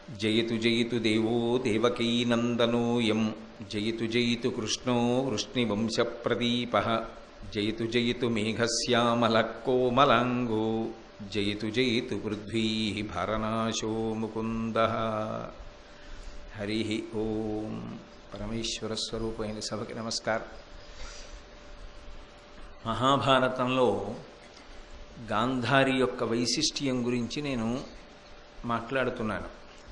జయతు జయతు దేవో దేవకీనందనోయం జయతు జయతు కృష్ణో వృష్ణివంశప్రదీప జయతు జయతు మేఘశ్యామలకోమలాంగో జయతు జయతు పృథ్వీ భరనాశో ముకుంద హరి ఓం పరమేశ్వర స్వరూపమైన సభకి నమస్కారం మహాభారతంలో గాంధారి యొక్క వైశిష్ట్యం గురించి నేను మాట్లాడుతున్నాను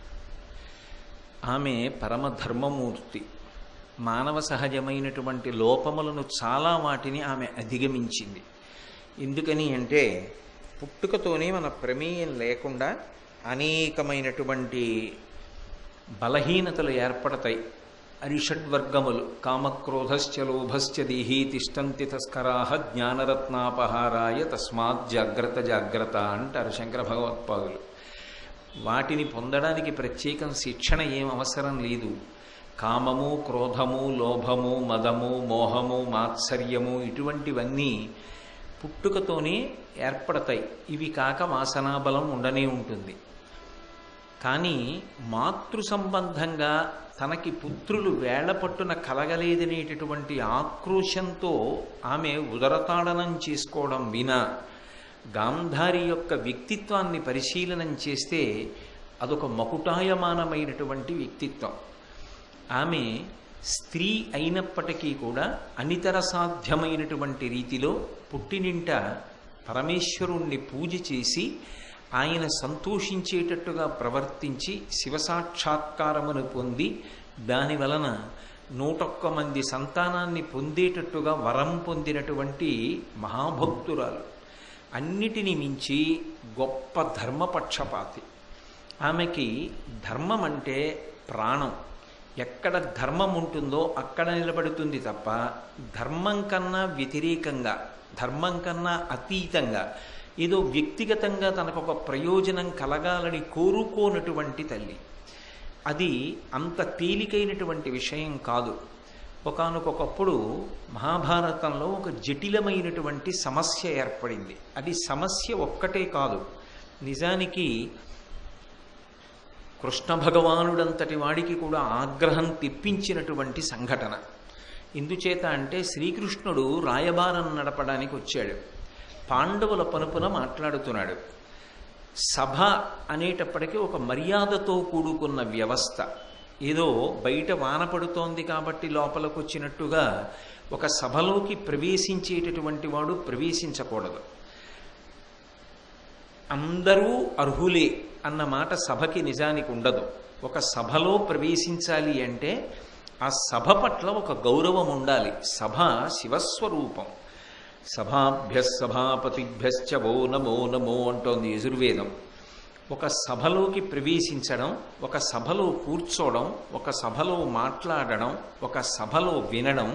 ఆమె పరమధర్మమూర్తి మానవ సహజమైనటువంటి లోపములను చాలా వాటిని ఆమె అధిగమించింది ఎందుకని అంటే పుట్టుకతోనే మన ప్రమేయం లేకుండా అనేకమైనటువంటి బలహీనతలు ఏర్పడతాయి అరిషడ్వర్గములు కామక్రోధశ్చ లోభశ్చ దేహీ తిష్టంతి తస్కరాహ జ్ఞానరత్నాపహారాయ తస్మాత్ జాగ్రత్త జాగ్రత్త అంటారు శంకర భగవత్పాదులు వాటిని పొందడానికి ప్రత్యేకం శిక్షణ ఏం అవసరం లేదు కామము క్రోధము లోభము మదము మోహము మాత్సర్యము ఇటువంటివన్నీ పుట్టుకతోనే ఏర్పడతాయి ఇవి కాక వాసనాబలం ఉండనే ఉంటుంది కానీ మాతృ సంబంధంగా తనకి పుత్రులు వేళ్లపట్టున కలగలేదనేటటువంటి ఆక్రోశంతో ఆమె ఉదరతాడనం చేసుకోవడం వినా గాంధారి యొక్క వ్యక్తిత్వాన్ని పరిశీలనం చేస్తే అదొక మకుటాయమానమైనటువంటి వ్యక్తిత్వం ఆమె స్త్రీ అయినప్పటికీ కూడా అనితర సాధ్యమైనటువంటి రీతిలో పుట్టినింట పరమేశ్వరుణ్ణి పూజ చేసి ఆయన సంతోషించేటట్టుగా ప్రవర్తించి శివసాక్షాత్కారమును పొంది దాని వలన నూటొక్క మంది సంతానాన్ని పొందేటట్టుగా వరం పొందినటువంటి మహాభక్తురాలు అన్నిటిని మించి గొప్ప ధర్మపక్షపాతి ఆమెకి ధర్మం అంటే ప్రాణం ఎక్కడ ధర్మం ఉంటుందో అక్కడ నిలబడుతుంది తప్ప ధర్మం కన్నా వ్యతిరేకంగా ధర్మం కన్నా అతీతంగా ఏదో వ్యక్తిగతంగా తనకు ఒక ప్రయోజనం కలగాలని కోరుకోనటువంటి తల్లి అది అంత తేలికైనటువంటి విషయం కాదు ఒకనకొకప్పుడు మహాభారతంలో ఒక జటిలమైనటువంటి సమస్య ఏర్పడింది అది సమస్య ఒక్కటే కాదు నిజానికి కృష్ణ భగవానుడంతటి వాడికి కూడా ఆగ్రహం తెప్పించినటువంటి సంఘటన ఎందుచేత అంటే శ్రీకృష్ణుడు రాయబారం నడపడానికి వచ్చాడు పాండవుల పనుపున మాట్లాడుతున్నాడు సభ అనేటప్పటికీ ఒక మర్యాదతో కూడుకున్న వ్యవస్థ ఏదో బయట వాన పడుతోంది కాబట్టి లోపలికి వచ్చినట్టుగా ఒక సభలోకి ప్రవేశించేటటువంటి వాడు ప్రవేశించకూడదు అందరూ అర్హులే అన్న మాట సభకి నిజానికి ఉండదు ఒక సభలో ప్రవేశించాలి అంటే ఆ సభ పట్ల ఒక గౌరవం ఉండాలి సభ శివస్వరూపం సభాభ్య సభాపతిభ్యశ్చ ఓ నమో నమో అంటోంది యజుర్వేదం ఒక సభలోకి ప్రవేశించడం ఒక సభలో కూర్చోవడం ఒక సభలో మాట్లాడడం ఒక సభలో వినడం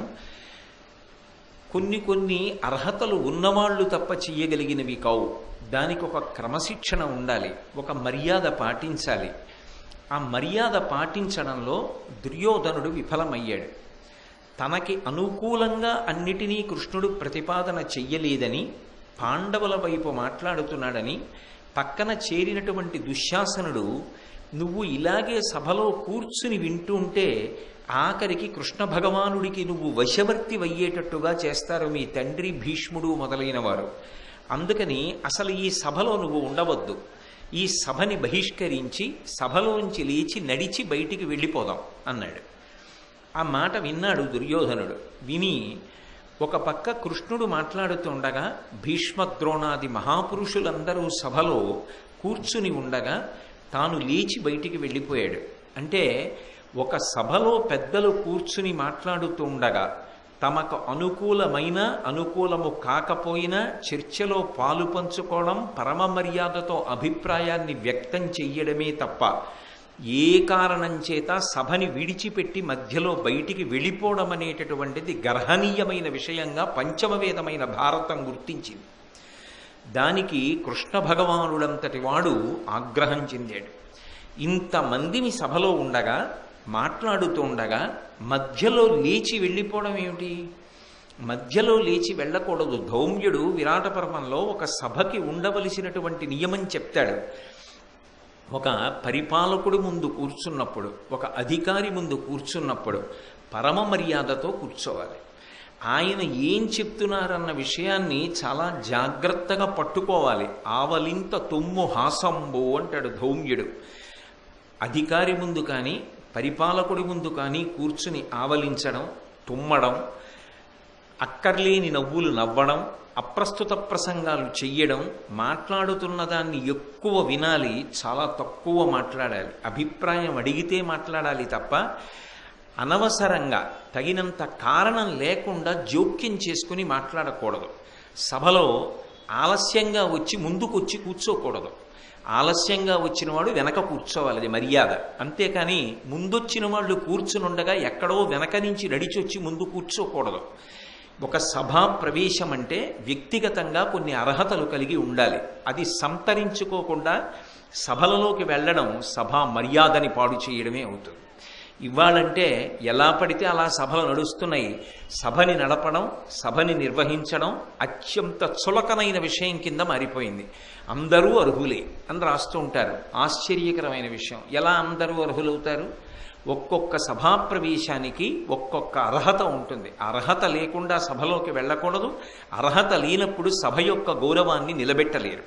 కొన్ని కొన్ని అర్హతలు ఉన్నవాళ్ళు తప్ప చెయ్యగలిగినవి కావు దానికి ఒక క్రమశిక్షణ ఉండాలి ఒక మర్యాద పాటించాలి ఆ మర్యాద పాటించడంలో దుర్యోధనుడు విఫలమయ్యాడు తనకి అనుకూలంగా అన్నిటినీ కృష్ణుడు ప్రతిపాదన చెయ్యలేదని పాండవుల వైపు మాట్లాడుతున్నాడని పక్కన చేరినటువంటి దుశ్శాసనుడు నువ్వు ఇలాగే సభలో కూర్చుని వింటుంటే ఆఖరికి కృష్ణ భగవానుడికి నువ్వు వశవర్తి అయ్యేటట్టుగా చేస్తారు మీ తండ్రి భీష్ముడు మొదలైన వారు అందుకని అసలు ఈ సభలో నువ్వు ఉండవద్దు ఈ సభని బహిష్కరించి సభలోంచి లేచి నడిచి బయటికి వెళ్ళిపోదాం అన్నాడు ఆ మాట విన్నాడు దుర్యోధనుడు విని ఒక పక్క కృష్ణుడు మాట్లాడుతుండగా భీష్మద్రోణాది మహాపురుషులందరూ సభలో కూర్చుని ఉండగా తాను లేచి బయటికి వెళ్ళిపోయాడు అంటే ఒక సభలో పెద్దలు కూర్చుని మాట్లాడుతూ ఉండగా తమకు అనుకూలమైన అనుకూలము కాకపోయినా చర్చలో పాలు పంచుకోవడం పరమ మర్యాదతో అభిప్రాయాన్ని వ్యక్తం చెయ్యడమే తప్ప ఏ కారణం చేత సభని విడిచిపెట్టి మధ్యలో బయటికి వెళ్ళిపోవడం అనేటటువంటిది గర్హనీయమైన విషయంగా పంచమవేదమైన భారతం గుర్తించింది దానికి కృష్ణ భగవానుడంతటి వాడు ఆగ్రహం చెందాడు ఇంతమందిని సభలో ఉండగా మాట్లాడుతూ ఉండగా మధ్యలో లేచి వెళ్ళిపోవడం ఏమిటి మధ్యలో లేచి వెళ్ళకూడదు ధౌమ్యుడు విరాట పర్వంలో ఒక సభకి ఉండవలసినటువంటి నియమం చెప్తాడు ఒక పరిపాలకుడి ముందు కూర్చున్నప్పుడు ఒక అధికారి ముందు కూర్చున్నప్పుడు పరమ మర్యాదతో కూర్చోవాలి ఆయన ఏం చెప్తున్నారన్న విషయాన్ని చాలా జాగ్రత్తగా పట్టుకోవాలి ఆవలింత తొమ్ము హాసంబు అంటాడు ధౌమ్యుడు అధికారి ముందు కానీ పరిపాలకుడి ముందు కానీ కూర్చుని ఆవలించడం తుమ్మడం అక్కర్లేని నవ్వులు నవ్వడం అప్రస్తుత ప్రసంగాలు చెయ్యడం మాట్లాడుతున్న దాన్ని ఎక్కువ వినాలి చాలా తక్కువ మాట్లాడాలి అభిప్రాయం అడిగితే మాట్లాడాలి తప్ప అనవసరంగా తగినంత కారణం లేకుండా జోక్యం చేసుకుని మాట్లాడకూడదు సభలో ఆలస్యంగా వచ్చి ముందుకొచ్చి కూర్చోకూడదు ఆలస్యంగా వచ్చిన వాడు వెనక కూర్చోవాలి అది మర్యాద అంతేకాని ముందొచ్చిన వాళ్ళు కూర్చునుండగా ఎక్కడో వెనక నుంచి నడిచొచ్చి ముందు కూర్చోకూడదు ఒక సభా ప్రవేశం అంటే వ్యక్తిగతంగా కొన్ని అర్హతలు కలిగి ఉండాలి అది సంతరించుకోకుండా సభలలోకి వెళ్ళడం సభా మర్యాదని పాడు చేయడమే అవుతుంది ఇవ్వాలంటే ఎలా పడితే అలా సభలు నడుస్తున్నాయి సభని నడపడం సభని నిర్వహించడం అత్యంత చులకనైన విషయం కింద మారిపోయింది అందరూ అర్హులే అని రాస్తూ ఉంటారు ఆశ్చర్యకరమైన విషయం ఎలా అందరూ అర్హులవుతారు ఒక్కొక్క సభా ప్రవేశానికి ఒక్కొక్క అర్హత ఉంటుంది అర్హత లేకుండా సభలోకి వెళ్ళకూడదు అర్హత లేనప్పుడు సభ యొక్క గౌరవాన్ని నిలబెట్టలేరు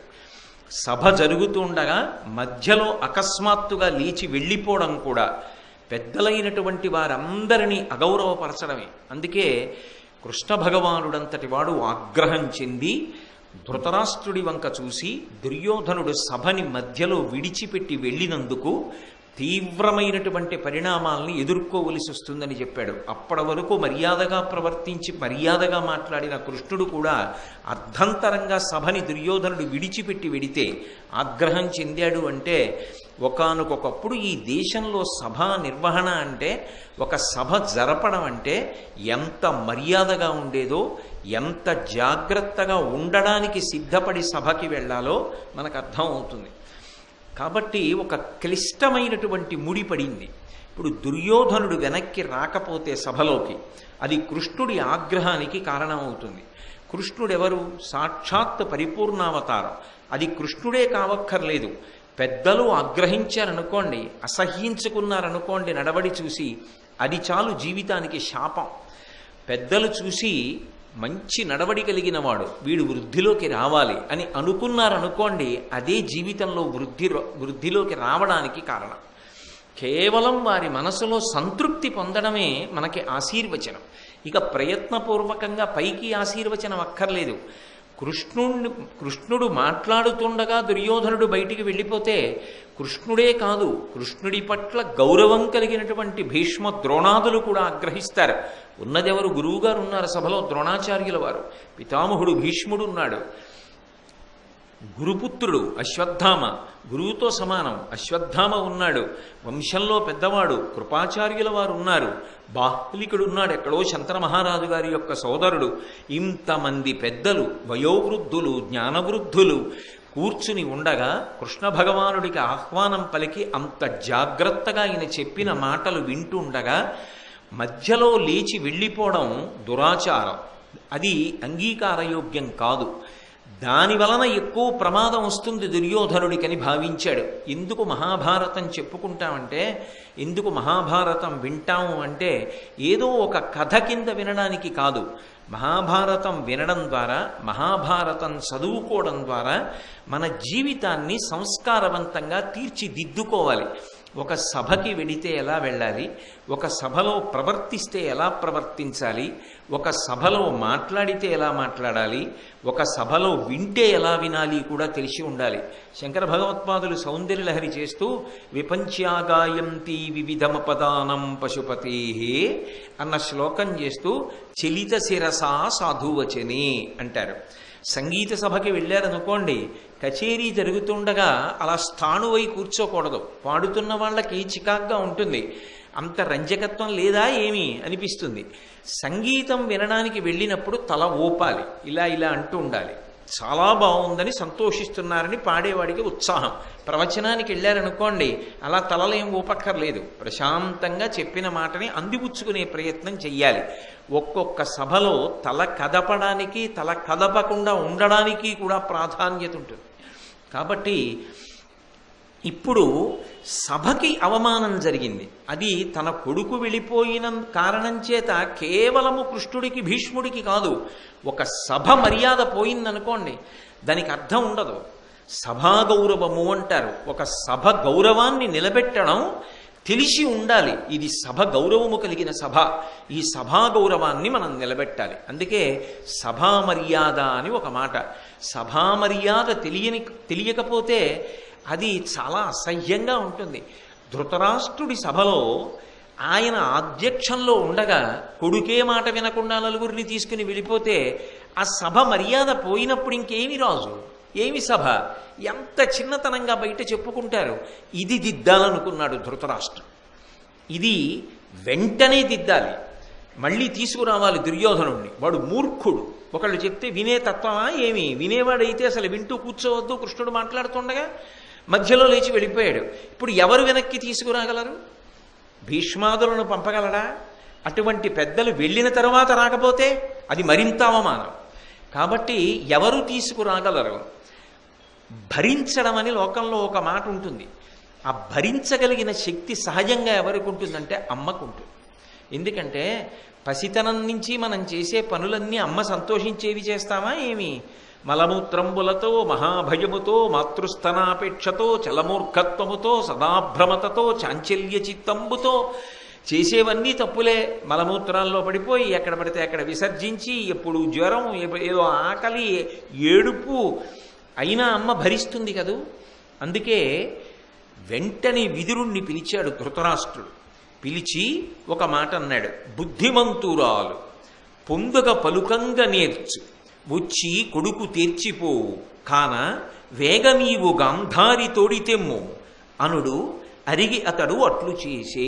సభ జరుగుతుండగా మధ్యలో అకస్మాత్తుగా లేచి వెళ్ళిపోవడం కూడా పెద్దలైనటువంటి వారందరినీ అగౌరవపరచడమే అందుకే కృష్ణ భగవానుడంతటి వాడు ఆగ్రహం చెంది ధృతరాష్ట్రుడి వంక చూసి దుర్యోధనుడు సభని మధ్యలో విడిచిపెట్టి వెళ్ళినందుకు తీవ్రమైనటువంటి పరిణామాల్ని ఎదుర్కోవలసి వస్తుందని చెప్పాడు అప్పటి వరకు మర్యాదగా ప్రవర్తించి మర్యాదగా మాట్లాడిన కృష్ణుడు కూడా అర్ధంతరంగా సభని దుర్యోధనుడు విడిచిపెట్టి వెడితే ఆగ్రహం చెందాడు అంటే ఒకనకొకప్పుడు ఈ దేశంలో సభ నిర్వహణ అంటే ఒక సభ జరపడం అంటే ఎంత మర్యాదగా ఉండేదో ఎంత జాగ్రత్తగా ఉండడానికి సిద్ధపడి సభకి వెళ్ళాలో మనకు అర్థం అవుతుంది కాబట్టి ఒక క్లిష్టమైనటువంటి ముడి పడింది ఇప్పుడు దుర్యోధనుడు వెనక్కి రాకపోతే సభలోకి అది కృష్ణుడి ఆగ్రహానికి కారణమవుతుంది కృష్ణుడు ఎవరు సాక్షాత్ పరిపూర్ణావతారం అది కృష్ణుడే కావక్కర్లేదు పెద్దలు ఆగ్రహించారనుకోండి అసహ్యించుకున్నారనుకోండి నడవడి చూసి అది చాలు జీవితానికి శాపం పెద్దలు చూసి మంచి నడవడి కలిగిన వాడు వీడు వృద్ధిలోకి రావాలి అని అనుకున్నారనుకోండి అదే జీవితంలో వృద్ధి వృద్ధిలోకి రావడానికి కారణం కేవలం వారి మనసులో సంతృప్తి పొందడమే మనకి ఆశీర్వచనం ఇక ప్రయత్నపూర్వకంగా పైకి ఆశీర్వచనం అక్కర్లేదు కృష్ణుడు కృష్ణుడు మాట్లాడుతుండగా దుర్యోధనుడు బయటికి వెళ్ళిపోతే కృష్ణుడే కాదు కృష్ణుడి పట్ల గౌరవం కలిగినటువంటి భీష్మ ద్రోణాదులు కూడా ఆగ్రహిస్తారు ఉన్నదెవరు గురువుగారు ఉన్నారు సభలో ద్రోణాచార్యుల వారు పితామహుడు భీష్ముడు ఉన్నాడు గురుపుత్రుడు అశ్వత్థామ గురువుతో సమానం అశ్వత్థామ ఉన్నాడు వంశంలో పెద్దవాడు కృపాచార్యుల వారు ఉన్నారు బాహ్లికుడు ఉన్నాడు ఎక్కడో శంతన మహారాజు గారి యొక్క సోదరుడు ఇంతమంది పెద్దలు వయోవృద్ధులు జ్ఞానవృద్ధులు కూర్చుని ఉండగా కృష్ణ భగవానుడికి ఆహ్వానం పలికి అంత జాగ్రత్తగా ఆయన చెప్పిన మాటలు వింటుండగా మధ్యలో లేచి వెళ్ళిపోవడం దురాచారం అది అంగీకారయోగ్యం కాదు దాని వలన ఎక్కువ ప్రమాదం వస్తుంది దుర్యోధనుడికని భావించాడు ఎందుకు మహాభారతం చెప్పుకుంటామంటే ఎందుకు మహాభారతం వింటాము అంటే ఏదో ఒక కథ కింద వినడానికి కాదు మహాభారతం వినడం ద్వారా మహాభారతం చదువుకోవడం ద్వారా మన జీవితాన్ని సంస్కారవంతంగా తీర్చిదిద్దుకోవాలి ఒక సభకి వెడితే ఎలా వెళ్ళాలి ఒక సభలో ప్రవర్తిస్తే ఎలా ప్రవర్తించాలి ఒక సభలో మాట్లాడితే ఎలా మాట్లాడాలి ఒక సభలో వింటే ఎలా వినాలి కూడా తెలిసి ఉండాలి శంకర భగవత్పాదులు సౌందర్యలహరి చేస్తూ విపంచ్యాగాయంతి వివిధమ పదానం పశుపతే అన్న శ్లోకం చేస్తూ చలిత శిరసా సాధువచనే అంటారు సంగీత సభకి వెళ్ళారనుకోండి కచేరీ జరుగుతుండగా అలా స్థాణువై కూర్చోకూడదు పాడుతున్న వాళ్ళకి చికాగ్గా ఉంటుంది అంత రంజకత్వం లేదా ఏమి అనిపిస్తుంది సంగీతం వినడానికి వెళ్ళినప్పుడు తల ఊపాలి ఇలా ఇలా అంటూ ఉండాలి చాలా బాగుందని సంతోషిస్తున్నారని పాడేవాడికి ఉత్సాహం ప్రవచనానికి వెళ్ళారనుకోండి అలా తలలేం ఊపక్కర్లేదు ప్రశాంతంగా చెప్పిన మాటని అందిపుచ్చుకునే ప్రయత్నం చెయ్యాలి ఒక్కొక్క సభలో తల కదపడానికి తల కదపకుండా ఉండడానికి కూడా ప్రాధాన్యత ఉంటుంది కాబట్టి ఇప్పుడు సభకి అవమానం జరిగింది అది తన కొడుకు వెళ్ళిపోయిన కారణం చేత కేవలము కృష్ణుడికి భీష్ముడికి కాదు ఒక సభ మర్యాద పోయిందనుకోండి దానికి అర్థం ఉండదు సభా గౌరవము అంటారు ఒక సభ గౌరవాన్ని నిలబెట్టడం తెలిసి ఉండాలి ఇది సభ గౌరవము కలిగిన సభ ఈ సభా గౌరవాన్ని మనం నిలబెట్టాలి అందుకే సభా మర్యాద అని ఒక మాట సభా మర్యాద తెలియని తెలియకపోతే అది చాలా అసహ్యంగా ఉంటుంది ధృతరాష్ట్రుడి సభలో ఆయన అధ్యక్షంలో ఉండగా కొడుకే మాట వినకుండా నలుగురిని తీసుకుని వెళ్ళిపోతే ఆ సభ మర్యాద పోయినప్పుడు ఇంకేమి రాజు ఏమి సభ ఎంత చిన్నతనంగా బయట చెప్పుకుంటారు ఇది దిద్దాలనుకున్నాడు ధృతరాష్ట్రం ఇది వెంటనే దిద్దాలి మళ్ళీ తీసుకురావాలి దుర్యోధనుణ్ణి వాడు మూర్ఖుడు ఒకళ్ళు చెప్తే వినే తత్వమా ఏమి వినేవాడైతే అసలు వింటూ కూర్చోవద్దు కృష్ణుడు మాట్లాడుతుండగా మధ్యలో లేచి వెళ్ళిపోయాడు ఇప్పుడు ఎవరు వెనక్కి తీసుకురాగలరు భీష్మాదులను పంపగలడా అటువంటి పెద్దలు వెళ్ళిన తర్వాత రాకపోతే అది మరింత అవమానం కాబట్టి ఎవరు తీసుకురాగలరు భరించడం అని లోకంలో ఒక మాట ఉంటుంది ఆ భరించగలిగిన శక్తి సహజంగా ఎవరికి ఉంటుందంటే అమ్మకు ఉంటుంది ఎందుకంటే పసితనం నుంచి మనం చేసే పనులన్నీ అమ్మ సంతోషించేవి చేస్తామా ఏమి మలమూత్రంబులతో మహాభయముతో మాతృస్థనాపేక్షతో చలమూర్ఖత్వముతో సదాభ్రమతతో చాంచల్య చిత్తంబుతో చేసేవన్నీ తప్పులే మలమూత్రాల్లో పడిపోయి ఎక్కడ పడితే అక్కడ విసర్జించి ఎప్పుడు జ్వరం ఏదో ఆకలి ఏడుపు అయినా అమ్మ భరిస్తుంది కదూ అందుకే వెంటనే విదురుణ్ణి పిలిచాడు ధృతరాష్ట్రుడు పిలిచి ఒక మాట అన్నాడు బుద్ధిమంతురాలు పొందుక పలుకంగా నేర్చు వచ్చి కొడుకు తీర్చిపోవు కాన వేగమీవు గాంధారి తోడితెమ్ము అనుడు అరిగి అతడు అట్లు చేసే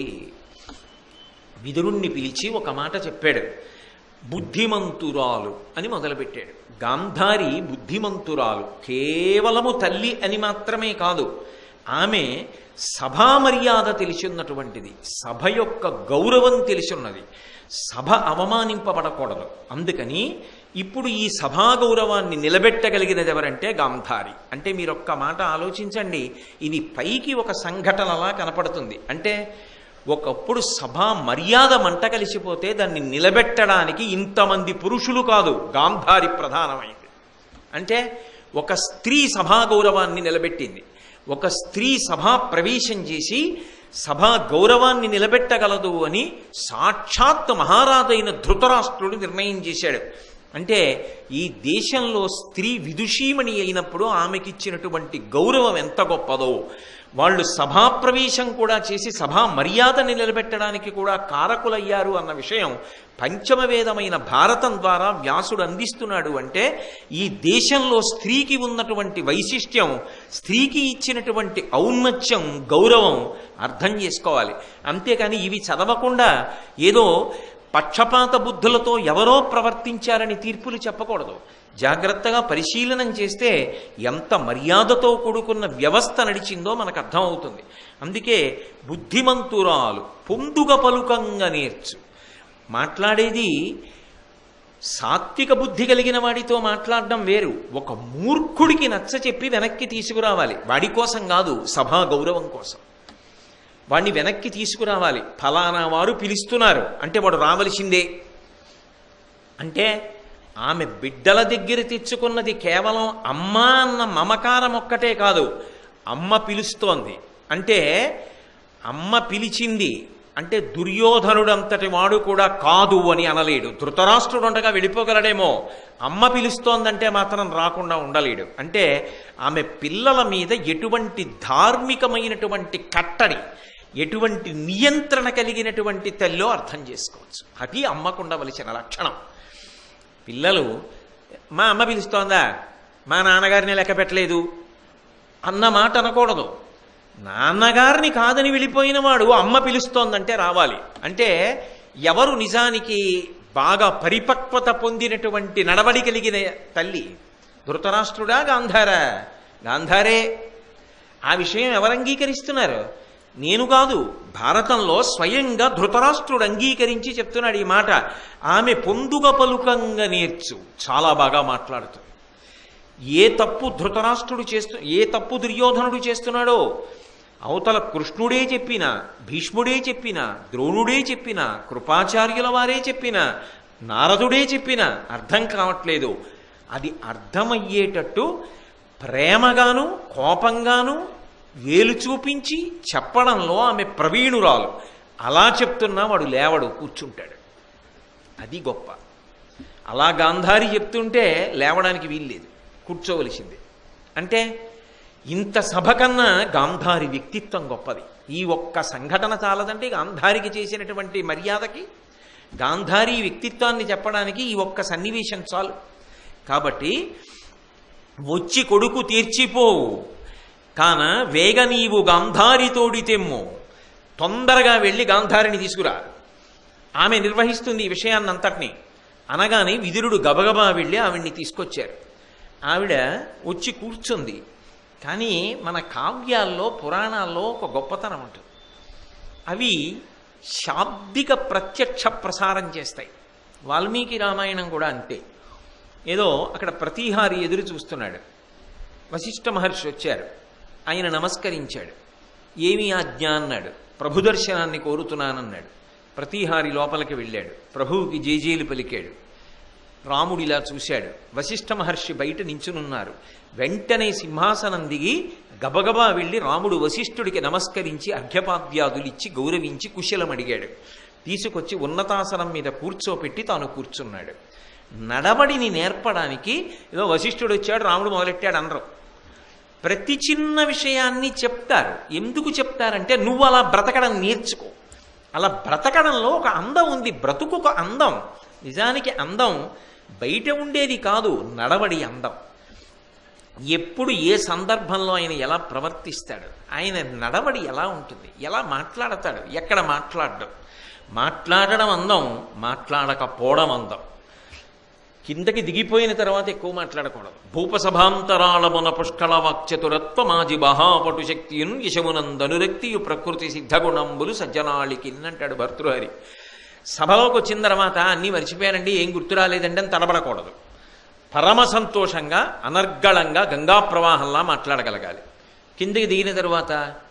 విదురుణ్ణి పిలిచి ఒక మాట చెప్పాడు బుద్ధిమంతురాలు అని మొదలుపెట్టాడు గాంధారి బుద్ధిమంతురాలు కేవలము తల్లి అని మాత్రమే కాదు ఆమె సభా మర్యాద తెలిసిన్నటువంటిది సభ యొక్క గౌరవం తెలిసిన్నది సభ అవమానింపబడకూడదు అందుకని ఇప్పుడు ఈ సభా గౌరవాన్ని నిలబెట్టగలిగినది ఎవరంటే గాంధారి అంటే మీరు ఒక్క మాట ఆలోచించండి ఇది పైకి ఒక సంఘటనలా కనపడుతుంది అంటే ఒకప్పుడు సభా మర్యాద మంట కలిసిపోతే దాన్ని నిలబెట్టడానికి ఇంతమంది పురుషులు కాదు గాంధారి ప్రధానమైంది అంటే ఒక స్త్రీ సభా గౌరవాన్ని నిలబెట్టింది ఒక స్త్రీ సభా ప్రవేశం చేసి సభా గౌరవాన్ని నిలబెట్టగలదు అని సాక్షాత్ మహారాజైన ధృతరాష్ట్రుడు నిర్ణయం చేశాడు అంటే ఈ దేశంలో స్త్రీ విదుషీమణి అయినప్పుడు ఆమెకిచ్చినటువంటి గౌరవం ఎంత గొప్పదో వాళ్ళు సభాప్రవేశం కూడా చేసి సభా మర్యాదని నిలబెట్టడానికి కూడా కారకులయ్యారు అన్న విషయం పంచమవేదమైన భారతం ద్వారా వ్యాసుడు అందిస్తున్నాడు అంటే ఈ దేశంలో స్త్రీకి ఉన్నటువంటి వైశిష్ట్యం స్త్రీకి ఇచ్చినటువంటి ఔన్నత్యం గౌరవం అర్థం చేసుకోవాలి అంతేకాని ఇవి చదవకుండా ఏదో పక్షపాత బుద్ధులతో ఎవరో ప్రవర్తించారని తీర్పులు చెప్పకూడదు జాగ్రత్తగా పరిశీలనం చేస్తే ఎంత మర్యాదతో కూడుకున్న వ్యవస్థ నడిచిందో మనకు అర్థమవుతుంది అందుకే బుద్ధిమంతురాలు పొందుగ పలుకంగా నేర్చు మాట్లాడేది సాత్విక బుద్ధి కలిగిన వాడితో మాట్లాడడం వేరు ఒక మూర్ఖుడికి నచ్చ చెప్పి వెనక్కి తీసుకురావాలి వాడి కోసం కాదు సభా గౌరవం కోసం వాడిని వెనక్కి తీసుకురావాలి ఫలానా వారు పిలుస్తున్నారు అంటే వాడు రావలసిందే అంటే ఆమె బిడ్డల దగ్గర తెచ్చుకున్నది కేవలం అమ్మ అన్న మమకారం ఒక్కటే కాదు అమ్మ పిలుస్తోంది అంటే అమ్మ పిలిచింది అంటే దుర్యోధనుడంతటి వాడు కూడా కాదు అని అనలేడు ధృతరాష్ట్రుడు ఉండగా వెళ్ళిపోగలడేమో అమ్మ పిలుస్తోందంటే మాత్రం రాకుండా ఉండలేడు అంటే ఆమె పిల్లల మీద ఎటువంటి ధార్మికమైనటువంటి కట్టడి ఎటువంటి నియంత్రణ కలిగినటువంటి తల్లో అర్థం చేసుకోవచ్చు అది అమ్మకు ఉండవలసిన లక్షణం పిల్లలు మా అమ్మ పిలుస్తోందా మా నాన్నగారిని లెక్క పెట్టలేదు అన్న మాట అనకూడదు నాన్నగారిని కాదని వెళ్ళిపోయిన వాడు అమ్మ పిలుస్తోందంటే రావాలి అంటే ఎవరు నిజానికి బాగా పరిపక్వత పొందినటువంటి నడవడి కలిగిన తల్లి ధృతరాష్ట్రుడా గాంధారా గాంధారే ఆ విషయం ఎవరు అంగీకరిస్తున్నారు నేను కాదు భారతంలో స్వయంగా ధృతరాష్ట్రుడు అంగీకరించి చెప్తున్నాడు ఈ మాట ఆమె పొందుగ పలుకంగా నేర్చు చాలా బాగా మాట్లాడుతుంది ఏ తప్పు ధృతరాష్ట్రుడు చేస్తూ ఏ తప్పు దుర్యోధనుడు చేస్తున్నాడో అవతల కృష్ణుడే చెప్పిన భీష్ముడే చెప్పిన ద్రోణుడే చెప్పిన కృపాచార్యుల వారే చెప్పిన నారదుడే చెప్పిన అర్థం కావట్లేదు అది అర్థమయ్యేటట్టు ప్రేమగాను కోపంగాను వేలు చూపించి చెప్పడంలో ఆమె ప్రవీణురాలు అలా చెప్తున్నా వాడు లేవడు కూర్చుంటాడు అది గొప్ప అలా గాంధారి చెప్తుంటే లేవడానికి వీల్లేదు కూర్చోవలసింది అంటే ఇంత సభ కన్నా గాంధారి వ్యక్తిత్వం గొప్పది ఈ ఒక్క సంఘటన చాలదంటే గాంధారికి చేసినటువంటి మర్యాదకి గాంధారి వ్యక్తిత్వాన్ని చెప్పడానికి ఈ ఒక్క సన్నివేశం చాలు కాబట్టి వచ్చి కొడుకు తీర్చిపోవు కాన వేగ నీవు గాంధారి తోడి తెమ్ము తొందరగా వెళ్ళి గాంధారిని తీసుకురా ఆమె నిర్వహిస్తుంది ఈ విషయాన్నంతటినీ అనగానే విదురుడు గబగబా వెళ్ళి ఆవిడ్ని తీసుకొచ్చారు ఆవిడ వచ్చి కూర్చుంది కానీ మన కావ్యాల్లో పురాణాల్లో ఒక గొప్పతనం ఉంటుంది అవి శాబ్దిక ప్రత్యక్ష ప్రసారం చేస్తాయి వాల్మీకి రామాయణం కూడా అంతే ఏదో అక్కడ ప్రతిహారి ఎదురు చూస్తున్నాడు వశిష్ఠ మహర్షి వచ్చారు ఆయన నమస్కరించాడు ఏమి ఆజ్ఞ అన్నాడు ప్రభు దర్శనాన్ని కోరుతున్నానన్నాడు ప్రతిహారి లోపలికి వెళ్ళాడు ప్రభువుకి జేజేలు పలికాడు రాముడు ఇలా చూశాడు వశిష్ఠ మహర్షి బయట నించునున్నారు వెంటనే సింహాసనం దిగి గబగబా వెళ్ళి రాముడు వశిష్ఠుడికి నమస్కరించి అర్ఘ్యపాద్యాదులిచ్చి గౌరవించి కుశలం అడిగాడు తీసుకొచ్చి ఉన్నతాసనం మీద కూర్చోపెట్టి తాను కూర్చున్నాడు నడవడిని నేర్పడానికి ఏదో వశిష్ఠుడు వచ్చాడు రాముడు మొదలెట్టాడు అనరు ప్రతి చిన్న విషయాన్ని చెప్తారు ఎందుకు చెప్తారంటే నువ్వు అలా బ్రతకడం నేర్చుకో అలా బ్రతకడంలో ఒక అందం ఉంది బ్రతుకు ఒక అందం నిజానికి అందం బయట ఉండేది కాదు నడవడి అందం ఎప్పుడు ఏ సందర్భంలో ఆయన ఎలా ప్రవర్తిస్తాడు ఆయన నడవడి ఎలా ఉంటుంది ఎలా మాట్లాడతాడు ఎక్కడ మాట్లాడడం మాట్లాడడం అందం మాట్లాడకపోవడం అందం కిందకి దిగిపోయిన తర్వాత ఎక్కువ మాట్లాడకూడదు భూపసభాంతరాళమున పుష్కళ వాక్చతురత్వ మాజి మహాపటు శక్తియున్ యశమునందనురక్తియు ప్రకృతి సిద్ధగుణంబులు సజ్జనాళికి అంటాడు భర్తృహరి సభలోకి వచ్చిన తర్వాత అన్నీ మర్చిపోయానండి ఏం గుర్తు రాలేదండి అని తడబడకూడదు పరమ సంతోషంగా అనర్గళంగా గంగా ప్రవాహంలా మాట్లాడగలగాలి కిందకి దిగిన తరువాత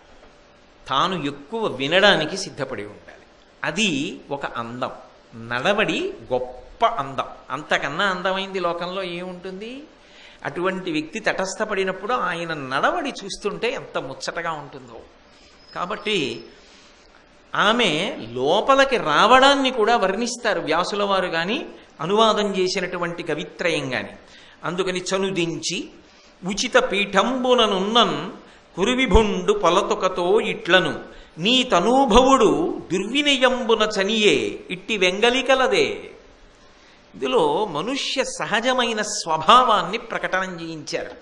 తాను ఎక్కువ వినడానికి సిద్ధపడి ఉండాలి అది ఒక అందం నడవడి గొప్ప అందం అంతకన్నా అందమైంది లోకంలో ఏముంటుంది అటువంటి వ్యక్తి తటస్థపడినప్పుడు ఆయన నడవడి చూస్తుంటే ఎంత ముచ్చటగా ఉంటుందో కాబట్టి ఆమె లోపలికి రావడాన్ని కూడా వర్ణిస్తారు వ్యాసుల వారు కానీ అనువాదం చేసినటువంటి కవిత్రయం కానీ అందుకని చనుదించి ఉచిత పీఠంబుననున్నన్ కురువిభుండు పొలతొకతో ఇట్లను నీ తనూభవుడు దుర్వినయంబున చనియే ఇట్టి వెంగలికలదే ఇందులో మనుష్య సహజమైన స్వభావాన్ని ప్రకటన చేయించారు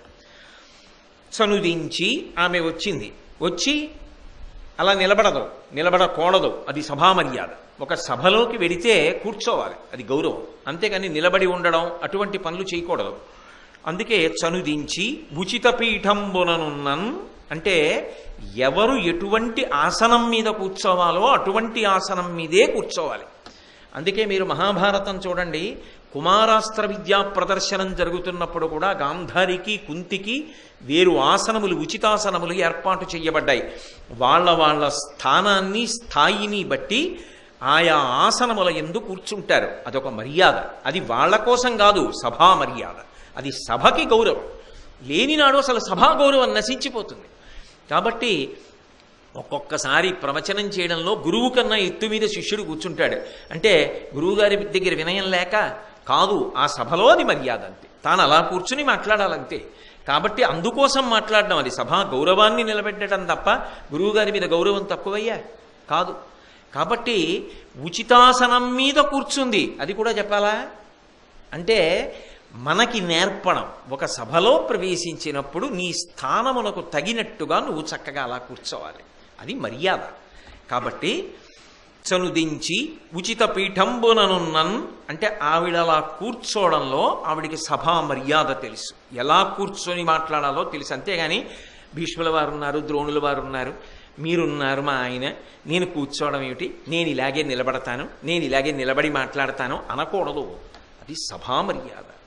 చనుదించి ఆమె వచ్చింది వచ్చి అలా నిలబడదు నిలబడకూడదు అది సభా మర్యాద ఒక సభలోకి వెడితే కూర్చోవాలి అది గౌరవం అంతేకాని నిలబడి ఉండడం అటువంటి పనులు చేయకూడదు అందుకే చనుదించి ఉచిత పీఠంబుననున్నన్ అంటే ఎవరు ఎటువంటి ఆసనం మీద కూర్చోవాలో అటువంటి ఆసనం మీదే కూర్చోవాలి అందుకే మీరు మహాభారతం చూడండి కుమారాస్త్ర విద్యా ప్రదర్శనం జరుగుతున్నప్పుడు కూడా గాంధారికి కుంతికి వేరు ఆసనములు ఉచితాసనములు ఏర్పాటు చేయబడ్డాయి వాళ్ళ వాళ్ళ స్థానాన్ని స్థాయిని బట్టి ఆయా ఆసనముల ఎందు కూర్చుంటారు అదొక మర్యాద అది వాళ్ళ కోసం కాదు సభా మర్యాద అది సభకి గౌరవం లేనినాడు అసలు సభా గౌరవం నశించిపోతుంది కాబట్టి ఒక్కొక్కసారి ప్రవచనం చేయడంలో గురువు కన్నా ఎత్తు మీద శిష్యుడు కూర్చుంటాడు అంటే గురువుగారి దగ్గర వినయం లేక కాదు ఆ సభలో అది మర్యాద అంతే తాను అలా కూర్చుని మాట్లాడాలంతే కాబట్టి అందుకోసం మాట్లాడడం అది సభా గౌరవాన్ని నిలబెట్టడం తప్ప గురువుగారి మీద గౌరవం తక్కువయ్యా కాదు కాబట్టి ఉచితాసనం మీద కూర్చుంది అది కూడా చెప్పాలా అంటే మనకి నేర్పడం ఒక సభలో ప్రవేశించినప్పుడు నీ స్థానమునకు తగినట్టుగా నువ్వు చక్కగా అలా కూర్చోవాలి అది మర్యాద కాబట్టి చనుదించి ఉచిత పీఠంబుననున్నన్ అంటే ఆవిడ అలా కూర్చోవడంలో ఆవిడికి సభా మర్యాద తెలుసు ఎలా కూర్చొని మాట్లాడాలో తెలుసు అంతేగాని భీష్ముల వారు ఉన్నారు ద్రోణుల వారు ఉన్నారు మీరున్నారు మా ఆయన నేను కూర్చోవడం ఏమిటి నేను ఇలాగే నిలబడతాను నేను ఇలాగే నిలబడి మాట్లాడతాను అనకూడదు అది సభా మర్యాద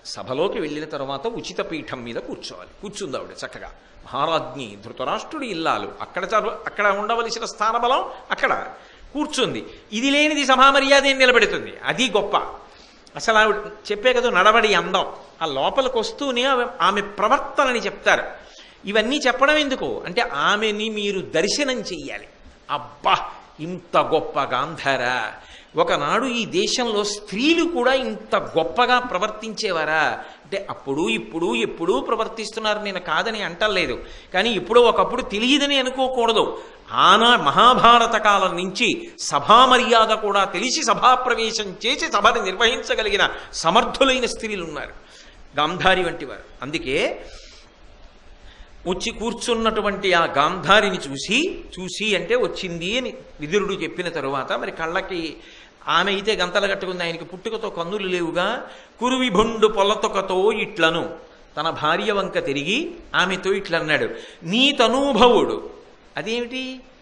సభలోకి వెళ్ళిన తర్వాత ఉచిత పీఠం మీద కూర్చోవాలి కూర్చుంది ఆవిడ చక్కగా మహారాజ్ఞి ధృతరాష్ట్రుడి ఇల్లాలు అక్కడ చదువు అక్కడ ఉండవలసిన స్థానబలం అక్కడ కూర్చుంది ఇది లేనిది సభా మర్యాద ఏం నిలబెడుతుంది అది గొప్ప అసలు ఆవిడ చెప్పే కదా నడవడి అందం ఆ లోపలికి వస్తూనే ఆమె- ఆమె ప్రవర్తనని చెప్తారు ఇవన్నీ చెప్పడం ఎందుకు అంటే ఆమెని మీరు దర్శనం చెయ్యాలి అబ్బా ఇంత గొప్ప గాంధార ఒకనాడు ఈ దేశంలో స్త్రీలు కూడా ఇంత గొప్పగా ప్రవర్తించేవారా అంటే అప్పుడు ఇప్పుడు ఎప్పుడూ ప్రవర్తిస్తున్నారు నేను కాదని అంటలేదు కానీ ఇప్పుడు ఒకప్పుడు తెలియదని అనుకోకూడదు ఆనా మహాభారత కాలం నుంచి సభా మర్యాద కూడా తెలిసి సభాప్రవేశం చేసి సభని నిర్వహించగలిగిన సమర్థులైన స్త్రీలు ఉన్నారు గాంధారి వంటి వారు అందుకే వచ్చి కూర్చున్నటువంటి ఆ గాంధారిని చూసి చూసి అంటే వచ్చింది అని విదురుడు చెప్పిన తరువాత మరి కళ్ళకి ఆమె అయితే గంతలు కట్టుకుంది ఆయనకి పుట్టుకతో కన్నులు లేవుగా కురువి బొండు పొలతొకతో ఇట్లను తన భార్య వంక తిరిగి ఆమెతో ఇట్లన్నాడు నీ తనూభవుడు అదేమిటి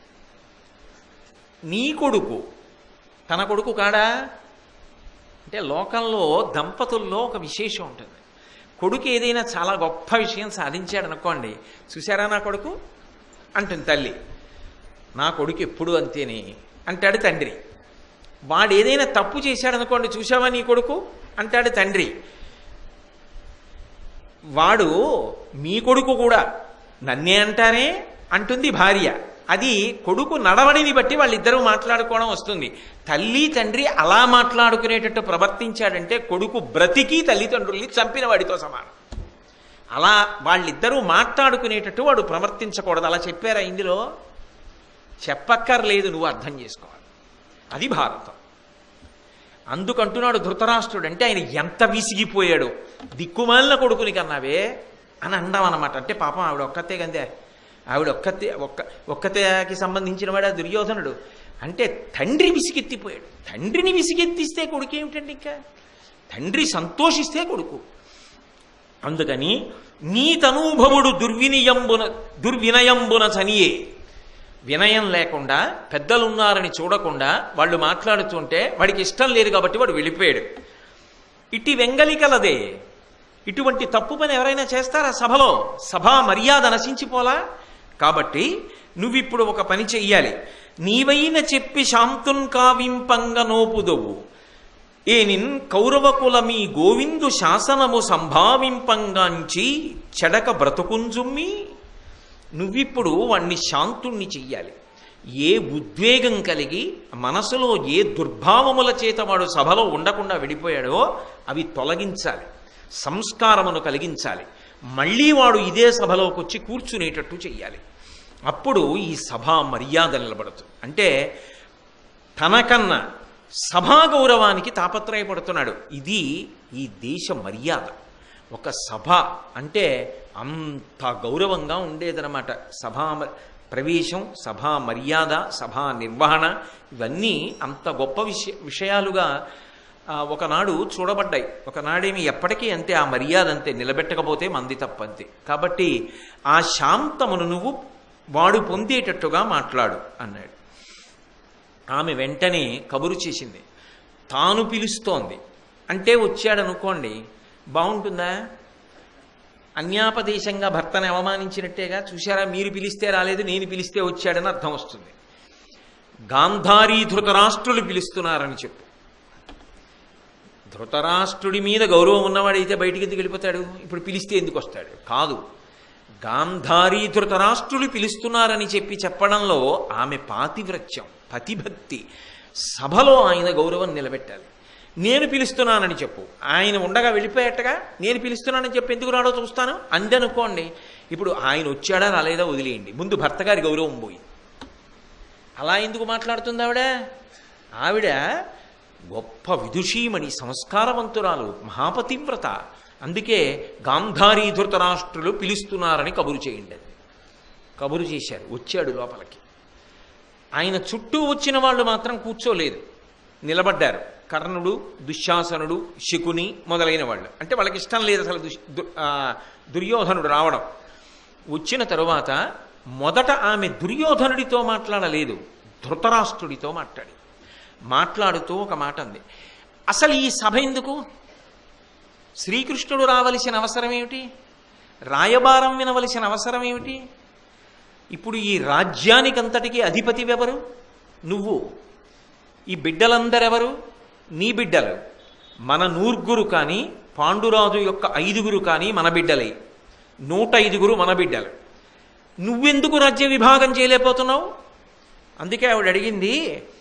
నీ కొడుకు తన కొడుకు కాడా అంటే లోకంలో దంపతుల్లో ఒక విశేషం ఉంటుంది కొడుకు ఏదైనా చాలా గొప్ప విషయం సాధించాడు అనుకోండి చూసారా నా కొడుకు అంటుంది తల్లి నా కొడుకు ఎప్పుడు అంతేనే అంటాడు తండ్రి వాడు ఏదైనా తప్పు చేశాడు అనుకోండి చూసావా నీ కొడుకు అంటాడు తండ్రి వాడు మీ కొడుకు కూడా నన్నే అంటారే అంటుంది భార్య అది కొడుకు నడవడిని బట్టి వాళ్ళిద్దరూ మాట్లాడుకోవడం వస్తుంది తల్లి తండ్రి అలా మాట్లాడుకునేటట్టు ప్రవర్తించాడంటే కొడుకు బ్రతికి తల్లిదండ్రుల్ని చంపిన వాడితో సమానం అలా వాళ్ళిద్దరూ మాట్లాడుకునేటట్టు వాడు ప్రవర్తించకూడదు అలా చెప్పారా ఇందులో చెప్పక్కర్లేదు నువ్వు అర్థం చేసుకోవాలి అది భారతం అందుకంటున్నాడు ధృతరాష్ట్రుడు అంటే ఆయన ఎంత విసిగిపోయాడు దిక్కుమాలిన కొడుకుని కన్నావే అని అందాం అనమాట అంటే పాపం ఆవిడ ఒక్కతే కందే ఆవిడ ఒక్కతే ఒక్క ఒక్కతేకి సంబంధించిన వాడు ఆ దుర్యోధనుడు అంటే తండ్రి విసిగెత్తిపోయాడు తండ్రిని విసిగెత్తిస్తే కొడుకు ఏమిటండి ఇంకా తండ్రి సంతోషిస్తే కొడుకు అందుకని నీ తనూభవుడు దుర్వినియంబున దుర్వినయంబున చనియే వినయం లేకుండా పెద్దలున్నారని చూడకుండా వాళ్ళు మాట్లాడుతుంటే వాడికి ఇష్టం లేదు కాబట్టి వాడు వెళ్ళిపోయాడు ఇట్టి వెంగలికలదే ఇటువంటి తప్పు పని ఎవరైనా చేస్తారా సభలో సభా మర్యాద నశించిపోలా కాబట్టి నువ్విప్పుడు ఒక పని చెయ్యాలి నీవైన చెప్పి శాంతున్ కావింపంగ నోపుదవు ఏనిన్ కౌరవకుల మీ గోవిందు శాసనము సంభావింపంగాంచి చెడక బ్రతుకుంజుమ్మి నువ్విప్పుడు వాణ్ణి శాంతుణ్ణి చెయ్యాలి ఏ ఉద్వేగం కలిగి మనసులో ఏ దుర్భావముల చేత వాడు సభలో ఉండకుండా వెళ్ళిపోయాడో అవి తొలగించాలి సంస్కారమును కలిగించాలి మళ్ళీ వాడు ఇదే సభలోకి వచ్చి కూర్చునేటట్టు చెయ్యాలి అప్పుడు ఈ సభా మర్యాద నిలబడుతుంది అంటే తనకన్నా సభా గౌరవానికి తాపత్రయపడుతున్నాడు ఇది ఈ దేశ మర్యాద ఒక సభ అంటే అంత గౌరవంగా ఉండేదన్నమాట సభా మ- ప్రవేశం సభా మర్యాద సభా నిర్వహణ ఇవన్నీ అంత గొప్ప విషయ విషయాలుగా ఆ, ఒకనాడు చూడబడ్డాయి ఒకనాడేమి ఎప్పటికీ అంతే ఆ మర్యాద అంతే నిలబెట్టకపోతే మంది తప్పంతే కాబట్టి ఆ శాంతమును నువ్వు వాడు పొందేటట్టుగా మాట్లాడు అన్నాడు ఆమె వెంటనే కబురు చేసింది తాను పిలుస్తోంది అంటే వచ్చాడనుకోండి బాగుంటుందా అన్యాపదేశంగా భర్తను అవమానించినట్టేగా చూశారా మీరు పిలిస్తే రాలేదు నేను పిలిస్తే వచ్చాడని అర్థం వస్తుంది గాంధారీ ధృతరాష్ట్రులు పిలుస్తున్నారని చెప్పు ధృతరాష్ట్రుడి మీద గౌరవం ఉన్నవాడైతే బయటికి ఎందుకు వెళ్ళిపోతాడు ఇప్పుడు పిలిస్తే ఎందుకు వస్తాడు కాదు గాంధారీ ధృతరాష్ట్రులు పిలుస్తున్నారని చెప్పి చెప్పడంలో ఆమె పాతివ్రత్యం పతిభక్తి సభలో ఆయన గౌరవం నిలబెట్టాలి నేను పిలుస్తున్నానని చెప్పు ఆయన ఉండగా వెళ్ళిపోయేట్టుగా నేను పిలుస్తున్నానని చెప్పి ఎందుకు రాడో చూస్తాను అందనుకోండి ఇప్పుడు ఆయన వచ్చాడా రాలేదా వదిలేయండి ముందు భర్త గారి గౌరవం పోయి అలా ఎందుకు మాట్లాడుతుంది ఆవిడ ఆవిడ గొప్ప విదుషీమణి సంస్కారవంతురాలు మహాపతివ్రత అందుకే గాంధారీ ధృతరాష్ట్రులు పిలుస్తున్నారని కబురు చేయండి అది కబురు చేశారు వచ్చాడు లోపలికి ఆయన చుట్టూ వచ్చిన వాళ్ళు మాత్రం కూర్చోలేదు నిలబడ్డారు కర్ణుడు దుశ్శాసనుడు శకుని మొదలైన వాళ్ళు అంటే వాళ్ళకి ఇష్టం లేదు అసలు దుష్ దు- ఆ, దుర్యోధనుడు రావడం వచ్చిన తరువాత మొదట ఆమె దుర్యోధనుడితో మాట్లాడలేదు ధృతరాష్ట్రుడితో మాట్లాడి మాట్లాడుతూ ఒక మాట అంది అసలు ఈ సభ ఎందుకు శ్రీకృష్ణుడు రావలసిన అవసరం ఏమిటి రాయబారం వినవలసిన అవసరం ఏమిటి ఇప్పుడు ఈ రాజ్యానికంతటికి అధిపతివెవరు నువ్వు ఈ బిడ్డలందరెవరు నీ బిడ్డలు మన నూర్గురు కానీ పాండురాజు యొక్క ఐదుగురు కానీ మన బిడ్డలే నూట ఐదుగురు మన బిడ్డలు నువ్వెందుకు రాజ్య విభాగం చేయలేకపోతున్నావు అందుకే ఆవిడ అడిగింది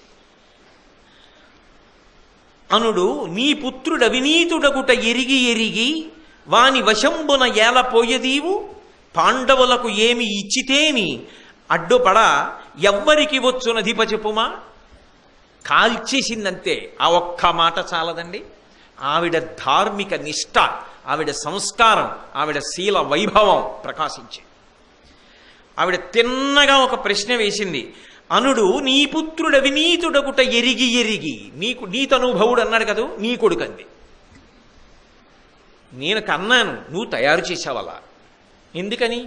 అనుడు నీ పుత్రుడు అవినీతుడగుట ఎరిగి ఎరిగి వాని వశంబున ఏలపోయదీవు పాండవులకు ఏమి ఇచ్చితేమి అడ్డుపడ ఎవ్వరికి వచ్చునధిప చెప్పుమా కాల్చేసిందంతే ఆ ఒక్క మాట చాలదండి ఆవిడ ధార్మిక నిష్ట ఆవిడ సంస్కారం ఆవిడ శీల వైభవం ప్రకాశించింది ఆవిడ తిన్నగా ఒక ప్రశ్న వేసింది అనుడు నీ పుత్రుడు అవినీతుడగుట ఎరిగి ఎరిగి నీకు నీతనుభవుడు అన్నాడు కదూ నీ కొడుకంది నేను కన్నాను నువ్వు తయారు చేసావలా ఎందుకని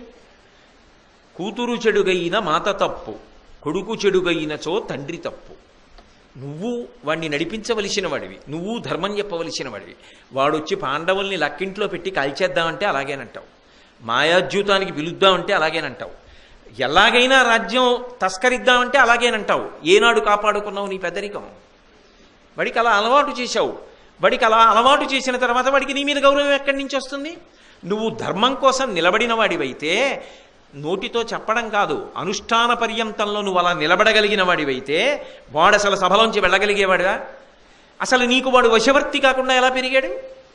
కూతురు చెడుగైన మాత తప్పు కొడుకు చెడుగైనచో తండ్రి తప్పు నువ్వు వాడిని నడిపించవలసిన వాడివి నువ్వు ధర్మం చెప్పవలసిన వాడివి వాడొచ్చి పాండవుల్ని లక్కింట్లో పెట్టి కాల్చేద్దామంటే అలాగేనంటావు మాయాద్యూతానికి పిలుద్దామంటే అలాగేనంటావు ఎలాగైనా రాజ్యం తస్కరిద్దామంటే అలాగేనంటావు ఏనాడు కాపాడుకున్నావు నీ పెద్దరికం వాడికి అలా అలవాటు చేశావు వాడికి అలా అలవాటు చేసిన తర్వాత వాడికి నీ మీద గౌరవం ఎక్కడి నుంచి వస్తుంది నువ్వు ధర్మం కోసం నిలబడిన వాడివైతే నోటితో చెప్పడం కాదు అనుష్ఠాన పర్యంతంలో నువ్వు అలా నిలబడగలిగిన వాడివైతే వాడు అసలు సభలోంచి వెళ్ళగలిగేవాడుగా అసలు నీకు వాడు వశవర్తి కాకుండా ఎలా పెరిగాడు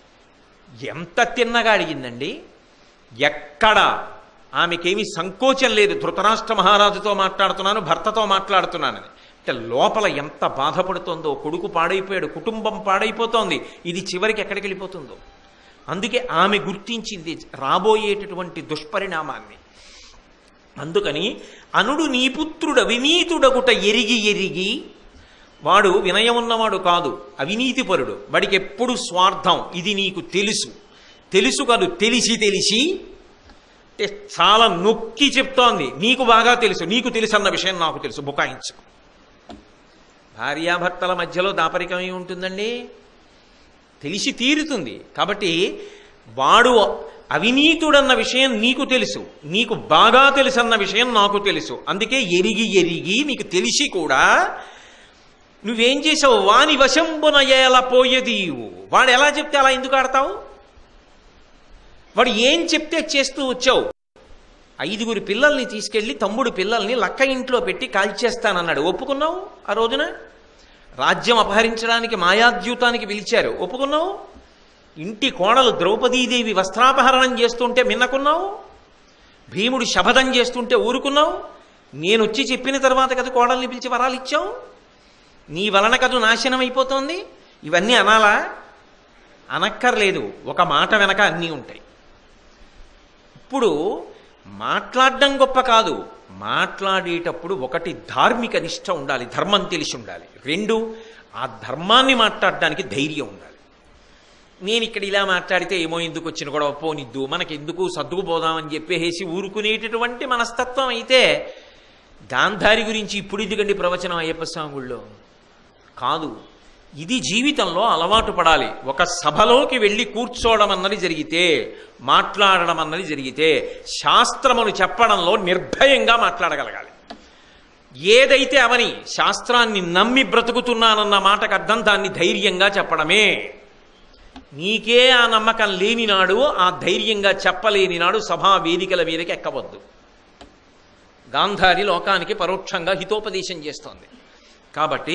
ఎంత తిన్నగా అడిగిందండి ఎక్కడ ఆమెకేమీ సంకోచం లేదు ధృతరాష్ట్ర మహారాజుతో మాట్లాడుతున్నాను భర్తతో మాట్లాడుతున్నానని అంటే లోపల ఎంత బాధపడుతోందో కొడుకు పాడైపోయాడు కుటుంబం పాడైపోతోంది ఇది చివరికి ఎక్కడికి వెళ్ళిపోతుందో అందుకే ఆమె గుర్తించింది రాబోయేటటువంటి దుష్పరిణామాన్ని అందుకని అనుడు నీ పుత్రుడు అవినీతుడగుట ఎరిగి ఎరిగి వాడు వినయం ఉన్నవాడు కాదు అవినీతిపరుడు వాడికి ఎప్పుడు స్వార్థం ఇది నీకు తెలుసు తెలుసు కాదు తెలిసి తెలిసి అంటే చాలా నొక్కి చెప్తోంది నీకు బాగా తెలుసు నీకు తెలుసు అన్న విషయం నాకు తెలుసు బుకాయించు భార్యాభర్తల మధ్యలో దాపరికం ఏమి ఉంటుందండి తెలిసి తీరుతుంది కాబట్టి వాడు అవినీతుడన్న విషయం నీకు తెలుసు నీకు బాగా తెలుసు అన్న విషయం నాకు తెలుసు అందుకే ఎరిగి ఎరిగి నీకు తెలిసి కూడా నువ్వేం చేసావు వాని వశంబున ఏల పోయేదీవు వాడు ఎలా చెప్తే అలా ఎందుకు ఆడతావు వాడు ఏం చెప్తే చేస్తూ వచ్చావు ఐదుగురు పిల్లల్ని తీసుకెళ్లి తమ్ముడు పిల్లల్ని లక్క ఇంట్లో పెట్టి కాల్చేస్తానన్నాడు ఒప్పుకున్నావు ఆ రోజున రాజ్యం అపహరించడానికి మాయాద్యూతానికి పిలిచారు ఒప్పుకున్నావు ఇంటి కోడలు ద్రౌపదీదేవి వస్త్రాపహరణం చేస్తుంటే మిన్నకున్నావు భీముడు శపథం చేస్తుంటే ఊరుకున్నావు నేను వచ్చి చెప్పిన తర్వాత కదా కోడల్ని పిలిచి వరాలు ఇచ్చావు నీ వలన కదు నాశనం అయిపోతోంది ఇవన్నీ అనాలా అనక్కర్లేదు ఒక మాట వెనక అన్నీ ఉంటాయి ఇప్పుడు మాట్లాడడం గొప్ప కాదు మాట్లాడేటప్పుడు ఒకటి ధార్మిక నిష్ట ఉండాలి ధర్మం తెలిసి ఉండాలి రెండు ఆ ధర్మాన్ని మాట్లాడడానికి ధైర్యం ఉండాలి నేను ఇక్కడ ఇలా మాట్లాడితే ఏమో ఎందుకు వచ్చిన గొడవ పోనిద్దు మనకెందుకు సర్దుకుపోదామని చెప్పేసి ఊరుకునేటటువంటి మనస్తత్వం అయితే గాంధారి గురించి ఇప్పుడు ఎందుకండి ప్రవచనం అయ్యప్ప స్వామి గుళ్ళో కాదు ఇది జీవితంలో అలవాటు పడాలి ఒక సభలోకి వెళ్ళి కూర్చోవడం అన్నది జరిగితే మాట్లాడడం అన్నది జరిగితే శాస్త్రమును చెప్పడంలో నిర్భయంగా మాట్లాడగలగాలి ఏదైతే అవని శాస్త్రాన్ని నమ్మి బ్రతుకుతున్నానన్న మాటకు అర్థం దాన్ని ధైర్యంగా చెప్పడమే నీకే ఆ నమ్మకం లేని నాడు ఆ ధైర్యంగా చెప్పలేని నాడు సభా వేదికల మీదకి ఎక్కవద్దు గాంధారి లోకానికి పరోక్షంగా హితోపదేశం చేస్తోంది కాబట్టి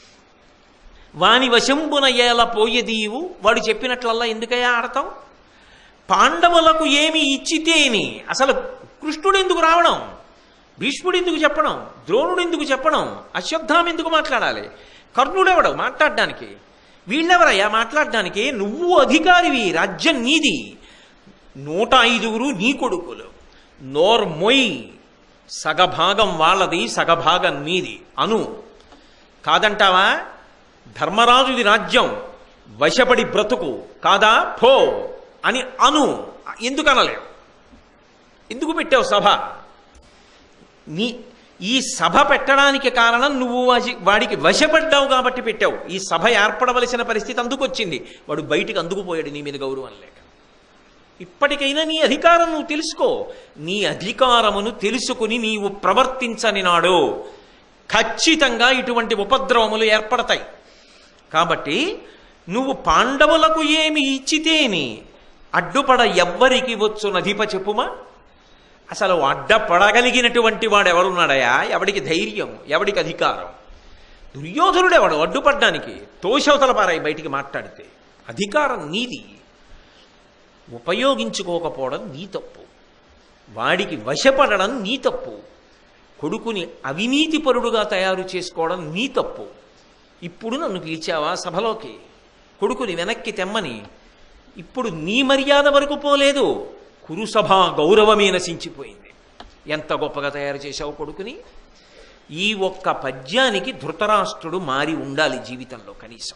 వాని వశంబున ఏల పోయేదీవు వాడు చెప్పినట్లల్లా ఎందుకయ్యా ఆడతావు పాండవులకు ఏమి ఇచ్చితేని అసలు కృష్ణుడు ఎందుకు రావడం భీష్ముడు ఎందుకు చెప్పడం ద్రోణుడు ఎందుకు చెప్పడం అశ్వత్థామ ఎందుకు మాట్లాడాలి కర్ణుడెవడు మాట్లాడడానికి వీళ్ళెవరయ్యా మాట్లాడడానికి నువ్వు అధికారివి రాజ్యం నీది నూట ఐదుగురు నీ కొడుకులు నోర్మొయ్ సగభాగం వాళ్ళది సగభాగం నీది అను కాదంటావా ధర్మరాజుది రాజ్యం వశపడి బ్రతుకు కాదా పో అని అను ఎందుకు అనలేవు ఎందుకు పెట్టావు సభ నీ ఈ సభ పెట్టడానికి కారణం నువ్వు వాసి- వాడికి వశపడ్డావు కాబట్టి పెట్టావు ఈ సభ ఏర్పడవలసిన పరిస్థితి అందుకొచ్చింది వాడు బయటికి అందుకుపోయాడు నీ మీద గౌరవం లేక ఇప్పటికైనా నీ అధికారం నువ్వు తెలుసుకో నీ అధికారమును తెలుసుకుని నీవు ప్రవర్తించని నాడు ఖచ్చితంగా ఇటువంటి ఉపద్రవములు ఏర్పడతాయి కాబట్టి నువ్వు పాండవులకు ఏమి ఇచ్చితేని అడ్డుపడ ఎవ్వరికి వచ్చు నధిప చెప్పుమా అసలు అడ్డపడగలిగినటువంటి వాడు ఎవరున్నాడయా ఎవడికి ధైర్యం ఎవడికి అధికారం దుర్యోధనుడు ఎవడు అడ్డుపడ్డానికి తోషవతల పారాయి బయటికి మాట్లాడితే అధికారం నీది ఉపయోగించుకోకపోవడం నీ తప్పు వాడికి వశపడడం నీ తప్పు కొడుకుని అవినీతిపరుడుగా తయారు చేసుకోవడం నీ తప్పు ఇప్పుడు నన్ను పిలిచావా సభలోకి కొడుకుని వెనక్కి తెమ్మని ఇప్పుడు నీ మర్యాద వరకు పోలేదు కురుసభ గౌరవమే నశించిపోయింది ఎంత గొప్పగా తయారు చేశావు కొడుకుని ఈ ఒక్క పద్యానికి ధృతరాష్ట్రుడు మారి ఉండాలి జీవితంలో కనీసం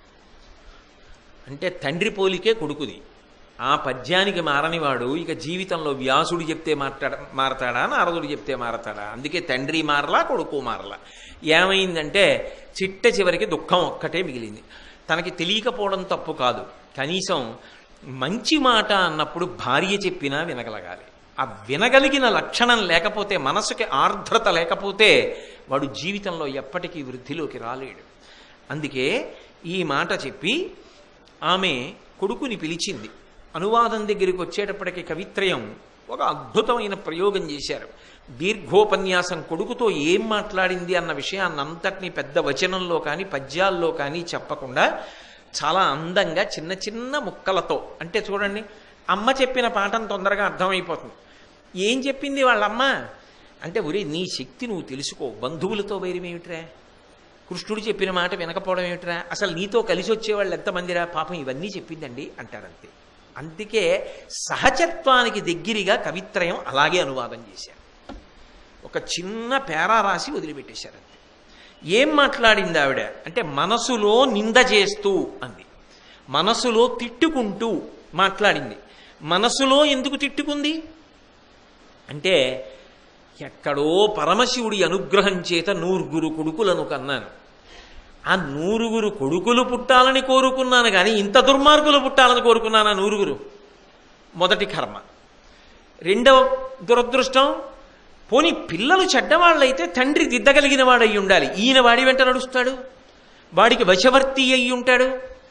అంటే తండ్రి పోలికే కొడుకుది ఆ పద్యానికి మారనివాడు ఇక జీవితంలో వ్యాసుడు చెప్తే మాట్లాడ మారతాడా నారదుడు చెప్తే మారతాడా అందుకే తండ్రి మారలా కొడుకు మారలా ఏమైందంటే చిట్ట చివరికి దుఃఖం ఒక్కటే మిగిలింది తనకి తెలియకపోవడం తప్పు కాదు కనీసం మంచి మాట అన్నప్పుడు భార్య చెప్పినా వినగలగాలి ఆ వినగలిగిన లక్షణం లేకపోతే మనసుకి ఆర్ద్రత లేకపోతే వాడు జీవితంలో ఎప్పటికీ వృద్ధిలోకి రాలేడు అందుకే ఈ మాట చెప్పి ఆమె కొడుకుని పిలిచింది అనువాదం దగ్గరికి వచ్చేటప్పటికి కవిత్రయం ఒక అద్భుతమైన ప్రయోగం చేశారు దీర్ఘోపన్యాసం కొడుకుతో ఏం మాట్లాడింది అన్న విషయాన్ని అంతటినీ పెద్ద వచనంలో కానీ పద్యాల్లో కానీ చెప్పకుండా చాలా అందంగా చిన్న చిన్న ముక్కలతో అంటే చూడండి అమ్మ చెప్పిన పాఠం తొందరగా అర్థమైపోతుంది ఏం చెప్పింది వాళ్ళమ్మ అంటే ఒరే నీ శక్తి నువ్వు తెలుసుకో బంధువులతో వైరమేమిట్రా కృష్ణుడు చెప్పిన మాట వినకపోవడం ఏమిట్రా అసలు నీతో కలిసి వచ్చేవాళ్ళు ఎంతమందిరా పాపం ఇవన్నీ చెప్పిందండి అంటారంతే అందుకే సహజత్వానికి దగ్గరగా కవిత్రయం అలాగే అనువాదం చేశారు ఒక చిన్న పేరా రాసి వదిలిపెట్టేశారు అంతే ఏం మాట్లాడింది ఆవిడ అంటే మనసులో నింద చేస్తూ అంది మనసులో తిట్టుకుంటూ మాట్లాడింది మనసులో ఎందుకు తిట్టుకుంది అంటే ఎక్కడో పరమశివుడి అనుగ్రహం చేత నూరుగురు కొడుకులను కన్నాను ఆ నూరుగురు కొడుకులు పుట్టాలని కోరుకున్నాను కానీ ఇంత దుర్మార్గులు పుట్టాలని కోరుకున్నాను ఆ నూరుగురు మొదటి కర్మ రెండవ దురదృష్టం పోని పిల్లలు చెడ్డవాళ్ళైతే తండ్రి దిద్దగలిగిన వాడయి ఉండాలి ఈయన వాడి వెంట నడుస్తాడు వాడికి వశవర్తి అయి ఉంటాడు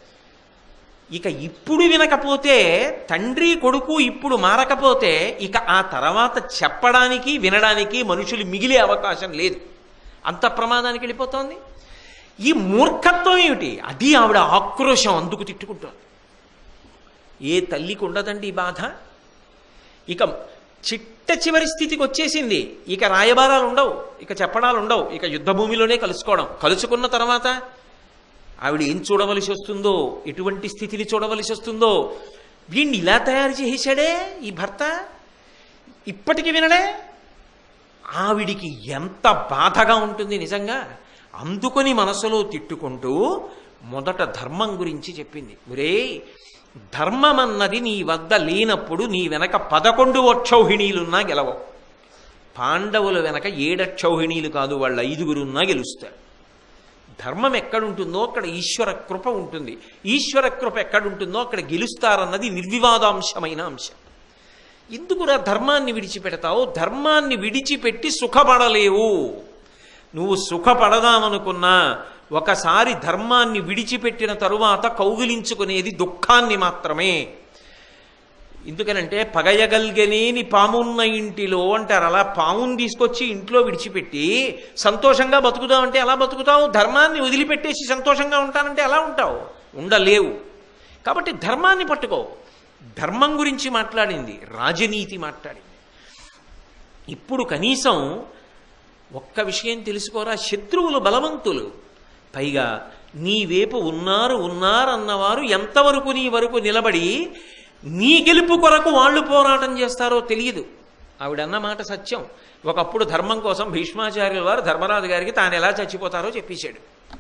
ఇక ఇప్పుడు వినకపోతే తండ్రి కొడుకు ఇప్పుడు మారకపోతే ఇక ఆ తర్వాత చెప్పడానికి వినడానికి మనుషులు మిగిలే అవకాశం లేదు అంత ప్రమాదానికి వెళ్ళిపోతోంది ఈ మూర్ఖత్వం ఏమిటి అది ఆవిడ ఆక్రోశం అందుకు తిట్టుకుంటోంది ఏ తల్లికి ఉండదండి ఈ బాధ ఇక చిట్ట చివరి స్థితికి వచ్చేసింది ఇక రాయబారాలు ఉండవు ఇక చెప్పడాలు ఉండవు ఇక యుద్ధ భూమిలోనే కలుసుకోవడం కలుసుకున్న తర్వాత ఆవిడ ఏం చూడవలసి వస్తుందో ఎటువంటి స్థితిని చూడవలసి వస్తుందో వీణ్ణి ఇలా తయారు చేసేశాడే ఈ భర్త ఇప్పటికి వినడే ఆవిడికి ఎంత బాధగా ఉంటుంది నిజంగా అందుకొని మనసులో తిట్టుకుంటూ మొదట ధర్మం గురించి చెప్పింది ఒరే ధర్మం అన్నది నీ వద్ద లేనప్పుడు నీ వెనక పదకొండు అక్షౌహిణీలున్నా గెలవవు పాండవుల వెనక ఏడక్షౌహిణీలు కాదు వాళ్ళ ఐదుగురున్నా గెలుస్తారు ధర్మం ఎక్కడుంటుందో అక్కడ ఈశ్వర కృప ఉంటుంది ఈశ్వర కృప ఎక్కడుంటుందో అక్కడ గెలుస్తారన్నది నిర్వివాదాంశమైన అంశం ఎందుకురా ధర్మాన్ని విడిచిపెడతావు ధర్మాన్ని విడిచిపెట్టి సుఖపడలేవు నువ్వు సుఖపడదామనుకున్నా ఒకసారి ధర్మాన్ని విడిచిపెట్టిన తరువాత కౌగిలించుకునేది దుఃఖాన్ని మాత్రమే ఎందుకనంటే పగయగల్గనేని పామున్న ఇంటిలో అంటారు అలా పాముని తీసుకొచ్చి ఇంట్లో విడిచిపెట్టి సంతోషంగా బతుకుదామంటే ఎలా బతుకుతావు ధర్మాన్ని వదిలిపెట్టేసి సంతోషంగా ఉంటానంటే ఎలా ఉంటావు ఉండలేవు కాబట్టి ధర్మాన్ని పట్టుకో ధర్మం గురించి మాట్లాడింది రాజనీతి మాట్లాడింది ఇప్పుడు కనీసం ఒక్క విషయం తెలుసుకోరా శత్రువులు బలవంతులు పైగా నీ వైపు ఉన్నారు ఉన్నారన్నవారు ఎంతవరకు నీ వరకు నిలబడి నీ గెలుపు కొరకు వాళ్ళు పోరాటం చేస్తారో తెలియదు ఆవిడన్న మాట సత్యం ఒకప్పుడు ధర్మం కోసం భీష్మాచార్యుల వారు ధర్మరాజు గారికి తాను ఎలా చచ్చిపోతారో చెప్పేశాడు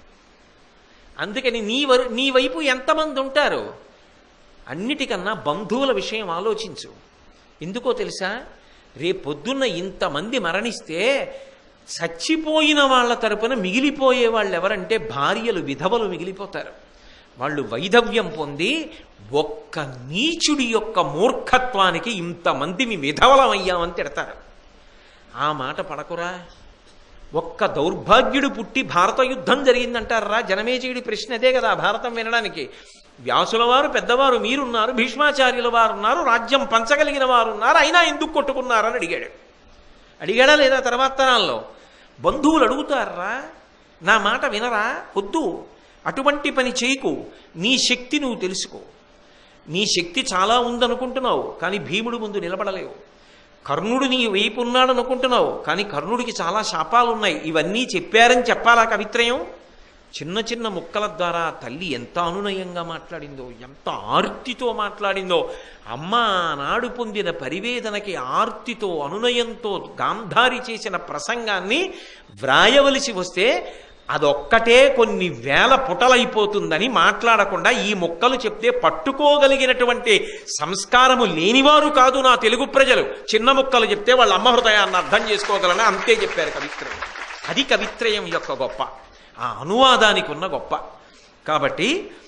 అందుకని నీ వరు నీ వైపు ఎంతమంది ఉంటారు అన్నిటికన్నా బంధువుల విషయం ఆలోచించు ఎందుకో తెలుసా రేపొద్దున్న ఇంతమంది మరణిస్తే చచ్చిపోయిన వాళ్ళ తరపున మిగిలిపోయే వాళ్ళు ఎవరంటే భార్యలు విధవలు మిగిలిపోతారు వాళ్ళు వైధవ్యం పొంది ఒక్క నీచుడి యొక్క మూర్ఖత్వానికి ఇంతమంది మీ విధవలమయ్యామని తిడతారు ఆ మాట పడకురా ఒక్క దౌర్భాగ్యుడు పుట్టి భారత యుద్ధం జరిగిందంటారా జనమేజయుడి ప్రశ్న అదే కదా భారతం వినడానికి వ్యాసుల వారు పెద్దవారు మీరున్నారు భీష్మాచార్యుల వారు ఉన్నారు రాజ్యం పంచగలిగిన వారు ఉన్నారు అయినా ఎందుకు కొట్టుకున్నారని అడిగాడు అడిగాడా లేదా తర్వాత తరాల్లో బంధువులు అడుగుతారా నా మాట వినరా వద్దు అటువంటి పని చేయకు నీ శక్తి నువ్వు తెలుసుకో నీ శక్తి చాలా ఉందనుకుంటున్నావు కానీ భీముడు ముందు నిలబడలేవు కర్ణుడు నీ వైపు ఉన్నాడు అనుకుంటున్నావు కానీ కర్ణుడికి చాలా శాపాలు ఉన్నాయి ఇవన్నీ చెప్పారని చెప్పాలా కవిత్రయం చిన్న చిన్న ముక్కల ద్వారా తల్లి ఎంత అనునయంగా మాట్లాడిందో ఎంత ఆర్తితో మాట్లాడిందో అమ్మ ఆనాడు పొందిన పరివేదనకి ఆర్తితో అనునయంతో గాంధారి చేసిన ప్రసంగాన్ని వ్రాయవలసి వస్తే అదొక్కటే కొన్ని వేల పుటలైపోతుందని మాట్లాడకుండా ఈ ముక్కలు చెప్తే పట్టుకోగలిగినటువంటి సంస్కారము లేనివారు కాదు నా తెలుగు ప్రజలు చిన్న ముక్కలు చెప్తే వాళ్ళ అమ్మ హృదయాన్ని అర్థం చేసుకోగలన అంతే చెప్పారు కవిత్రయం అది కవిత్రయం యొక్క గొప్ప ఆ అనువాదానికి ఉన్న గొప్ప కాబట్టి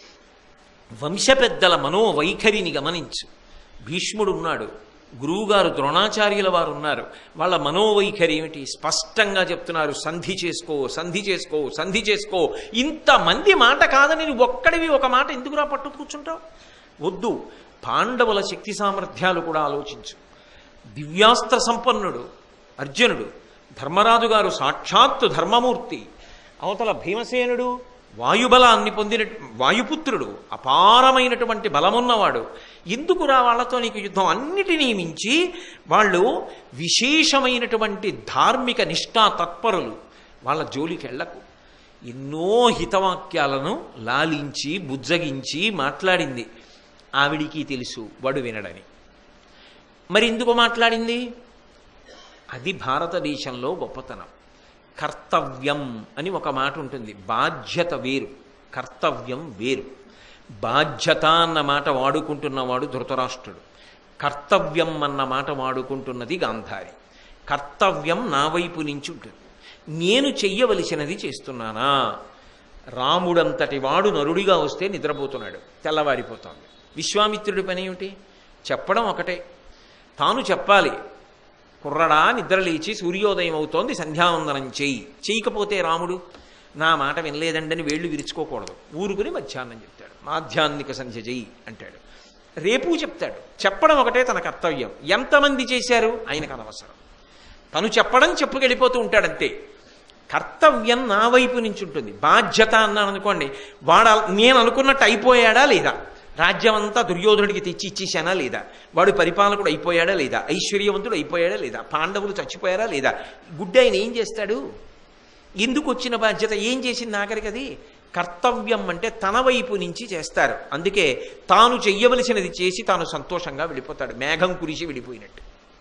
వంశ పెద్దల మనోవైఖరిని గమనించు భీష్ముడు ఉన్నాడు గురువుగారు ద్రోణాచార్యుల వారు ఉన్నారు వాళ్ళ మనోవైఖరి ఏమిటి స్పష్టంగా చెప్తున్నారు సంధి చేసుకో సంధి చేసుకో సంధి చేసుకో ఇంతమంది మాట కాదని నువ్వు ఒక్కడివి ఒక మాట ఎందుకురా పట్టు కూర్చుంటావు వద్దు పాండవుల శక్తి సామర్థ్యాలు కూడా ఆలోచించు దివ్యాస్త్ర సంపన్నుడు అర్జునుడు ధర్మరాజు గారు సాక్షాత్తు ధర్మమూర్తి అవతల భీమసేనుడు వాయుబలాన్ని పొందిన వాయుపుత్రుడు అపారమైనటువంటి బలమున్నవాడు ఎందుకు రా వాళ్ళతో నీకు యుద్ధం అన్నిటినీ మించి వాళ్ళు విశేషమైనటువంటి ధార్మిక నిష్ఠా తత్పరులు వాళ్ళ జోలికి వెళ్ళకు ఎన్నో హితవాక్యాలను లాలించి బుజ్జగించి మాట్లాడింది ఆవిడికి తెలుసు వాడు వినడని మరి ఎందుకు మాట్లాడింది అది భారతదేశంలో గొప్పతనం కర్తవ్యం అని ఒక మాట ఉంటుంది బాధ్యత వేరు కర్తవ్యం వేరు బాధ్యత అన్న మాట వాడుకుంటున్నవాడు ధృతరాష్ట్రుడు కర్తవ్యం అన్న మాట వాడుకుంటున్నది గాంధారి కర్తవ్యం నా వైపు నుంచి ఉంటుంది నేను చెయ్యవలసినది చేస్తున్నానా రాముడంతటి వాడు నరుడిగా వస్తే నిద్రపోతున్నాడు తెల్లవారిపోతోంది విశ్వామిత్రుడి పని ఏమిటి చెప్పడం ఒకటే తాను చెప్పాలి కుర్రడా నిద్ర లేచి సూర్యోదయం అవుతోంది సంధ్యావందనం చెయ్యి చేయకపోతే రాముడు నా మాట వినలేదండని వేళ్ళు విరుచుకోకూడదు ఊరుకుని మధ్యాహ్నం చెప్తాడు మాధ్యాహ్నిక సంధ్య చెయ్యి అంటాడు రేపు చెప్తాడు చెప్పడం ఒకటే తన కర్తవ్యం ఎంతమంది చేశారు ఆయనకు అనవసరం తను చెప్పడం చెప్పుకెళ్ళిపోతూ ఉంటాడంతే కర్తవ్యం నా వైపు నుంచి ఉంటుంది బాధ్యత అన్నాను అనుకోండి వాడు నేను అనుకున్నట్టు అయిపోయాడా లేదా రాజ్యం అంతా దుర్యోధనుడికి తెచ్చి ఇచ్చేసానా లేదా వాడు పరిపాలకుడు అయిపోయాడా లేదా ఐశ్వర్యవంతుడు అయిపోయాడా లేదా పాండవులు చచ్చిపోయారా లేదా గుడ్డ ఆయన ఏం చేస్తాడు ఎందుకు వచ్చిన బాధ్యత ఏం చేసింది ఆఖరికి అది కర్తవ్యం అంటే తన వైపు నుంచి చేస్తారు అందుకే తాను చెయ్యవలసినది చేసి తాను సంతోషంగా వెళ్ళిపోతాడు మేఘం కురిసి వెళ్ళిపోయినట్టు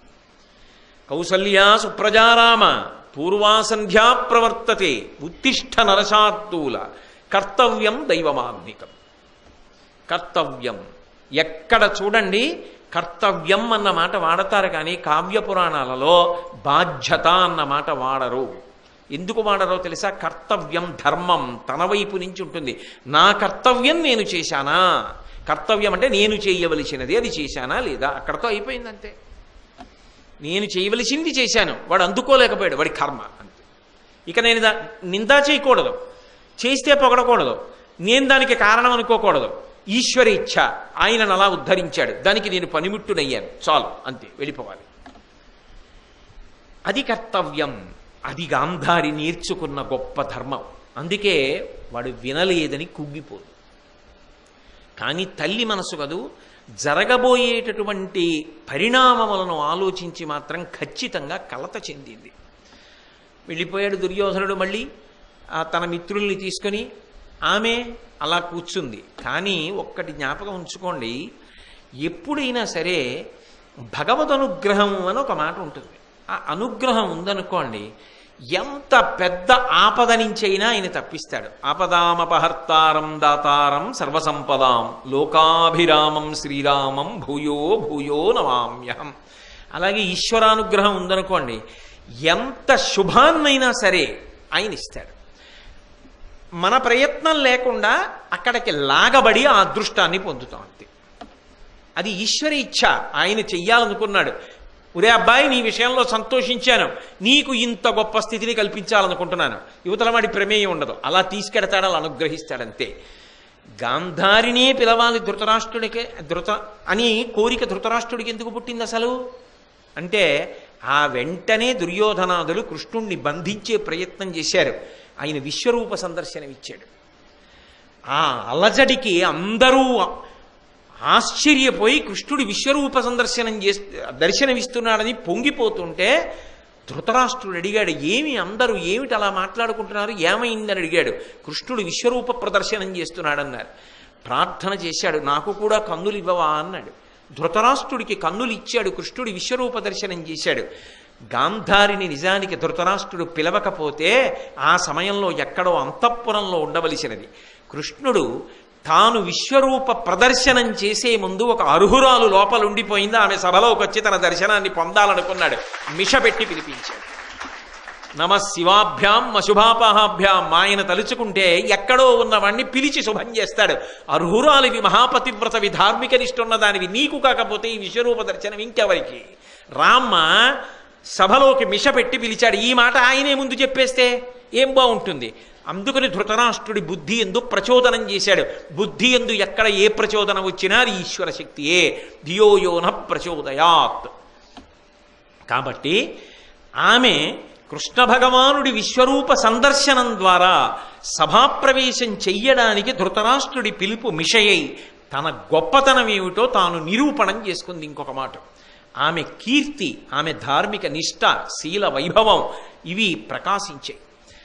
కౌసల్యా సుప్రజారామ పూర్వాసంధ్యా ప్రవర్తతే ఉత్తిష్ట నరసాత్తూల కర్తవ్యం దైవమాన్నికం కర్తవ్యం ఎక్కడ చూడండి కర్తవ్యం అన్న మాట వాడతారు కానీ కావ్య పురాణాలలో బాధ్యత అన్న మాట వాడరు ఎందుకు వాడరో తెలుసా కర్తవ్యం ధర్మం తన వైపు నుంచి ఉంటుంది నా కర్తవ్యం నేను చేశానా కర్తవ్యం అంటే నేను చేయవలసినది అది చేశానా లేదా అక్కడతో అయిపోయింది అంతే నేను చేయవలసింది చేశాను వాడు అందుకోలేకపోయాడు వాడి కర్మ అంతే ఇక నేను దా నిందా చేయకూడదు చేస్తే పొగడకూడదు నేను దానికి కారణం అనుకోకూడదు ఈశ్వర ఇచ్ఛ ఆయనను అలా ఉద్ధరించాడు దానికి నేను పనిముట్టునయ్యాను చాలు అంతే వెళ్ళిపోవాలి అది కర్తవ్యం అది గాంధారి నేర్చుకున్న గొప్ప ధర్మం అందుకే వాడు వినలేదని కుంగిపోదు కానీ తల్లి మనసు కదూ జరగబోయేటటువంటి పరిణామములను ఆలోచించి మాత్రం ఖచ్చితంగా కలత చెందింది వెళ్ళిపోయాడు దుర్యోధనుడు మళ్ళీ ఆ తన మిత్రుల్ని తీసుకొని ఆమె అలా కూర్చుంది కానీ ఒక్కటి జ్ఞాపకం ఉంచుకోండి ఎప్పుడైనా సరే భగవద్ అనుగ్రహం అని ఒక మాట ఉంటుంది ఆ అనుగ్రహం ఉందనుకోండి ఎంత పెద్ద ఆపద నుంచైనా ఆయన తప్పిస్తాడు ఆపదామపహర్తారం దాతారం సర్వసంపదాం లోకాభిరామం శ్రీరామం భూయో భూయో నమామ్యహం అలాగే ఈశ్వరానుగ్రహం ఉందనుకోండి ఎంత శుభాన్నైనా సరే ఆయన ఇస్తాడు మన ప్రయత్నం లేకుండా అక్కడికి లాగబడి ఆ అదృష్టాన్ని పొందుతాం అంతే అది ఈశ్వర ఇచ్ఛ ఆయన చెయ్యాలనుకున్నాడు ఒరే అబ్బాయి నీ విషయంలో సంతోషించాను నీకు ఇంత గొప్ప స్థితిని కల్పించాలనుకుంటున్నాను యువతల వాడి ప్రమేయం ఉండదు అలా తీసుకెడతాడు అలా అనుగ్రహిస్తాడంతే గాంధారినే పిలవాలి ధృతరాష్ట్రుడికే ధృత అని కోరిక ధృతరాష్ట్రుడికి ఎందుకు పుట్టింది అసలు అంటే ఆ వెంటనే దుర్యోధనాదులు కృష్ణుణ్ణి బంధించే ప్రయత్నం చేశారు ఆయన విశ్వరూప సందర్శనం ఇచ్చాడు ఆ అలజడికి అందరూ ఆశ్చర్యపోయి కృష్ణుడి విశ్వరూప సందర్శనం చేస్తూ దర్శనమిస్తున్నాడని పొంగిపోతుంటే ధృతరాష్ట్రుడు అడిగాడు ఏమి అందరూ ఏమిటి అలా మాట్లాడుకుంటున్నారు ఏమైందని అడిగాడు కృష్ణుడు విశ్వరూప ప్రదర్శనం చేస్తున్నాడన్నారు ప్రార్థన చేశాడు నాకు కూడా కన్నులు ఇవ్వవా అన్నాడు ధృతరాష్ట్రుడికి కన్నులు ఇచ్చాడు కృష్ణుడి విశ్వరూప దర్శనం చేశాడు గాంధారిని నిజానికి ధృతరాష్ట్రుడు పిలవకపోతే ఆ సమయంలో ఎక్కడో అంతఃపురంలో ఉండవలసినది కృష్ణుడు తాను విశ్వరూప ప్రదర్శనం చేసే ముందు ఒక అర్హురాలు లోపల ఉండిపోయింది ఆమె సభలోకి వచ్చి తన దర్శనాన్ని పొందాలనుకున్నాడు మిషపెట్టి పిలిపించాడు నమ శివాభ్యాం అశుభాపహాభ్యాం ఆయన తలుచుకుంటే ఎక్కడో ఉన్నవాణ్ణి పిలిచి శుభం చేస్తాడు అర్హురాలివి మహాపతివ్రత ధార్మిక నిష్ఠున్న దానివి నీకు కాకపోతే ఈ విశ్వరూప దర్శనం ఇంకెవరికి రామ్మ సభలోకి మిషపెట్టి పిలిచాడు ఈ మాట ఆయనే ముందు చెప్పేస్తే ఏం బాగుంటుంది అందుకని ధృతరాష్ట్రుడి బుద్ధి ఎందు ప్రచోదనం చేశాడు బుద్ధి ఎందు ఎక్కడ ఏ ప్రచోదనం వచ్చినా అది ఈశ్వర శక్తియే ధియోయోన ప్రచోదయాత్ కాబట్టి ఆమె కృష్ణ భగవానుడి విశ్వరూప సందర్శనం ద్వారా సభాప్రవేశం చెయ్యడానికి ధృతరాష్ట్రుడి పిలుపు మిషయై తన గొప్పతనం ఏమిటో తాను నిరూపణం చేసుకుంది ఇంకొక మాట ఆమె కీర్తి ఆమె ధార్మిక నిష్ఠ శీల వైభవం ఇవి ప్రకాశించాయి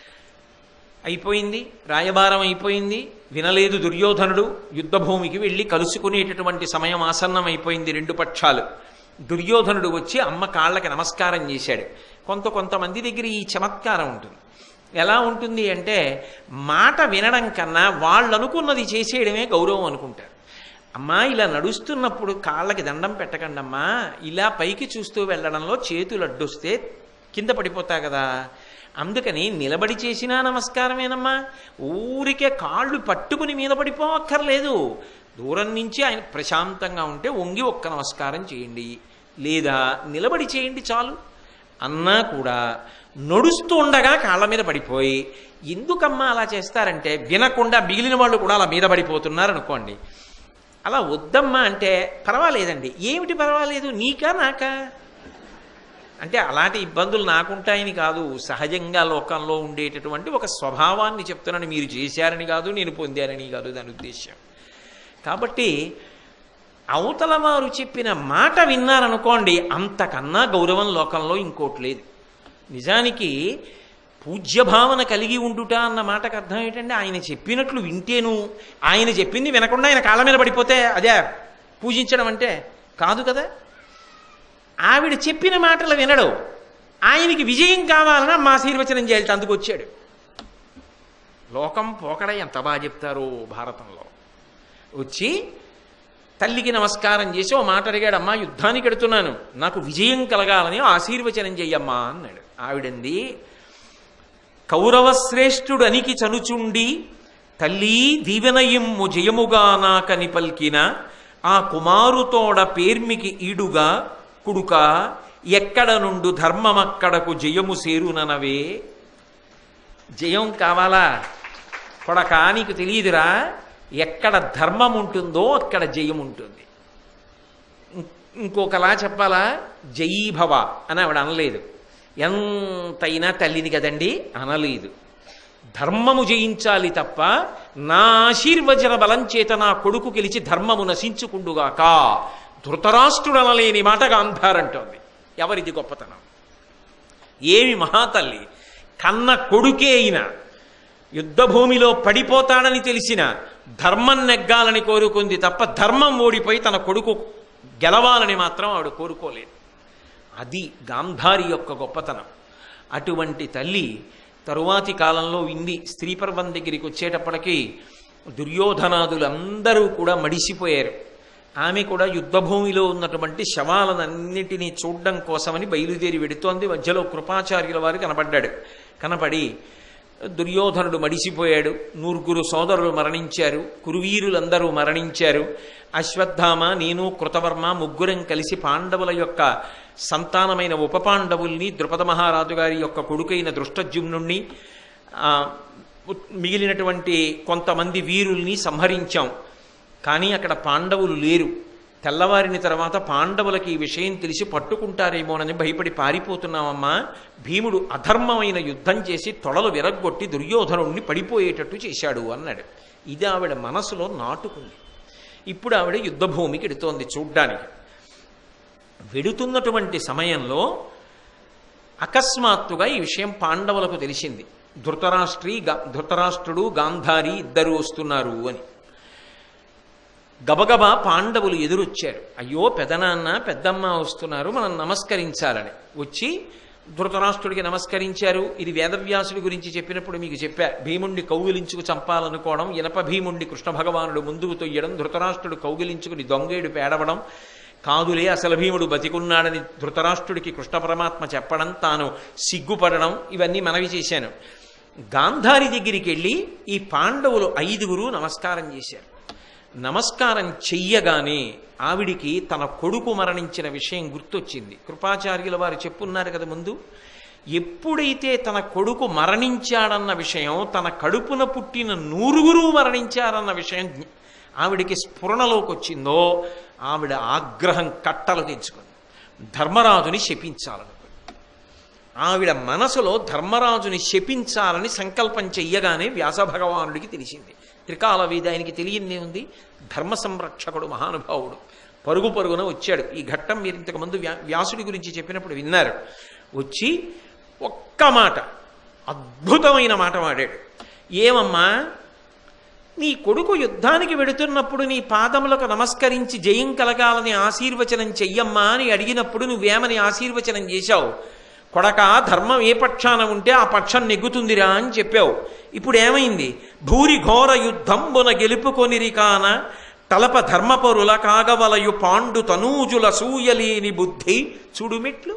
అయిపోయింది రాయబారం అయిపోయింది వినలేదు దుర్యోధనుడు యుద్ధభూమికి వెళ్ళి కలుసుకునేటటువంటి సమయం ఆసన్నం అయిపోయింది రెండు పక్షాలు దుర్యోధనుడు వచ్చి అమ్మ కాళ్ళకి నమస్కారం చేశాడు కొంత కొంతమంది దగ్గర ఈ చమత్కారం ఉంటుంది ఎలా ఉంటుంది అంటే మాట వినడం కన్నా వాళ్ళు అనుకున్నది చేసేయడమే గౌరవం అనుకుంటారు అమ్మా ఇలా నడుస్తున్నప్పుడు కాళ్ళకి దండం పెట్టకండి అమ్మా ఇలా పైకి చూస్తూ వెళ్ళడంలో చేతులు అడ్డొస్తే కింద పడిపోతా కదా అందుకని నిలబడి చేసినా నమస్కారమేనమ్మా ఊరికే కాళ్ళు పట్టుకుని మీద పడిపోక్కర్లేదు దూరం నుంచి ఆయన ప్రశాంతంగా ఉంటే వంగి ఒక్క నమస్కారం చేయండి లేదా నిలబడి చేయండి చాలు అన్నా కూడా నడుస్తూ ఉండగా కాళ్ళ మీద పడిపోయి ఎందుకమ్మా అలా చేస్తారంటే వినకుండా మిగిలిన వాళ్ళు కూడా అలా మీద పడిపోతున్నారు అనుకోండి అలా వద్దమ్మా అంటే పర్వాలేదండి ఏమిటి పర్వాలేదు నీకా నాకా అంటే అలాంటి ఇబ్బందులు నాకుంటాయని కాదు సహజంగా లోకంలో ఉండేటటువంటి ఒక స్వభావాన్ని చెప్తున్నాను మీరు చేశారని కాదు నేను పొందానని కాదు దాని ఉద్దేశ్యం కాబట్టి అవతల వారు చెప్పిన మాట విన్నారనుకోండి అంతకన్నా గౌరవం లోకంలో ఇంకోటి లేదు నిజానికి పూజ్యభావన కలిగి ఉండుట అన్న మాటకు అర్థం ఏంటంటే ఆయన చెప్పినట్లు వింటేను ఆయన చెప్పింది వినకుండా ఆయన కాళ్ళ మీద పడిపోతే అదే పూజించడం అంటే కాదు కదా ఆవిడ చెప్పిన మాటలు వినడు ఆయనకి విజయం కావాలని మా ఆశీర్వచనం చేయాలి అందుకు వచ్చాడు లోకం పోకడ ఎంత బాగా చెప్తారో భారతంలో వచ్చి తల్లికి నమస్కారం చేసి ఓ మాట అడిగాడు అమ్మా యుద్ధానికి ఎడుతున్నాను నాకు విజయం కలగాలని ఆశీర్వచనం చెయ్యమ్మా అన్నాడు ఆవిడంది కౌరవశ్రేష్ఠుడు అనికి చనుచుండి తల్లి దీవెనయిమ్ము జయముగా నాకని పల్కిన ఆ కుమారుతోడ పేర్మికి ఈడుగా కుడుక ఎక్కడ నుండు ధర్మమక్కడకు జయము సేరుననవే జయం కావాలా కొడక నీకు తెలియదురా ఎక్కడ ధర్మం ఉంటుందో అక్కడ జయం ఉంటుంది ఇం- ఇంకొకలా చెప్పాలా జయీభవ అని ఆవిడ అనలేదు ఎంతైనా తల్లిని కదండి అనలేదు ధర్మము జయించాలి తప్ప నా ఆశీర్వచన బలం చేత నా కొడుకు గెలిచి ధర్మము నశించుకుండుగాక ధృతరాష్ట్రుడు అనలేని మాట గాంధారంటోంది ఎవరిది గొప్పతనం ఏమి మహాతల్లి కన్న కొడుకే అయినా యుద్ధభూమిలో పడిపోతాడని తెలిసిన ధర్మం నెగ్గాలని కోరుకుంది తప్ప ధర్మం ఓడిపోయి తన కొడుకు గెలవాలని మాత్రం ఆవిడ కోరుకోలేదు అది గాంధారి యొక్క గొప్పతనం అటువంటి తల్లి తరువాతి కాలంలో ఇంది స్త్రీ పర్వం దగ్గరికి వచ్చేటప్పటికి దుర్యోధనాదులు అందరూ కూడా మడిసిపోయారు ఆమె కూడా యుద్ధభూమిలో ఉన్నటువంటి శవాలనన్నిటినీ చూడడం కోసమని బయలుదేరి వెడుతోంది మధ్యలో కృపాచార్యుల వారు కనపడ్డాడు కనపడి దుర్యోధనుడు మడిసిపోయాడు నూరుగురు సోదరులు మరణించారు కురువీరులందరూ మరణించారు అశ్వత్థామ నేను కృతవర్మ ముగ్గురం కలిసి పాండవుల యొక్క సంతానమైన ఉపపాండవుల్ని ద్రుపద మహారాజు గారి యొక్క కొడుకైన దృష్టజుమ్నుణ్ణి ఆ, మిగిలినటువంటి కొంతమంది వీరుల్ని సంహరించాం కానీ అక్కడ పాండవులు లేరు తెల్లవారిన తర్వాత పాండవులకి ఈ విషయం తెలిసి పట్టుకుంటారేమోనని భయపడి పారిపోతున్నామమ్మా భీముడు అధర్మమైన యుద్ధం చేసి తొడలు విరగ్గొట్టి దుర్యోధనుణ్ణి పడిపోయేటట్టు చేశాడు అన్నాడు ఇది ఆవిడ మనసులో నాటుకుంది ఇప్పుడు ఆవిడ యుద్ధభూమికి ఎడుతోంది చూడ్డానికి వెడుతున్నటువంటి సమయంలో అకస్మాత్తుగా ఈ విషయం పాండవులకు తెలిసింది ధృతరాష్ట్రి గా- ధృతరాష్ట్రుడు గాంధారి ఇద్దరు వస్తున్నారు అని గబగబా పాండవులు ఎదురొచ్చారు అయ్యో పెదనాన్న పెద్దమ్మ వస్తున్నారు మనం నమస్కరించాలని వచ్చి ధృతరాష్ట్రుడికి నమస్కరించారు ఇది వేదవ్యాసుడి గురించి చెప్పినప్పుడు మీకు చెప్పా భీముణ్ణి కౌగిలించుకు చంపాలనుకోవడం ఇనప భీముణ్ణి కృష్ణ భగవానుడు ముందుకు తొయ్యడం ధృతరాష్ట్రుడు కౌగిలించుకుని దొంగేడు పేడవడం కాదులే అసలు భీముడు బతికున్నాడని ధృతరాష్ట్రుడికి కృష్ణ పరమాత్మ చెప్పడం తాను సిగ్గుపడడం ఇవన్నీ మనవి చేశాను గాంధారి దగ్గరికి వెళ్ళి ఈ పాండవులు ఐదుగురు నమస్కారం చేశారు నమస్కారం చెయ్యగానే ఆవిడికి తన కొడుకు మరణించిన విషయం గుర్తొచ్చింది కృపాచార్యుల వారు చెప్పున్నారు కదా ముందు ఎప్పుడైతే తన కొడుకు మరణించాడన్న విషయం తన కడుపున పుట్టిన నూరుగురు మరణించారన్న విషయం జ్ఞ- ఆవిడికి స్ఫురణలోకి వచ్చిందో ఆవిడ ఆగ్రహం కట్టలు తెచ్చుకుంది ధర్మరాజుని శపించాలనుకుంది ఆవిడ మనసులో ధర్మరాజుని శపించాలని సంకల్పం చెయ్యగానే వ్యాస భగవానుడికి తెలిసింది త్రికాల వేద ఆయనకి తెలియందే ఉంది ధర్మ సంరక్షకుడు మహానుభావుడు పరుగు పరుగున వచ్చాడు ఈ ఘట్టం మీరు ఇంతకుముందు వ్యా వ్యాసుడి గురించి చెప్పినప్పుడు విన్నారు వచ్చి ఒక్క మాట అద్భుతమైన మాట వాడాడు ఏమమ్మా నీ కొడుకు యుద్ధానికి వెడుతున్నప్పుడు నీ పాదములకు నమస్కరించి జయం కలగాలని ఆశీర్వచనం చెయ్యమ్మా అని అడిగినప్పుడు నువ్వేమని ఆశీర్వచనం చేశావు కొడక ధర్మం ఏ పక్షాన ఉంటే ఆ పక్షం నెగ్గుతుందిరా అని చెప్పావు ఇప్పుడు ఏమైంది భూరి ఘోర యుద్ధంబున గెలుపుకొనిరి కాన తలప ధర్మపరుల కాగవలయు పాండు తనూజుల సూయలేని బుద్ధి చూడుమిట్లు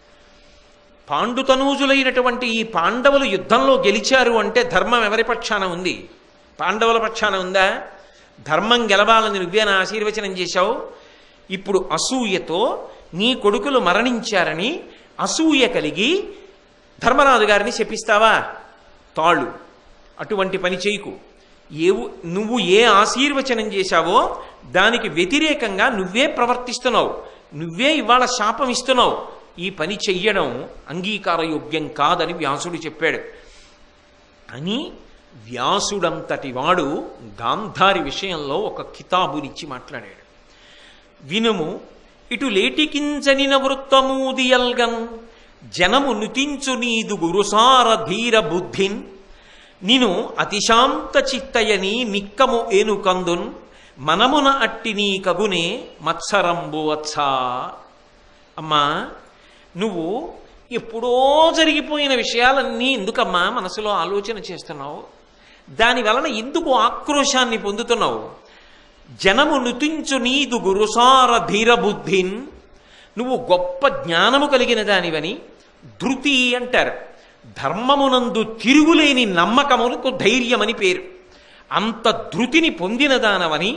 పాండుతనూజులైనటువంటి ఈ పాండవులు యుద్ధంలో గెలిచారు అంటే ధర్మం ఎవరి పక్షాన ఉంది పాండవుల పక్షాన ఉందా ధర్మం గెలవాలని నువ్వేనా ఆశీర్వచనం చేశావు ఇప్పుడు అసూయతో నీ కొడుకులు మరణించారని అసూయ కలిగి ధర్మరాజు గారిని శపిస్తావా తాళ్ళు అటువంటి పని చేయకు ఏవు నువ్వు ఏ ఆశీర్వచనం చేశావో దానికి వ్యతిరేకంగా నువ్వే ప్రవర్తిస్తున్నావు నువ్వే ఇవాళ శాపం ఇస్తున్నావు ఈ పని చెయ్యడం అంగీకారయోగ్యం కాదని వ్యాసుడు చెప్పాడు అని వ్యాసుడంతటి వాడు గాంధారి విషయంలో ఒక కితాబునిచ్చి మాట్లాడాడు వినుము ఇటు లేటికించనిన వృత్తమూదియల్గన్ జనము నుతించు నీదు గురుసార ధీర బుద్ధిన్ నిను అతిశాంత చిత్తయని నిక్కము ఏనుకందున్ మనమున అట్టి నీ కగునే మత్సరంబు వత్సా అమ్మా నువ్వు ఎప్పుడో జరిగిపోయిన విషయాలన్నీ ఎందుకమ్మా మనసులో ఆలోచన చేస్తున్నావు దాని వలన ఎందుకు ఆక్రోశాన్ని పొందుతున్నావు జనము నుతించు నీదు గురుసార ధీరబుద్ధిన్ నువ్వు గొప్ప జ్ఞానము కలిగిన దానివని ధృతి అంటారు ధర్మమునందు తిరుగులేని నమ్మకములకు ధైర్యమని పేరు అంత ధృతిని పొందిన దానవని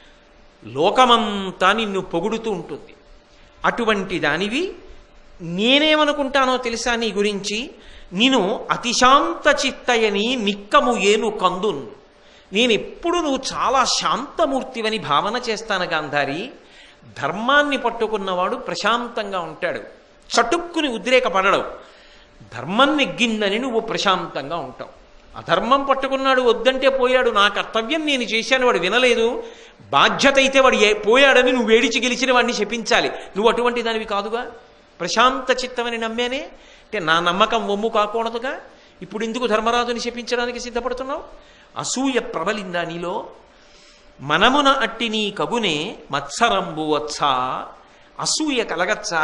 లోకమంతా నిన్ను పొగుడుతూ ఉంటుంది అటువంటి దానివి నేనేమనుకుంటానో తెలుసా నీ గురించి నేను అతిశాంత చిత్తయని నిక్కము ఏను కందున్ నేనెప్పుడు నువ్వు చాలా శాంతమూర్తివని భావన చేస్తాను గాంధారి ధర్మాన్ని పట్టుకున్నవాడు ప్రశాంతంగా ఉంటాడు చటుక్కుని ఉద్రేకపడడు ధర్మం నెగ్గిందని నువ్వు ప్రశాంతంగా ఉంటావు అధర్మం పట్టుకున్నాడు వద్దంటే పోయాడు నా కర్తవ్యం నేను చేశాను వాడు వినలేదు బాధ్యత అయితే వాడు ఏ- పోయాడని నువ్వు వేడిచి గెలిచిన వాడిని శపించాలి నువ్వు అటువంటి దానివి కాదుగా ప్రశాంత చిత్తమని నమ్మానే అంటే నా నమ్మకం ఒమ్ము కాకూడదుగా ఇప్పుడు ఎందుకు ధర్మరాజుని శపించడానికి సిద్ధపడుతున్నావు అసూయ ప్రబలిందా నీలో మనమున అట్టి నీ కగునే మత్సరంబు వచ్చా అసూయ కలగచ్చా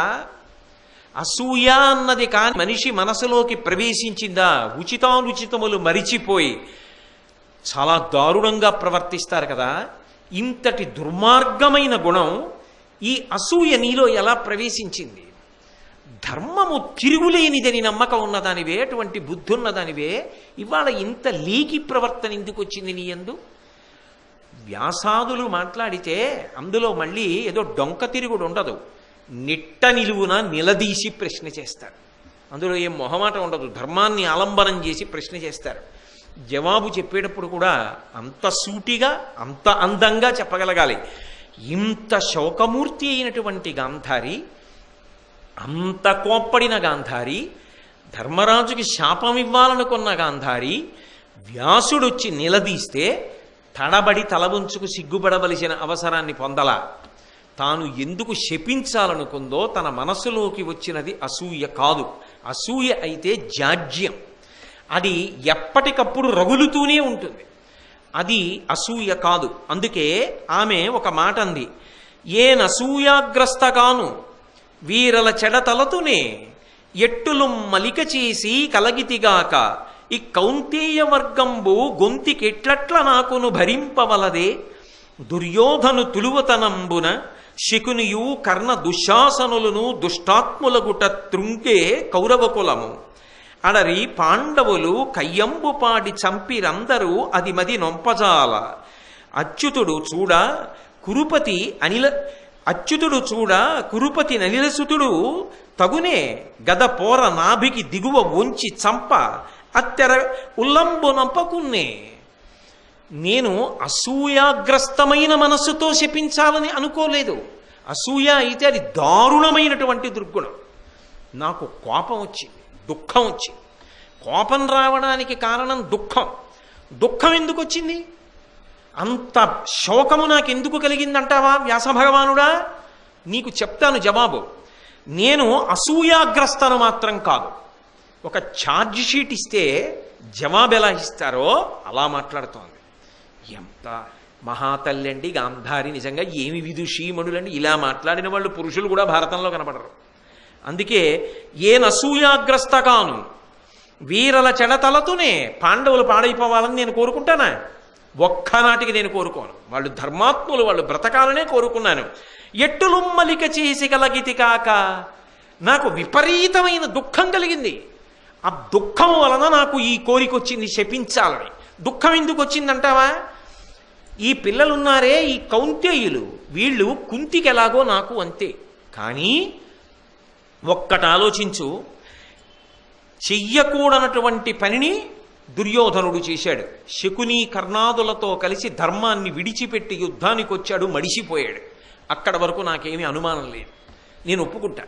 అసూయ అన్నది కాని మనిషి మనసులోకి ప్రవేశించిందా ఉచితానుచితములు మరిచిపోయి చాలా దారుణంగా ప్రవర్తిస్తారు కదా ఇంతటి దుర్మార్గమైన గుణం ఈ అసూయ నీలో ఎలా ప్రవేశించింది ధర్మము తిరుగులేనిదని నమ్మకం ఉన్నదానివే అటువంటి బుద్ధి ఉన్నదానివే ఇవాళ ఇంత లీకి ప్రవర్తన ఎందుకు వచ్చింది నీ ఎందు వ్యాసాదులు మాట్లాడితే అందులో మళ్ళీ ఏదో డొంక తిరుగుడు ఉండదు నిట్ట నిలువున నిలదీసి ప్రశ్న చేస్తారు అందులో ఏం మొహమాట ఉండదు ధర్మాన్ని ఆలంబనం చేసి ప్రశ్న చేస్తారు జవాబు చెప్పేటప్పుడు కూడా అంత సూటిగా అంత అందంగా చెప్పగలగాలి ఇంత శోకమూర్తి అయినటువంటి గాంధారి అంత కోప్పడిన గాంధారి ధర్మరాజుకి శాపం ఇవ్వాలనుకున్న గాంధారి వ్యాసుడొచ్చి నిలదీస్తే తడబడి తలవంచుకు సిగ్గుపడవలసిన అవసరాన్ని పొందల తాను ఎందుకు శపించాలనుకుందో తన మనస్సులోకి వచ్చినది అసూయ కాదు అసూయ అయితే జాడ్యం అది ఎప్పటికప్పుడు రగులుతూనే ఉంటుంది అది అసూయ కాదు అందుకే ఆమె ఒక మాట అంది ఏనసూయాగ్రస్త కాను వీరల చెడతలతునే ఎట్టులు మలిక చేసి కలగితిగాక ఈ కౌంతేయ వర్గంబు గొంతికెట్లట్ల నాకును భరింపవలదే దుర్యోధను తులువతనంబున శకునియు కర్ణ దుశ్శాసనులను దుష్టాత్ములగుట త్రుంకే కౌరవకులము అడరి పాండవులు కయ్యంబు పాడి చంపిరందరూ అది మది నొంపజాల అచ్యుతుడు చూడ కురుపతి అనిల అచ్యుతుడు చూడ కురుపతి నలిలసుతుడు తగునే గద పోర నాభికి దిగువ ఉంచి చంప అత్తెర ఉల్లంబు నంపకున్నే నేను అసూయాగ్రస్తమైన మనస్సుతో శపించాలని అనుకోలేదు అసూయ అయితే అది దారుణమైనటువంటి దుర్గుణం నాకు కోపం వచ్చింది దుఃఖం వచ్చింది కోపం రావడానికి కారణం దుఃఖం దుఃఖం ఎందుకు వచ్చింది అంత శోకము నాకు ఎందుకు కలిగిందంటావా వ్యాస భగవానుడా నీకు చెప్తాను జవాబు నేను అసూయాగ్రస్తను మాత్రం కాదు ఒక ఛార్జ్ షీట్ ఇస్తే జవాబు ఎలా ఇస్తారో అలా మాట్లాడుతోంది ఎంత మహాతల్లండి గాంధారి నిజంగా ఏమి విదుషీమణులండి ఇలా మాట్లాడిన వాళ్ళు పురుషులు కూడా భారతంలో కనపడరు అందుకే ఏ నసూయాగ్రస్త కాను వీరల చెడతలతోనే పాండవులు పాడైపోవాలని నేను కోరుకుంటానా ఒక్కనాటికి నేను కోరుకోను వాళ్ళు ధర్మాత్ములు వాళ్ళు బ్రతకాలనే కోరుకున్నాను ఎట్టులుమ్మలిక చేసి కలగితి కాక నాకు విపరీతమైన దుఃఖం కలిగింది ఆ దుఃఖం వలన నాకు ఈ కోరిక వచ్చింది శపించాలని దుఃఖం ఎందుకు వచ్చిందంటావా ఈ పిల్లలున్నారే ఈ కౌంతేయులు వీళ్ళు కుంతికి ఎలాగో నాకు అంతే కానీ ఒక్కటి ఆలోచించు చెయ్యకూడనటువంటి పనిని దుర్యోధనుడు చేశాడు శకుని కర్ణాదులతో కలిసి ధర్మాన్ని విడిచిపెట్టి యుద్ధానికి వచ్చాడు మడిసిపోయాడు అక్కడ వరకు నాకేమీ అనుమానం లేదు నేను ఒప్పుకుంటా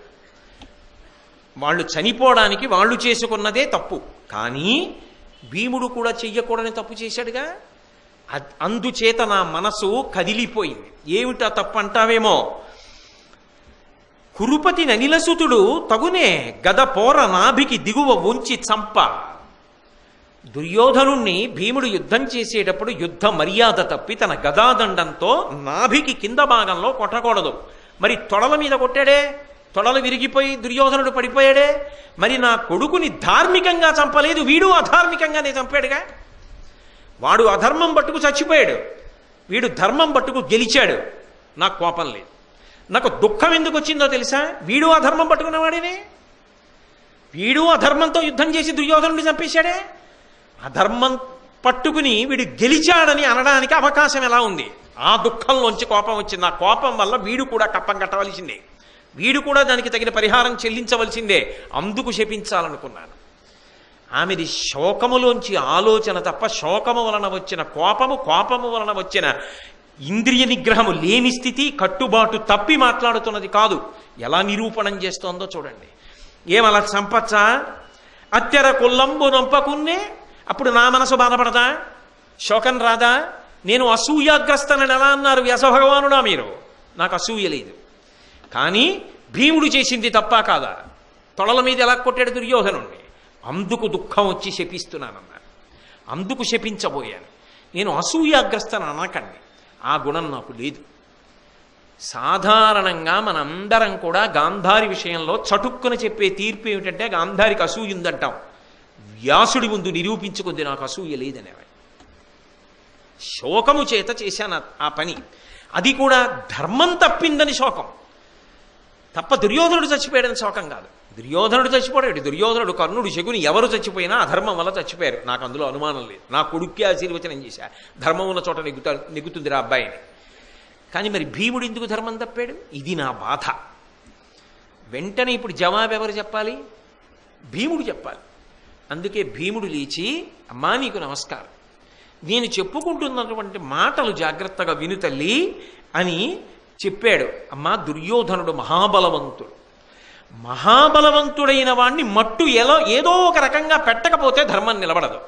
వాళ్ళు చనిపోవడానికి వాళ్ళు చేసుకున్నదే తప్పు కానీ భీముడు కూడా చెయ్యకూడని తప్పు చేశాడుగా అద్- అందుచేత నా మనసు కదిలిపోయింది ఏమిటా తప్పు అంటావేమో కురుపతి ననిలసుతుడు తగునే గద పోర నాభికి దిగువ ఉంచి చంప దుర్యోధనుణ్ణి భీముడు యుద్ధం చేసేటప్పుడు యుద్ధ మర్యాద తప్పి తన గదాదండంతో నాభికి కింద భాగంలో కొట్టకూడదు మరి తొడల మీద కొట్టాడే తొడలు విరిగిపోయి దుర్యోధనుడు పడిపోయాడే మరి నా కొడుకుని ధార్మికంగా చంపలేదు వీడు అధార్మికంగానే చంపాడుగా వాడు అధర్మం పట్టుకు చచ్చిపోయాడు వీడు ధర్మం పట్టుకు గెలిచాడు నాకు కోపం లేదు నాకు దుఃఖం ఎందుకు వచ్చిందో తెలుసా వీడు అధర్మం పట్టుకున్నవాడేనే వీడు అధర్మంతో యుద్ధం చేసి దుర్యోధనుడిని చంపేశాడే అధర్మం పట్టుకుని వీడు గెలిచాడని అనడానికి అవకాశం ఎలా ఉంది ఆ దుఃఖంలోంచి కోపం వచ్చింది ఆ కోపం వల్ల వీడు కూడా కప్పం కట్టవలసిందే వీడు కూడా దానికి తగిన పరిహారం చెల్లించవలసిందే అందుకు శపించాలనుకున్నాను ఆమెది శోకములోంచి ఆలోచన తప్ప శోకము వలన వచ్చిన కోపము కోపము వలన వచ్చిన ఇంద్రియ నిగ్రహము లేని స్థితి కట్టుబాటు తప్పి మాట్లాడుతున్నది కాదు ఎలా నిరూపణం చేస్తోందో చూడండి ఏమలా చంపచ్చా అత్తెర కుల్లంబు నొంపకున్నే అప్పుడు నా మనసు బాధపడదా శోకం రాదా నేను అసూయాగ్రస్తనని ఎలా అన్నారు వ్యాసభగవానుడా మీరు నాకు అసూయ లేదు కానీ భీముడు చేసింది తప్ప కాదా తొడల మీద ఎలా కొట్టాడు దుర్యోధనుణ్ణి అందుకు దుఃఖం వచ్చి శపిస్తున్నానన్నారు అందుకు శపించబోయాను నేను అసూయాగ్రస్తన అనకండి ఆ గుణం నాకు లేదు సాధారణంగా మనందరం కూడా గాంధారి విషయంలో చటుక్కున చెప్పే తీర్పు ఏమిటంటే గాంధారికి అసూయ ఉందంటాం వ్యాసుడి ముందు నిరూపించుకుంది నాకు అసూయ లేదనేవాడు శోకము చేత చేశాను ఆ- ఆ పని అది కూడా ధర్మం తప్పిందని శోకం తప్ప దుర్యోధనుడు చచ్చిపోయాడని శోకం కాదు దుర్యోధనుడు చచ్చిపోయాడు దుర్యోధనుడు కర్ణుడు శకుని ఎవరు చచ్చిపోయినా అధర్మం వల్ల చచ్చిపోయారు నాకు అందులో అనుమానం లేదు నా కొడుక్కి ఆశీర్వచనం చేశా ధర్మం ఉన్న చోట నెగ్గుతా నెగ్గుతుంది రా అబ్బాయిని కానీ మరి భీముడు ఎందుకు ధర్మం తప్పాడు ఇది నా బాధ వెంటనే ఇప్పుడు జవాబు ఎవరు చెప్పాలి భీముడు చెప్పాలి అందుకే భీముడు లేచి అమ్మా నీకు నమస్కారం నేను చెప్పుకుంటున్నటువంటి మాటలు జాగ్రత్తగా విను తల్లి అని చెప్పాడు అమ్మా దుర్యోధనుడు మహాబలవంతుడు మహాబలవంతుడైన వాణ్ణి మట్టు ఎలా ఏదో ఒక రకంగా పెట్టకపోతే ధర్మం నిలబడదు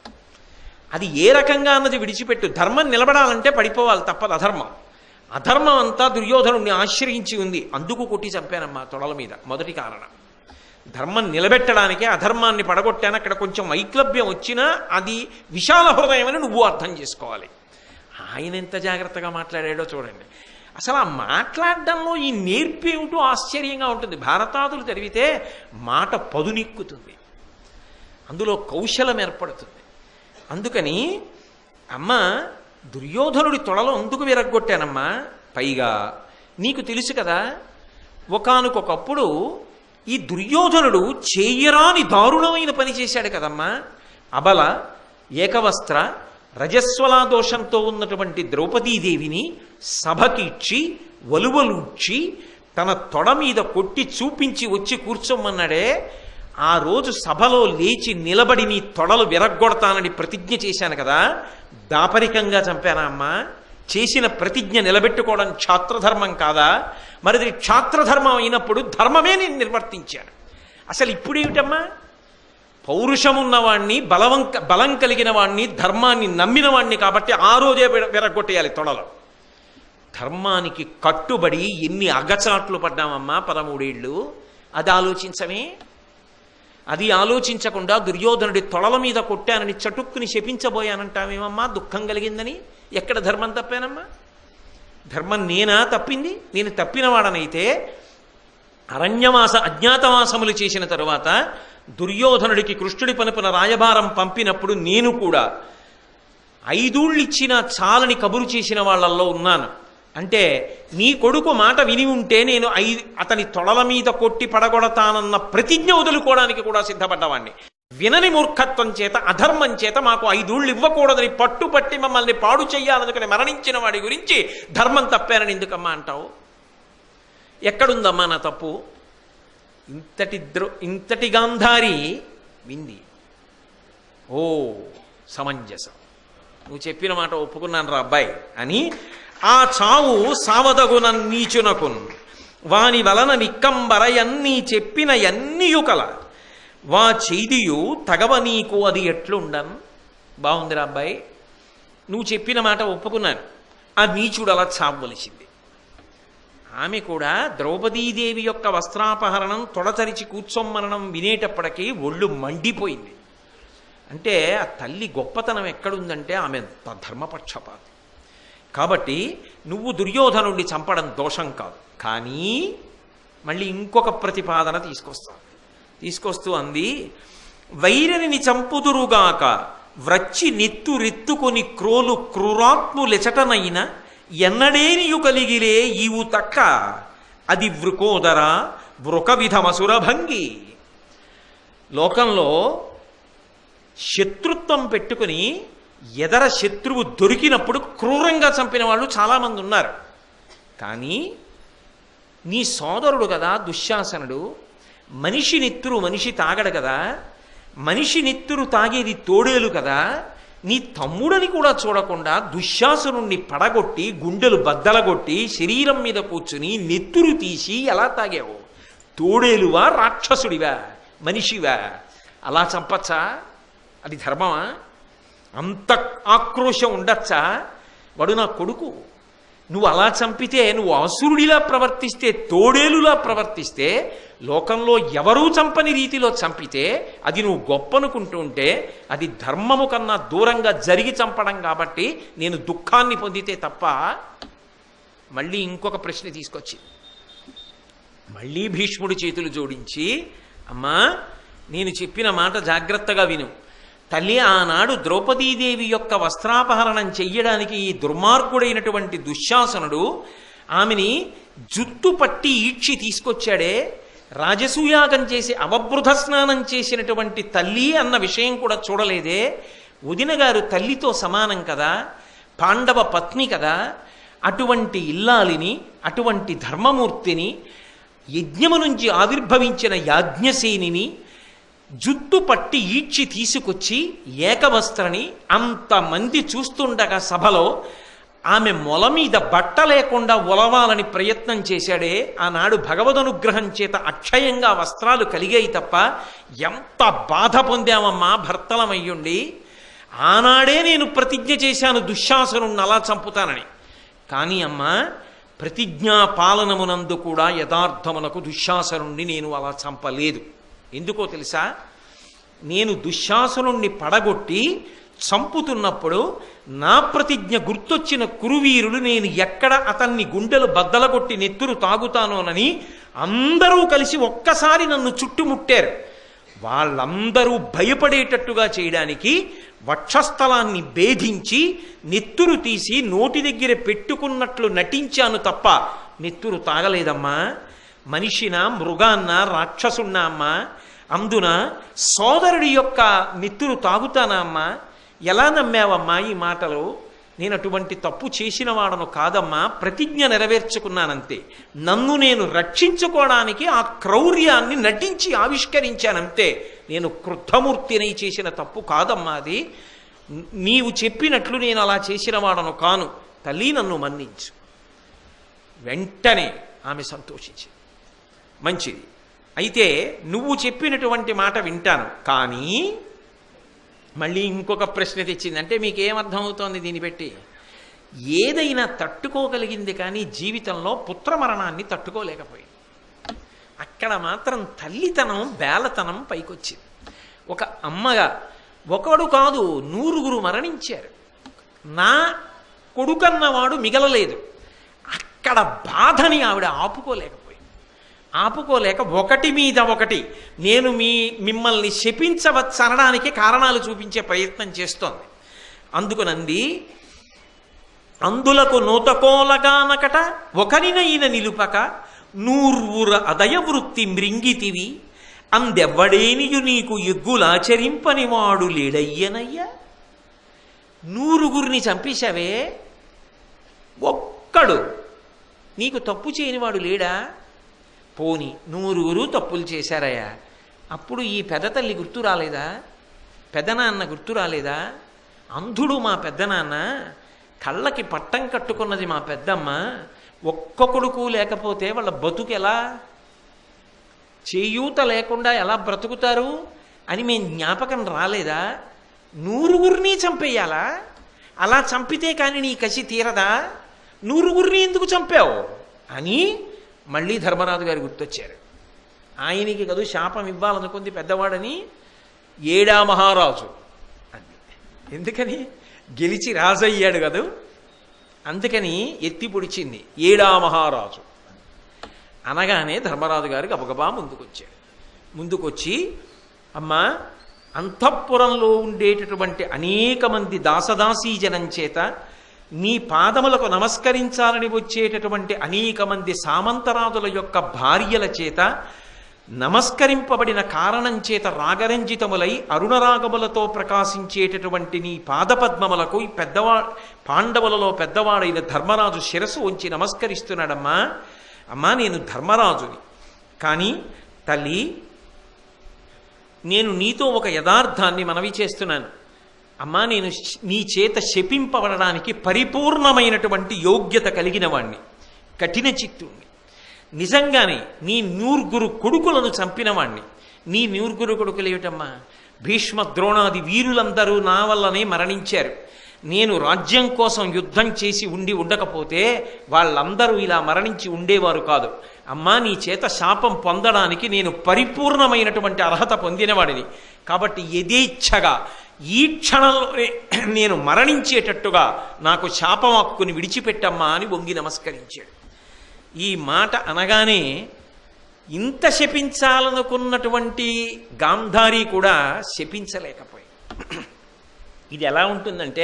అది ఏ రకంగా అన్నది విడిచిపెట్టు ధర్మం నిలబడాలంటే పడిపోవాలి తప్పదు అధర్మం అధర్మం అంతా దుర్యోధనుడిని ఆశ్రయించి ఉంది అందుకు కొట్టి చంపానమ్మా తొడల మీద మొదటి కారణం ధర్మం నిలబెట్టడానికే అధర్మాన్ని పడగొట్టాను అక్కడ కొంచెం వైక్లభ్యం వచ్చినా అది విశాల హృదయమని నువ్వు అర్థం చేసుకోవాలి ఆయన ఎంత జాగ్రత్తగా మాట్లాడాడో చూడండి అసలు ఆ మాట్లాడడంలో ఈ నేర్పు ఏమిటో ఆశ్చర్యంగా ఉంటుంది భారతాదులు చదివితే మాట పదునెక్కుతుంది అందులో కౌశలం ఏర్పడుతుంది అందుకని అమ్మ దుర్యోధనుడి తొడలో అందుకు విరగ్గొట్టానమ్మా పైగా నీకు తెలుసు కదా ఒకానొకప్పుడు ఈ దుర్యోధనుడు చేయరాని దారుణమైన పని చేశాడు కదమ్మా అబల ఏకవస్త్ర రజస్వలా దోషంతో ఉన్నటువంటి ద్రౌపదీదేవిని సభకిచ్చి వలువలుడ్చి తన తొడ మీద కొట్టి చూపించి వచ్చి కూర్చోమన్నాడే ఆ రోజు సభలో లేచి నిలబడి నీ తొడలు విరగ్గొడతానని ప్రతిజ్ఞ చేశాను కదా దాపరికంగా చంపానా అమ్మా చేసిన ప్రతిజ్ఞ నిలబెట్టుకోవడం క్షాత్రధర్మం కాదా మరిది క్షాత్రధర్మం అయినప్పుడు ధర్మమే నేను నిర్వర్తించాను అసలు ఇప్పుడేమిటమ్మా పౌరుషమున్నవాణ్ణి బలవం బలం కలిగిన వాణ్ణి ధర్మాన్ని నమ్మిన వాణ్ణి కాబట్టి ఆ రోజే విర- విరగ్గొట్టేయాలి తొడలో ధర్మానికి కట్టుబడి ఎన్ని అగచాట్లు పడ్డామమ్మా పదమూడేళ్ళు అది ఆలోచించమే అది ఆలోచించకుండా దుర్యోధనుడి తొడల మీద కొట్టానని చటుక్కుని శపించబోయానంటావేమమ్మా దుఃఖం కలిగిందని ఎక్కడ ధర్మం తప్పానమ్మా ధర్మం నేనా తప్పింది నేను తప్పినవాడనైతే అరణ్యవాస అజ్ఞాతవాసములు చేసిన తరువాత దుర్యోధనుడికి కృష్ణుడి పనుపున రాయబారం పంపినప్పుడు నేను కూడా ఐదూళ్ళు ఇచ్చిన చాలని కబురు చేసిన వాళ్ళల్లో ఉన్నాను అంటే నీ కొడుకు మాట విని ఉంటే నేను ఐదు అతని తొడల మీద కొట్టి పడగొడతానన్న ప్రతిజ్ఞ వదులుకోవడానికి కూడా సిద్ధపడ్డవాణ్ణి వినని మూర్ఖత్వం చేత అధర్మం చేత మాకు ఐదూళ్ళు ఇవ్వకూడదని పట్టుపట్టి మమ్మల్ని పాడు చెయ్యాలనుకుని మరణించిన వాడి గురించి ధర్మం తప్పానని ఎందుకమ్మా అంటావు ఎక్కడుందమ్మా నా తప్పు ఇంతటి ద్రో ఇంతటి గాంధారి వింది ఓ సమంజసం నువ్వు చెప్పిన మాట ఒప్పుకున్నాను రా అబ్బాయి అని ఆ చావు సావదగున నీచునకున్ వాని వలన నిక్కంబర ఎన్నీ చెప్పిన ఎన్నియు కల వా చేదియు తగవ నీకు అది ఎట్లుండన్ బాగుందిరా అబ్బాయి నువ్వు చెప్పిన మాట ఒప్పుకున్నాను ఆ నీచుడు అలా చావవలసింది ఆమె కూడా ద్రౌపదీదేవి యొక్క వస్త్రాపహరణం తొడతరిచి కూర్చోమ్మరణం వినేటప్పటికీ ఒళ్ళు మండిపోయింది అంటే ఆ తల్లి గొప్పతనం ఎక్కడుందంటే ఆమె త- ధర్మపక్షపాతి కాబట్టి నువ్వు దుర్యోధనుడిని చంపడం దోషం కాదు కానీ మళ్ళీ ఇంకొక ప్రతిపాదన తీసుకొస్తావు తీసుకొస్తూ అంది వైరనిని చంపుదురుగాక వ్రచ్చి నెత్తు రెత్తుకొని క్రోలు క్రూరాత్ములెచటనైన ఎన్నడేనియు కలిగిలే ఈవు తక్క అది వృకోదర వృక విధమసురభంగి లోకంలో శత్రుత్వం పెట్టుకుని ఎదర శత్రువు దొరికినప్పుడు క్రూరంగా చంపిన వాళ్ళు చాలామంది ఉన్నారు కానీ నీ సోదరుడు కదా దుశ్శాసనుడు మనిషి నెత్తురు మనిషి తాగడు కదా మనిషి నెత్తురు తాగేది తోడేలు కదా నీ తమ్ముడని కూడా చూడకుండా దుశ్శాసనుణ్ణి పడగొట్టి గుండెలు బద్దలగొట్టి శరీరం మీద కూర్చుని నెత్తురు తీసి ఎలా తాగావు తోడేలువా రాక్షసుడివా మనిషివా అలా చంపచ్చా అది ధర్మమా అంత ఆక్రోశం ఉండొచ్చా వాడు నా కొడుకు నువ్వు అలా చంపితే నువ్వు అసురుడిలా ప్రవర్తిస్తే తోడేలులా ప్రవర్తిస్తే లోకంలో ఎవరూ చంపని రీతిలో చంపితే అది నువ్వు గొప్పనుకుంటూ ఉంటే అది ధర్మము కన్నా దూరంగా జరిగి చంపడం కాబట్టి నేను దుఃఖాన్ని పొందితే తప్ప మళ్ళీ ఇంకొక ప్రశ్న తీసుకొచ్చి మళ్ళీ భీష్ముడి చేతులు జోడించి అమ్మా నేను చెప్పిన మాట జాగ్రత్తగా విను తల్లి ఆనాడు ద్రౌపదీదేవి యొక్క వస్త్రాపహరణం చెయ్యడానికి ఈ దుర్మార్గుడైనటువంటి దుశ్శాసనుడు ఆమెని జుట్టు పట్టి ఈడ్చి తీసుకొచ్చాడే రాజసూయాగం చేసి అవబృధ స్నానం చేసినటువంటి తల్లి అన్న విషయం కూడా చూడలేదే వదిన గారు తల్లితో సమానం కదా పాండవ పత్ని కదా అటువంటి ఇల్లాలిని అటువంటి ధర్మమూర్తిని యజ్ఞము నుంచి ఆవిర్భవించిన యాజ్ఞసేనిని జుట్టు పట్టి ఈడ్చి తీసుకొచ్చి ఏకవస్త్రని అంతమంది చూస్తుండగా సభలో ఆమె మొల మీద బట్ట లేకుండా ఒలవాలని ప్రయత్నం చేశాడే ఆనాడు భగవదనుగ్రహం చేత అక్షయంగా వస్త్రాలు కలిగాయి తప్ప ఎంత బాధ పొందామమ్మా భర్తలమయ్యుండి ఆనాడే నేను ప్రతిజ్ఞ చేశాను దుశ్శాసనుణ్ణి అలా చంపుతానని కానీ అమ్మా ప్రతిజ్ఞా పాలనమునందు కూడా యథార్థమునకు దుశ్శాసనుణ్ణి నేను అలా చంపలేదు ఎందుకో తెలుసా నేను దుశ్శాసనుణ్ణి పడగొట్టి చంపుతున్నప్పుడు నా ప్రతిజ్ఞ గుర్తొచ్చిన కురువీరుడు నేను ఎక్కడ అతన్ని గుండెలు బద్దలగొట్టి నెత్తురు తాగుతానోనని అందరూ కలిసి ఒక్కసారి నన్ను చుట్టుముట్టారు వాళ్ళందరూ భయపడేటట్టుగా చేయడానికి వక్షస్థలాన్ని భేదించి నెత్తురు తీసి నోటి దగ్గర పెట్టుకున్నట్లు నటించాను తప్ప నెత్తురు తాగలేదమ్మా మనిషినా మృగాన్న రాక్షసున్నా అమ్మా అందున సోదరుడి యొక్క నెత్తురు తాగుతానా అమ్మా ఎలా నమ్మావమ్మా ఈ మాటలు నేను అటువంటి తప్పు చేసిన వాడను కాదమ్మా ప్రతిజ్ఞ నెరవేర్చుకున్నానంతే నన్ను నేను రక్షించుకోవడానికి ఆ క్రౌర్యాన్ని నటించి ఆవిష్కరించానంతే నేను క్రుద్ధమూర్తిని చేసిన తప్పు కాదమ్మా అది నీవు చెప్పినట్లు నేను అలా చేసిన వాడను కాను తల్లి నన్ను మన్నించు వెంటనే ఆమె సంతోషించింది మంచిది అయితే నువ్వు చెప్పినటువంటి మాట వింటాను కానీ మళ్ళీ ఇంకొక ప్రశ్న తెచ్చింది అంటే మీకేమర్థం అవుతోంది దీన్ని పెట్టి ఏదైనా తట్టుకోగలిగింది కానీ జీవితంలో పుత్రమరణాన్ని తట్టుకోలేకపోయింది అక్కడ మాత్రం తల్లితనం బేలతనం పైకొచ్చింది ఒక అమ్మగా ఒకడు కాదు నూరుగురు మరణించారు నా కొడుకన్నవాడు మిగలలేదు అక్కడ బాధని ఆవిడ ఆపుకోలేకపోయింది ఆపుకోలేక ఒకటి మీద ఒకటి నేను మీ మిమ్మల్ని శపించవచ్చనడానికి కారణాలు చూపించే ప్రయత్నం చేస్తోంది అందుకునంది అందులకు నూతకోలగానకట ఒకరినైన నిలుపక నూర్వుర అదయ వృత్తి మృంగితివి అందెవ్వడేనియు నీకు ఎగ్గులాచరింపని వాడు లేడయ్యనయ్యా నూరుగురిని చంపేశావే ఒక్కడు నీకు తప్పు చేయనివాడు లేడా పోని నూరుగురు తప్పులు చేశారయ్యా అప్పుడు ఈ పెద్ద తల్లి గుర్తు రాలేదా పెదనాన్న గుర్తు రాలేదా అంధుడు మా పెద్దనాన్న కళ్ళకి పట్టం కట్టుకున్నది మా పెద్దమ్మ ఒక్క కొడుకు లేకపోతే వాళ్ళ బతుకు ఎలా చేయూత లేకుండా ఎలా బ్రతుకుతారు అని మేము జ్ఞాపకం రాలేదా నూరుగురిని చంపేయాలా అలా చంపితే కానీ నీ కసి తీరదా నూరుగురిని ఎందుకు చంపావు అని మళ్ళీ ధర్మరాజు గారు గుర్తొచ్చారు ఆయనకి కదూ శాపం ఇవ్వాలనుకుంది పెద్దవాడని ఏడా మహారాజు అంది ఎందుకని గెలిచి రాజు అయ్యాడు కదూ అందుకని ఎత్తి పొడిచింది ఏడా మహారాజు అనగానే ధర్మరాజు గారు గబగబా ముందుకొచ్చాడు ముందుకొచ్చి అమ్మా అంతఃపురంలో ఉండేటటువంటి అనేక మంది దాసదాసీ జనం చేత నీ పాదములకు నమస్కరించాలని వచ్చేటటువంటి అనేక మంది సామంతరాజుల యొక్క భార్యల చేత నమస్కరింపబడిన కారణం చేత రాగరంజితములై అరుణరాగములతో ప్రకాశించేటటువంటి నీ పాదపద్మములకు ఈ పెద్దవా పాండవులలో పెద్దవాడైన ధర్మరాజు శిరస్సు ఉంచి నమస్కరిస్తున్నాడమ్మా అమ్మా నేను ధర్మరాజుని కానీ తల్లి నేను నీతో ఒక యథార్థాన్ని మనవి చేస్తున్నాను అమ్మా నేను నీ చేత శపింపబడడానికి పరిపూర్ణమైనటువంటి యోగ్యత కలిగిన వాణ్ణి కఠిన చిత్తుణ్ణి నిజంగానే నీ నూరుగురు కొడుకులను చంపినవాణ్ణి నీ నూరుగురు కొడుకులు ఏమిటమ్మా భీష్మ ద్రోణాది వీరులందరూ నా వల్లనే మరణించారు నేను రాజ్యం కోసం యుద్ధం చేసి ఉండి ఉండకపోతే వాళ్ళందరూ ఇలా మరణించి ఉండేవారు కాదు అమ్మా నీ చేత శాపం పొందడానికి నేను పరిపూర్ణమైనటువంటి అర్హత పొందినవాడిని కాబట్టి యథేచ్ఛగా ఈ క్షణంలోనే నేను మరణించేటట్టుగా నాకు శాపం హక్కుని విడిచిపెట్టమ్మా అని వంగి నమస్కరించాడు ఈ మాట అనగానే ఇంత శపించాలనుకున్నటువంటి గాంధారి కూడా శపించలేకపోయింది ఇది ఎలా ఉంటుందంటే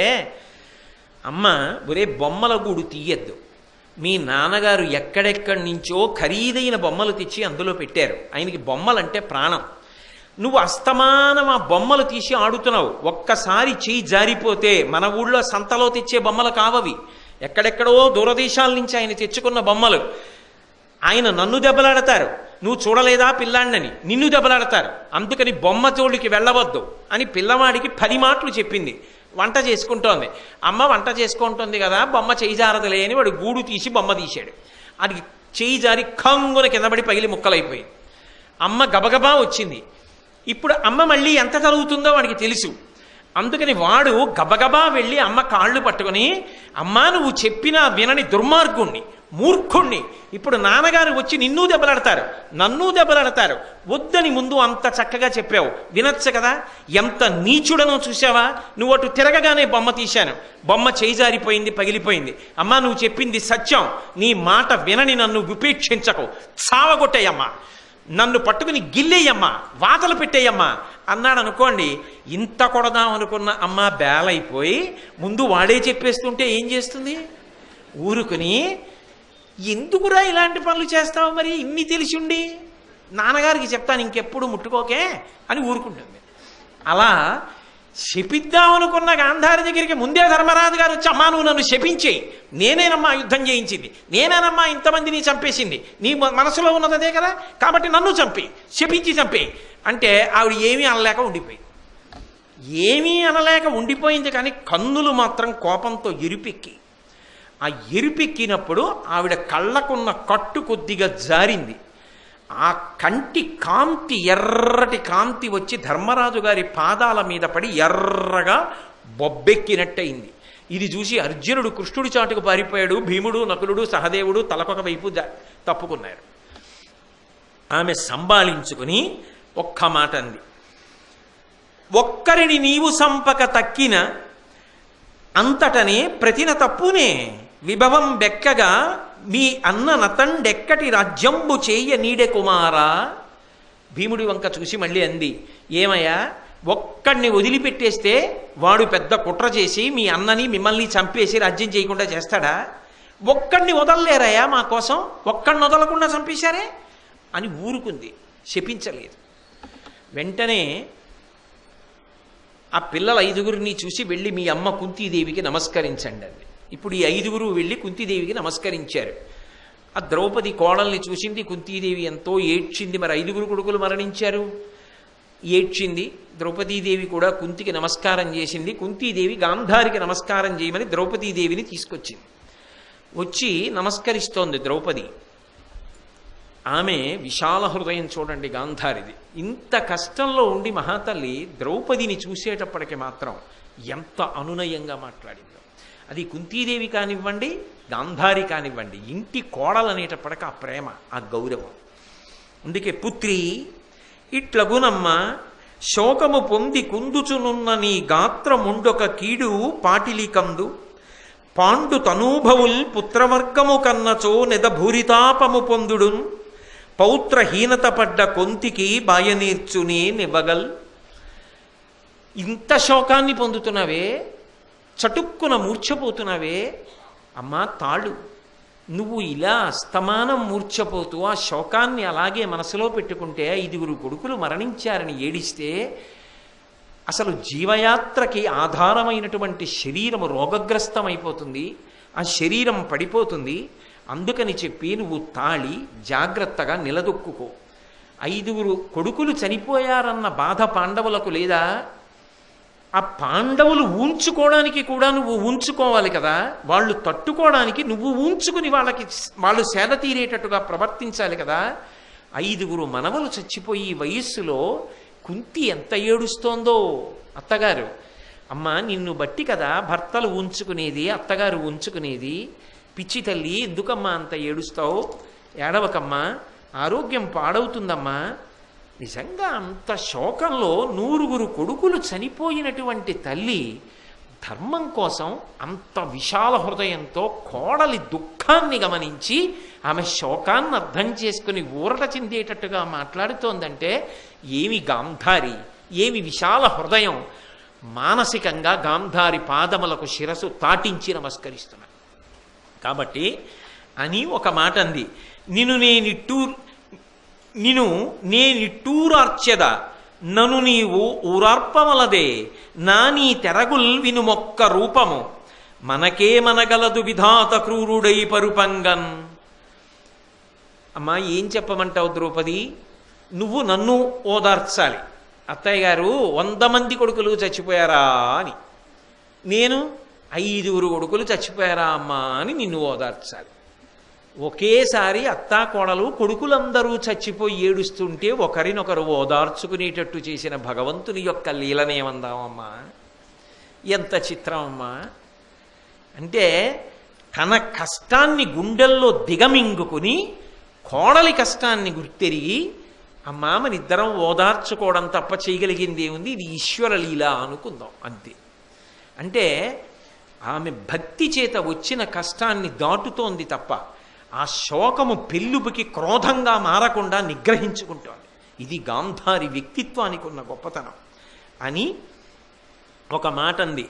అమ్మ ఒరే బొమ్మల గూడు తీయద్దు మీ నాన్నగారు ఎక్కడెక్కడి నుంచో ఖరీదైన బొమ్మలు తెచ్చి అందులో పెట్టారు ఆయనకి బొమ్మలంటే ప్రాణం నువ్వు అస్తమానం ఆ బొమ్మలు తీసి ఆడుతున్నావు ఒక్కసారి చేయి జారిపోతే మన ఊళ్ళో సంతలో తెచ్చే బొమ్మలు కావవి ఎక్కడెక్కడో దూరదేశాల నుంచి ఆయన తెచ్చుకున్న బొమ్మలు ఆయన నన్ను దెబ్బలాడతారు నువ్వు చూడలేదా పిల్లాడినని నిన్ను దెబ్బలాడతారు అందుకని బొమ్మ తోడికి వెళ్ళవద్దు అని పిల్లవాడికి పది మాటలు చెప్పింది వంట చేసుకుంటోంది అమ్మ వంట చేసుకుంటోంది కదా బొమ్మ చేయి జారదులే అని వాడు గూడు తీసి బొమ్మ తీశాడు అది చేయి జారి కంగున కిందపడి పగిలి ముక్కలైపోయింది అమ్మ గబగబా వచ్చింది ఇప్పుడు అమ్మ మళ్ళీ ఎంత చదువుతుందో వాడికి తెలుసు అందుకని వాడు గబగబా వెళ్ళి అమ్మ కాళ్ళు పట్టుకొని అమ్మా నువ్వు చెప్పినా వినని దుర్మార్గుణ్ణి మూర్ఖుణ్ణి ఇప్పుడు నాన్నగారు వచ్చి నిన్ను దెబ్బలాడతారు నన్ను దెబ్బలాడతారు వద్దని ముందు అంత చక్కగా చెప్పావు వినొచ్చు కదా ఎంత నీచుడనో చూసావా నువ్వు అటు తిరగగానే బొమ్మ తీశాను బొమ్మ చేజారిపోయింది పగిలిపోయింది అమ్మా నువ్వు చెప్పింది సత్యం నీ మాట వినని నన్ను విపేక్షించకు చావగొట్టేయమ్మా నన్ను పట్టుకుని గిల్లేయమ్మా వాతలు పెట్టేయమ్మా అన్నాడు అనుకోండి ఇంత కొడదాం అనుకున్న అమ్మ బేలైపోయి ముందు వాడే చెప్పేస్తుంటే ఏం చేస్తుంది ఊరుకుని ఎందుకురా ఇలాంటి పనులు చేస్తావు మరి ఇన్ని తెలిసి ఉండి నాన్నగారికి చెప్తాను ఇంకెప్పుడు ముట్టుకోకే అని ఊరుకుంటుంది అలా శపిద్దామనుకున్న గాంధారి దగ్గరికి ముందే ధర్మరాజు గారు వచ్చి అమ్మా నువ్వు నన్ను శపించేయి నేనేనమ్మా యుద్ధం చేయించింది నేనేనమ్మా ఇంతమందిని చంపేసింది నీ మ- మనసులో ఉన్నదే కదా కాబట్టి నన్ను చంపి శపించి చంపేయి అంటే ఆవిడ ఏమీ అనలేక ఉండిపోయి ఏమీ అనలేక ఉండిపోయింది కానీ కన్నులు మాత్రం కోపంతో ఎరిపెక్కి ఆ ఎరిపెక్కినప్పుడు ఆవిడ కళ్ళకున్న కట్టు కొద్దిగా జారింది ఆ కంటి కాంతి ఎర్రటి కాంతి వచ్చి ధర్మరాజు గారి పాదాల మీద పడి ఎర్రగా బొబ్బెక్కినట్టయింది ఇది చూసి అర్జునుడు కృష్ణుడి చాటుకు పారిపోయాడు భీముడు నకులుడు సహదేవుడు తలకొక వైపు జా- తప్పుకున్నారు ఆమె సంబాళించుకుని ఒక్క మాట అంది ఒక్కరిని నీవు సంపక తక్కిన అంతటనే ప్రతిన తప్పునే విభవం బెక్కగా మీ అన్న నతండెక్కటి రాజ్యంబు చేయ నీడె కుమారా భీముడి వంక చూసి మళ్ళీ అంది ఏమయ్యా ఒక్కడిని వదిలిపెట్టేస్తే వాడు పెద్ద కుట్ర చేసి మీ అన్నని మిమ్మల్ని చంపేసి రాజ్యం చేయకుండా చేస్తాడా ఒక్కడిని వదలలేరయ్యా మా కోసం ఒక్కడిని వదలకుండా చంపేశారే అని ఊరుకుంది శపించలేదు వెంటనే ఆ పిల్లల ఐదుగురిని చూసి వెళ్ళి మీ అమ్మ కుంతీదేవికి నమస్కరించండి అంది ఇప్పుడు ఈ ఐదుగురు వెళ్ళి కుంతీదేవికి నమస్కరించారు ఆ ద్రౌపది కోడల్ని చూసింది కుంతీదేవి ఎంతో ఏడ్చింది మరి ఐదుగురు కొడుకులు మరణించారు ఏడ్చింది ద్రౌపదీదేవి కూడా కుంతికి నమస్కారం చేసింది కుంతీదేవి గాంధారికి నమస్కారం చేయమని ద్రౌపదీదేవిని తీసుకొచ్చింది వచ్చి నమస్కరిస్తోంది ద్రౌపది ఆమె విశాల హృదయం చూడండి గాంధారిది ఇంత కష్టంలో ఉండి మహాతల్లి ద్రౌపదిని చూసేటప్పటికి మాత్రం ఎంత అనునయంగా మాట్లాడిందో అది కుంతీదేవి కానివ్వండి గాంధారి కానివ్వండి ఇంటి కోడలనేటప్పటికి ఆ ప్రేమ ఆ గౌరవం అందుకే పుత్రి ఇట్లగునమ్మ శోకము పొంది కుందుచునున్న నీ గాత్రముండొక కీడు పాటిలికందు పాండు తనూభవుల్ పుత్రవర్గము కన్నచో నెదభూరితాపము పొందుడున్ పౌత్రహీనత పడ్డ కొంతికి బాయనీర్చునే నివ్వగల్ ఇంత శోకాన్ని పొందుతున్నావే చటుక్కున మూర్ఛపోతున్నావే అమ్మా తాళు నువ్వు ఇలా అస్తమానం మూర్ఛపోతూ ఆ శోకాన్ని అలాగే మనసులో పెట్టుకుంటే ఐదుగురు కొడుకులు మరణించారని ఏడిస్తే అసలు జీవయాత్రకి ఆధారమైనటువంటి శరీరము రోగగ్రస్తమైపోతుంది ఆ శరీరం పడిపోతుంది అందుకని చెప్పి నువ్వు తాళి జాగ్రత్తగా నిలదొక్కుకో ఐదుగురు కొడుకులు చనిపోయారన్న బాధ పాండవులకు లేదా ఆ పాండవులు ఊంచుకోవడానికి కూడా నువ్వు ఊంచుకోవాలి కదా వాళ్ళు తట్టుకోవడానికి నువ్వు ఊంచుకుని వాళ్ళకి వాళ్ళు సేద తీరేటట్టుగా ప్రవర్తించాలి కదా ఐదుగురు మనవలు చచ్చిపోయి ఈ వయస్సులో కుంతి ఎంత ఏడుస్తోందో అత్తగారు అమ్మ నిన్ను బట్టి కదా భర్తలు ఉంచుకునేది అత్తగారు ఉంచుకునేది పిచ్చి తల్లి ఎందుకమ్మా అంత ఏడుస్తావు ఏడవకమ్మా ఆరోగ్యం పాడవుతుందమ్మా నిజంగా అంత శోకంలో నూరుగురు కొడుకులు చనిపోయినటువంటి తల్లి ధర్మం కోసం అంత విశాల హృదయంతో కోడలి దుఃఖాన్ని గమనించి ఆమె శోకాన్ని అర్థం చేసుకుని ఊరట చెందేటట్టుగా మాట్లాడుతోందంటే ఏమి గాంధారి ఏమి విశాల హృదయం మానసికంగా గాంధారి పాదములకు శిరసు తాటించి నమస్కరిస్తున్నాను కాబట్టి అని ఒక మాట అంది నిన్ను నేనిట్టూ నిను నేనిట్టూరార్చెద నను నీవు ఊరార్పమలదే నా నీ తెరగుల్ వినుమొక్క రూపము మనకే మనగలదు విధాత క్రూరుడై పరుపంగన్ అమ్మా ఏం చెప్పమంటావు ద్రౌపది నువ్వు నన్ను ఓదార్చాలి అత్తయ్య గారు వంద మంది కొడుకులు చచ్చిపోయారా అని నేను ఐదుగురు కొడుకులు చచ్చిపోయారా అమ్మా అని నిన్ను ఓదార్చాలి ఒకేసారి అత్తా కోడలు కొడుకులందరూ చచ్చిపోయి ఏడుస్తుంటే ఒకరినొకరు ఓదార్చుకునేటట్టు చేసిన భగవంతుని యొక్క లీలనేమందామమ్మా ఎంత చిత్రం అమ్మా అంటే తన కష్టాన్ని గుండెల్లో దిగమింగుకుని కోడలి కష్టాన్ని గుర్తెరిగి అమ్మా మన ఇద్దరం ఓదార్చుకోవడం తప్ప చేయగలిగింది ఏముంది ఇది ఈశ్వర లీల అనుకుందాం అంతే అంటే ఆమె భక్తి చేత వచ్చిన కష్టాన్ని దాటుతోంది తప్ప ఆ శోకము పెళ్ళుబుకి క్రోధంగా మారకుండా నిగ్రహించుకుంటోంది ఇది గాంధారి వ్యక్తిత్వానికి ఉన్న గొప్పతనం అని ఒక మాట అంది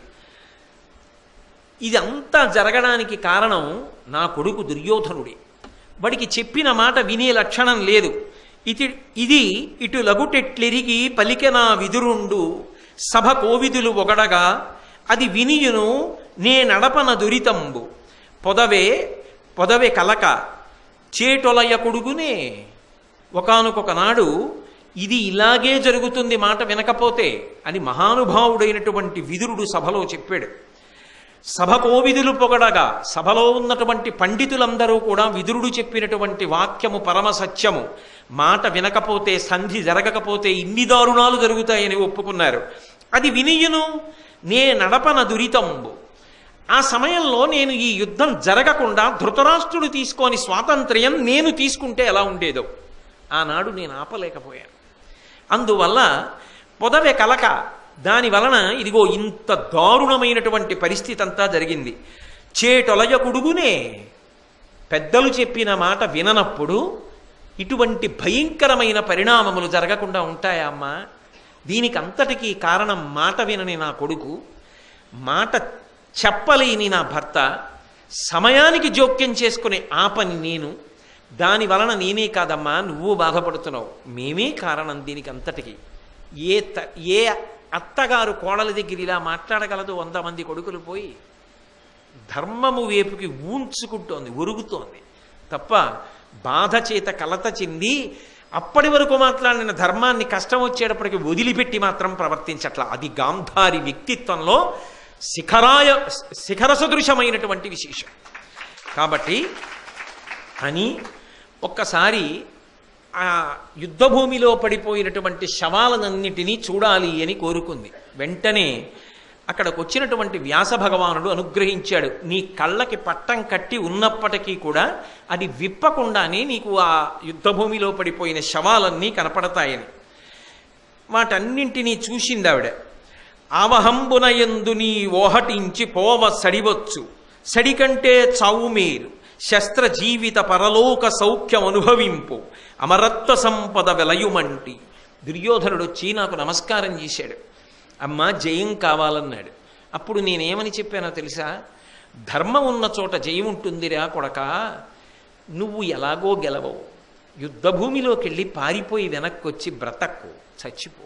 ఇదంతా జరగడానికి కారణం నా కొడుకు దుర్యోధనుడే వాడికి చెప్పిన మాట వినే లక్షణం లేదు ఇది ఇది ఇటు లగుటెట్లెరిగి పలికెనా విదురుండు సభ కోవిదులు ఒగడగా అది వినియును నే నడపన దురితంబు పొదవే పొదవే కలక చేటొలయ కొడుగునే ఒకనొక నాడు ఇది ఇలాగే జరుగుతుంది మాట వినకపోతే అని మహానుభావుడైనటువంటి విదురుడు సభలో చెప్పాడు సభ కోవిదులు పొగడగా సభలో ఉన్నటువంటి పండితులందరూ కూడా విదురుడు చెప్పినటువంటి వాక్యము పరమ సత్యము మాట వినకపోతే సంధి జరగకపోతే ఇన్ని దారుణాలు జరుగుతాయని ఒప్పుకున్నారు అది వినియును నే నడపన దురితంబు ఆ సమయంలో నేను ఈ యుద్ధం జరగకుండా ధృతరాష్ట్రుడు తీసుకొని స్వాతంత్ర్యం నేను తీసుకుంటే ఎలా ఉండేదో ఆనాడు నేను ఆపలేకపోయాను అందువల్ల పొదవే కలక దాని వలన ఇదిగో ఇంత దారుణమైనటువంటి పరిస్థితి అంతా జరిగింది చేటొలయ కుడుగునే పెద్దలు చెప్పిన మాట విననప్పుడు ఇటువంటి భయంకరమైన పరిణామములు జరగకుండా ఉంటాయా అమ్మా దీనికి అంతటికీ కారణం మాట వినని నా కొడుకు మాట చెప్పలేని నా భర్త సమయానికి జోక్యం చేసుకునే ఆ పని నేను దాని వలన నేనే కాదమ్మా నువ్వు బాధపడుతున్నావు మేమే కారణం దీనికి అంతటికి ఏ త ఏ అత్తగారు కోడల దగ్గర ఇలా మాట్లాడగలదు వంద మంది కొడుకులు పోయి ధర్మము వేపుకి ఊంచుకుంటోంది ఒరుగుతోంది తప్ప బాధ చేత కలత చెంది అప్పటి వరకు మాట్లాడిన ధర్మాన్ని కష్టం వచ్చేటప్పటికి వదిలిపెట్టి మాత్రం ప్రవర్తించట్ల అది గాంధారి వ్యక్తిత్వంలో శిఖరాయ శిఖర సదృశమైనటువంటి విశేషం కాబట్టి అని ఒక్కసారి ఆ యుద్ధభూమిలో పడిపోయినటువంటి శవాలనన్నిటినీ చూడాలి అని కోరుకుంది వెంటనే అక్కడికి వచ్చినటువంటి వ్యాస భగవానుడు అనుగ్రహించాడు నీ కళ్ళకి పట్టం కట్టి ఉన్నప్పటికీ కూడా అది విప్పకుండానే నీకు ఆ యుద్ధభూమిలో పడిపోయిన శవాలన్నీ కనపడతాయని వాటన్నింటినీ చూసింది ఆవిడ ఆవహంబునయందు నీ ఓహటించి పోవ సడివచ్చు సడికంటే చావు మేలు శస్త్ర జీవిత పరలోక సౌఖ్యం అనుభవింపు అమరత్వ సంపద వెలయుమంటి దుర్యోధనుడు వచ్చి నాకు నమస్కారం చేశాడు అమ్మ జయం కావాలన్నాడు అప్పుడు నేనేమని చెప్పానో తెలుసా ధర్మం ఉన్న చోట జయం ఉంటుందిరా కొడక నువ్వు ఎలాగో గెలవవు యుద్ధభూమిలోకి వెళ్ళి పారిపోయి వెనక్కి వచ్చి బ్రతక్కు చచ్చిపో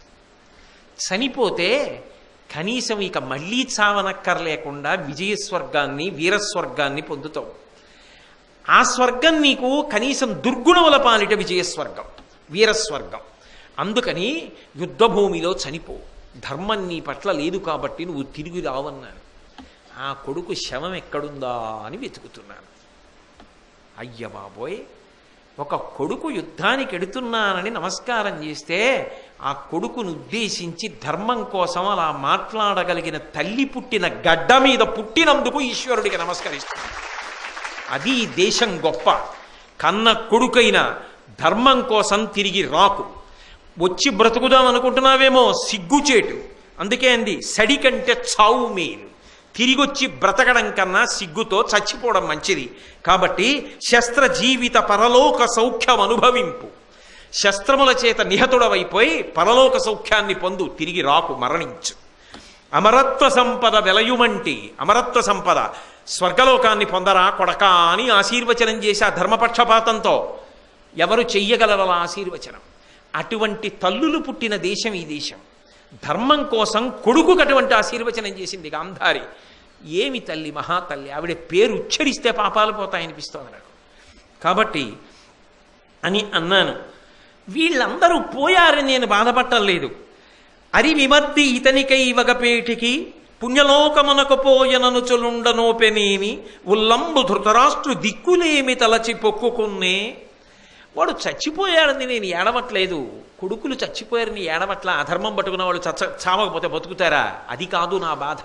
చనిపోతే కనీసం ఇక మళ్ళీ చావనక్కర్లేకుండా విజయస్వర్గాన్ని వీరస్వర్గాన్ని పొందుతావు ఆ స్వర్గం నీకు కనీసం దుర్గుణముల పాలిట విజయస్వర్గం వీరస్వర్గం అందుకని యుద్ధభూమిలో చనిపో ధర్మం నీ పట్ల లేదు కాబట్టి నువ్వు తిరిగి రావన్నాను ఆ కొడుకు శవం ఎక్కడుందా అని వెతుకుతున్నాను అయ్య బాబోయ్ ఒక కొడుకు యుద్ధానికి ఎడుతున్నానని నమస్కారం చేస్తే ఆ కొడుకును ఉద్దేశించి ధర్మం కోసం అలా మాట్లాడగలిగిన తల్లి పుట్టిన గడ్డ మీద పుట్టినందుకు ఈశ్వరుడికి నమస్కరిస్తున్నాను అది ఈ దేశం గొప్ప కన్న కొడుకైన ధర్మం కోసం తిరిగి రాకు వచ్చి బ్రతుకుదాం అనుకుంటున్నావేమో సిగ్గుచేటు అందుకే అంది సడి కంటే చావు మేలు తిరిగొచ్చి బ్రతకడం కన్నా సిగ్గుతో చచ్చిపోవడం మంచిది కాబట్టి శస్త్ర జీవిత పరలోక సౌఖ్యం అనుభవింపు శస్త్రముల చేత నిహతుడవైపోయి పరలోక సౌఖ్యాన్ని పొందు తిరిగి రాకు మరణించు అమరత్వ సంపద వెలయుమంటి అమరత్వ సంపద స్వర్గలోకాన్ని పొందరా కొడకా అని ఆశీర్వచనం చేసి ఆ ధర్మపక్షపాతంతో ఎవరు చెయ్యగలరు అలా ఆశీర్వచనం అటువంటి తల్లులు పుట్టిన దేశం ఈ దేశం ధర్మం కోసం కొడుకుకు అటువంటి ఆశీర్వచనం చేసింది గాంధారి ఏమి తల్లి మహాతల్లి ఆవిడ పేరు ఉచ్చరిస్తే పాపాలు పోతాయనిపిస్తోంది నాకు కాబట్టి అని అన్నాను వీళ్ళందరూ పోయారని నేను బాధపట్టలేదు అరి విమర్ది ఇతనికై వగపేటికి పుణ్యలోకమునకు పోయనను చొలుండనోపెనేమి ఉల్లంబు ధృతరాష్ట్రు దిక్కులేమి తలచి పొక్కుకున్నే వాడు చచ్చిపోయాడని నేను ఏడవట్లేదు కొడుకులు చచ్చిపోయారని ఏడవట్ల అధర్మం పట్టుకున్న వాళ్ళు చచ్చ చావకపోతే బతుకుతారా అది కాదు నా బాధ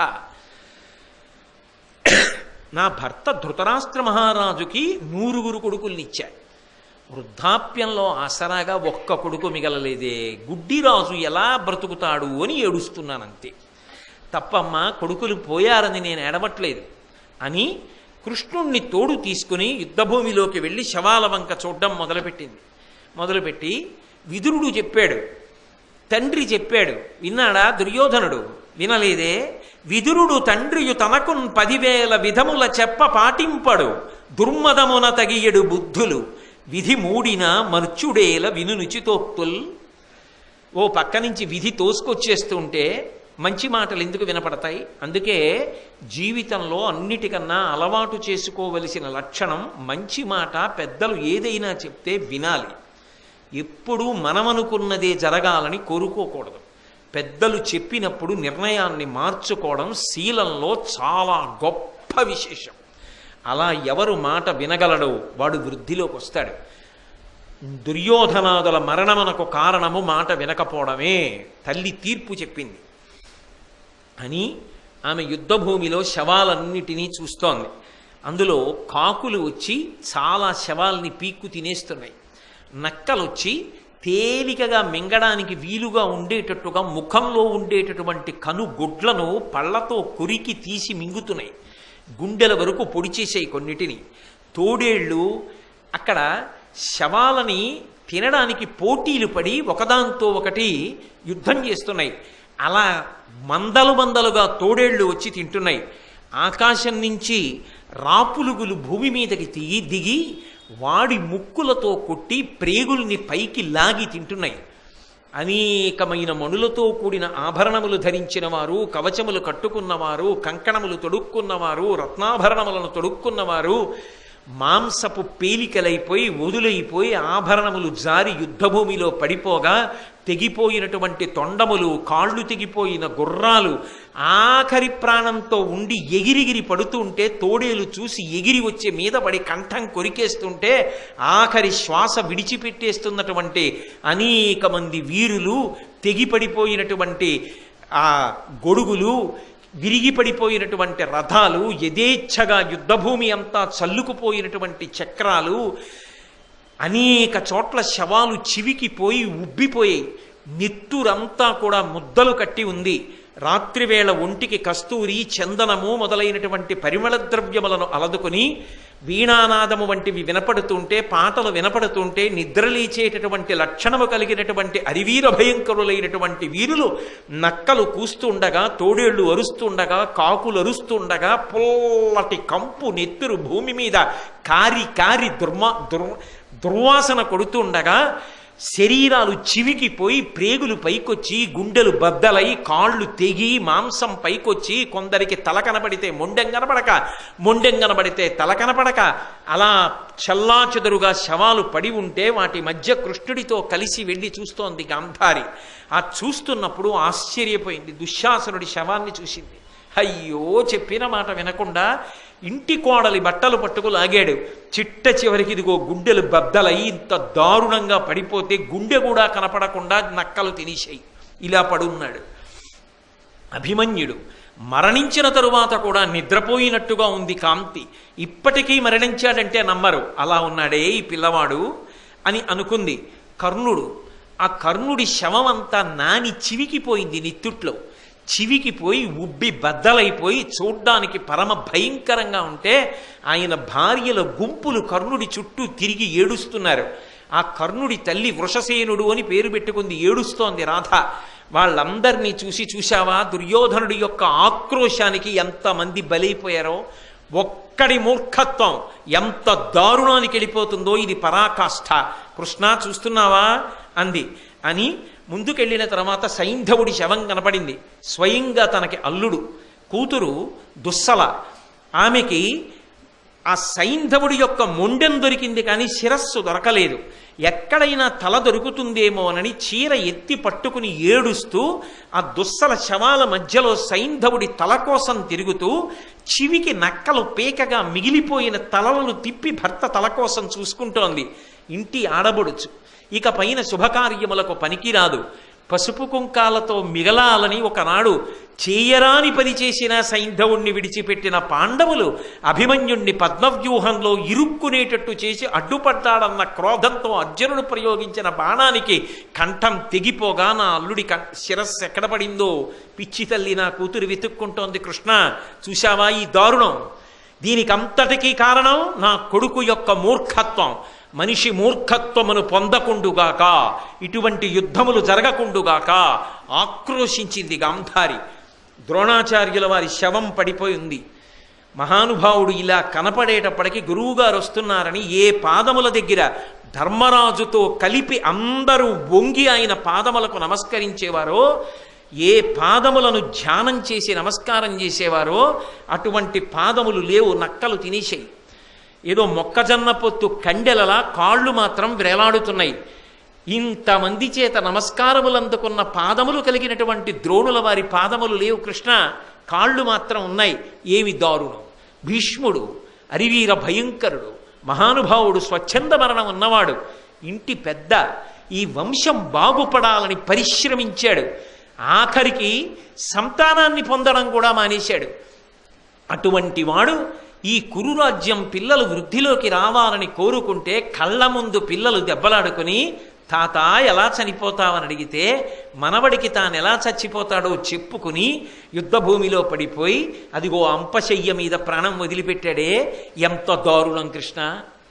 నా భర్త ధృతరాష్ట్ర మహారాజుకి నూరుగురు కొడుకుల్నిచ్చాడు వృద్ధాప్యంలో ఆసరాగా ఒక్క కొడుకు మిగలలేదే గుడ్డిరాజు ఎలా బ్రతుకుతాడు అని ఏడుస్తున్నానంతే తప్పమ్మ కొడుకులు పోయారని నేను ఏడవట్లేదు అని కృష్ణుణ్ణి తోడు తీసుకుని యుద్ధభూమిలోకి వెళ్ళి శవాల వంక చూడడం మొదలుపెట్టింది మొదలుపెట్టి విదురుడు చెప్పాడు తండ్రి చెప్పాడు విన్నాడా దుర్యోధనుడు వినలేదే విదురుడు తండ్రియు తనకున్ పదివేల విధముల చెప్ప పాటింపడు దుర్మదమున తగియడు బుద్ధులు విధి మూడిన మర్చుడేల వినునుచితోక్తుల్ ఓ పక్క నుంచి విధి తోసుకొచ్చేస్తుంటే మంచి మాటలు ఎందుకు వినపడతాయి అందుకే జీవితంలో అన్నిటికన్నా అలవాటు చేసుకోవలసిన లక్షణం మంచి మాట పెద్దలు ఏదైనా చెప్తే వినాలి ఎప్పుడూ మనమనుకున్నదే జరగాలని కోరుకోకూడదు పెద్దలు చెప్పినప్పుడు నిర్ణయాన్ని మార్చుకోవడం శీలంలో చాలా గొప్ప విశేషం అలా ఎవరు మాట వినగలడో వాడు వృద్ధిలోకి వస్తాడు దుర్యోధనాదుల మరణమునకు కారణము మాట వినకపోవడమే తల్లి తీర్పు చెప్పింది అని ఆమె యుద్ధభూమిలో శవాలన్నిటినీ చూస్తోంది అందులో కాకులు వచ్చి చాలా శవాల్ని పీక్కు తినేస్తున్నాయి నక్కలు వచ్చి తేలికగా మింగడానికి వీలుగా ఉండేటట్టుగా ముఖంలో ఉండేటటువంటి కనుగుడ్లను పళ్ళతో కొరికి తీసి మింగుతున్నాయి గుండెల వరకు పొడి చేసాయి కొన్నిటిని తోడేళ్ళు అక్కడ శవాలని తినడానికి పోటీలు పడి ఒకదాంతో ఒకటి యుద్ధం చేస్తున్నాయి అలా మందలు మందలుగా తోడేళ్లు వచ్చి తింటున్నాయి ఆకాశం నుంచి రాపులుగులు భూమి మీదకి దిగి దిగి వాడి ముక్కులతో కొట్టి ప్రేగుల్ని పైకి లాగి తింటున్నాయి అనేకమైన మణులతో కూడిన ఆభరణములు ధరించిన వారు కవచములు కట్టుకున్నవారు కంకణములు తొడుక్కున్నవారు రత్నాభరణములను తొడుక్కున్నవారు మాంసపు పేలికలైపోయి వదులైపోయి ఆభరణములు జారి యుద్ధభూమిలో పడిపోగా తెగిపోయినటువంటి తొండములు కాళ్ళు తెగిపోయిన గుర్రాలు ఆఖరి ప్రాణంతో ఉండి ఎగిరిగిరి పడుతూ ఉంటే తోడేలు చూసి ఎగిరి వచ్చే మీద పడి కంఠం కొరికేస్తుంటే ఆఖరి శ్వాస విడిచిపెట్టేస్తున్నటువంటి అనేక మంది వీరులు తెగిపడిపోయినటువంటి ఆ గొడుగులు విరిగి పడిపోయినటువంటి రథాలు యథేచ్ఛగా యుద్ధభూమి అంతా చల్లుకుపోయినటువంటి చక్రాలు అనేక చోట్ల శవాలు చివికిపోయి ఉబ్బిపోయి నెత్తురంతా కూడా ముద్దలు కట్టి ఉంది రాత్రివేళ ఒంటికి కస్తూరి చందనము మొదలైనటువంటి పరిమళ ద్రవ్యములను అలదుకొని వీణానాదము వంటివి వినపడుతుంటే పాటలు వినపడుతుంటే నిద్రలేచేటటువంటి లక్షణము కలిగినటువంటి అరివీర భయంకరులైనటువంటి వీరులు నక్కలు కూస్తుండగా తోడేళ్లు అరుస్తుండగా కాకులు అరుస్తుండగా పుల్లటి కంపు నెత్తురు భూమి మీద కారి కారి దుర్మా దుర్ దుర్వాసన కొడుతుండగా శరీరాలు చివికిపోయి ప్రేగులు పైకొచ్చి గుండెలు బద్దలై కాళ్ళు తెగి మాంసం పైకొచ్చి కొందరికి తల కనబడితే మొండెం కనబడక మొండెం కనబడితే తల కనపడక అలా చల్లాచెదురుగా శవాలు పడి ఉంటే వాటి మధ్య కృష్ణుడితో కలిసి వెళ్ళి చూస్తోంది గాంధారి ఆ చూస్తున్నప్పుడు ఆశ్చర్యపోయింది దుశ్శాసనుడి శవాన్ని చూసింది అయ్యో చెప్పిన మాట వినకుండా ఇంటి కోడలి బట్టలు పట్టుకు లాగాడు చిట్ట చివరికి ఇదిగో గుండెలు బద్దలై ఇంత దారుణంగా పడిపోతే గుండె కూడా కనపడకుండా నక్కలు తినేసాయి ఇలా పడున్నాడు అభిమన్యుడు మరణించిన తరువాత కూడా నిద్రపోయినట్టుగా ఉంది కాంతి ఇప్పటికీ మరణించాడంటే నమ్మరు అలా ఉన్నాడే ఈ పిల్లవాడు అని అనుకుంది కర్ణుడు ఆ కర్ణుడి శవం అంతా నాని చివికిపోయింది నిత్తుట్లో చివికిపోయి ఉబ్బి బద్దలైపోయి చూడ్డానికి పరమ భయంకరంగా ఉంటే ఆయన భార్యల గుంపులు కర్ణుడి చుట్టూ తిరిగి ఏడుస్తున్నారు ఆ కర్ణుడి తల్లి వృషసేనుడు అని పేరు పెట్టుకుంది ఏడుస్తోంది రాధ వాళ్ళందరినీ చూసి చూశావా దుర్యోధనుడి యొక్క ఆక్రోశానికి ఎంతమంది బలైపోయారో ఒక్కడి మూర్ఖత్వం ఎంత దారుణానికి వెళ్ళిపోతుందో ఇది పరాకాష్ఠ కృష్ణ చూస్తున్నావా అంది అని ముందుకెళ్ళిన తర్వాత సైంధవుడి శవం కనపడింది స్వయంగా తనకి అల్లుడు కూతురు దుస్సల ఆమెకి ఆ సైంధవుడి యొక్క మొండెం దొరికింది కానీ శిరస్సు దొరకలేదు ఎక్కడైనా తల దొరుకుతుందేమోనని చీర ఎత్తి పట్టుకుని ఏడుస్తూ ఆ దుస్సల శవాల మధ్యలో సైంధవుడి తల కోసం తిరుగుతూ చివికి నక్కలు పేకగా మిగిలిపోయిన తలలను తిప్పి భర్త తల కోసం చూసుకుంటోంది ఇంటి ఆడబడుచు ఇక పైన శుభకార్యములకు పనికిరాదు పసుపు కుంకాలతో మిగలాలని ఒకనాడు చేయరాని పని చేసిన సైంధవుణ్ణి విడిచిపెట్టిన పాండవులు అభిమన్యుణ్ణి పద్మవ్యూహంలో ఇరుక్కునేటట్టు చేసి అడ్డుపడ్డాడన్న క్రోధంతో అర్జునుడు ప్రయోగించిన బాణానికి కంఠం తెగిపోగా నా అల్లుడి కం శిరస్సు ఎక్కడ పడిందో పిచ్చి తల్లి నా కూతురు వెతుక్కుంటోంది కృష్ణ చూశావా ఈ దారుణం దీనికి అంతటికీ కారణం నా కొడుకు యొక్క మూర్ఖత్వం మనిషి మూర్ఖత్వమును పొందకుండుగాక ఇటువంటి యుద్ధములు జరగకుండుగాక ఆక్రోశించింది గాంధారి ద్రోణాచార్యుల వారి శవం పడిపోయి ఉంది మహానుభావుడు ఇలా కనపడేటప్పటికి గురువుగారు వస్తున్నారని ఏ పాదముల దగ్గర ధర్మరాజుతో కలిపి అందరూ వంగి ఆయన పాదములకు నమస్కరించేవారో ఏ పాదములను ధ్యానం చేసి నమస్కారం చేసేవారో అటువంటి పాదములు లేవు నక్కలు తినేసాయి ఏదో మొక్కజొన్న పొత్తు కండెలలా కాళ్ళు మాత్రం వేలాడుతున్నాయి ఇంతమంది చేత నమస్కారములు అందుకున్న పాదములు కలిగినటువంటి ద్రోణుల వారి పాదములు లేవు కృష్ణ కాళ్ళు మాత్రం ఉన్నాయి ఏమి దారుణం భీష్ముడు అరివీర భయంకరుడు మహానుభావుడు స్వచ్ఛంద మరణం ఉన్నవాడు ఇంటి పెద్ద ఈ వంశం బాగుపడాలని పరిశ్రమించాడు ఆఖరికి సంతానాన్ని పొందడం కూడా మానేశాడు అటువంటి వాడు ఈ కురురాజ్యం పిల్లలు వృద్ధిలోకి రావాలని కోరుకుంటే కళ్ళ ముందు పిల్లలు దెబ్బలాడుకుని తాత ఎలా చనిపోతావని అడిగితే మనవడికి తాను ఎలా చచ్చిపోతాడో చెప్పుకుని యుద్ధభూమిలో పడిపోయి అదిగో అంపశయ్య మీద ప్రాణం వదిలిపెట్టాడే ఎంత దారుణం కృష్ణ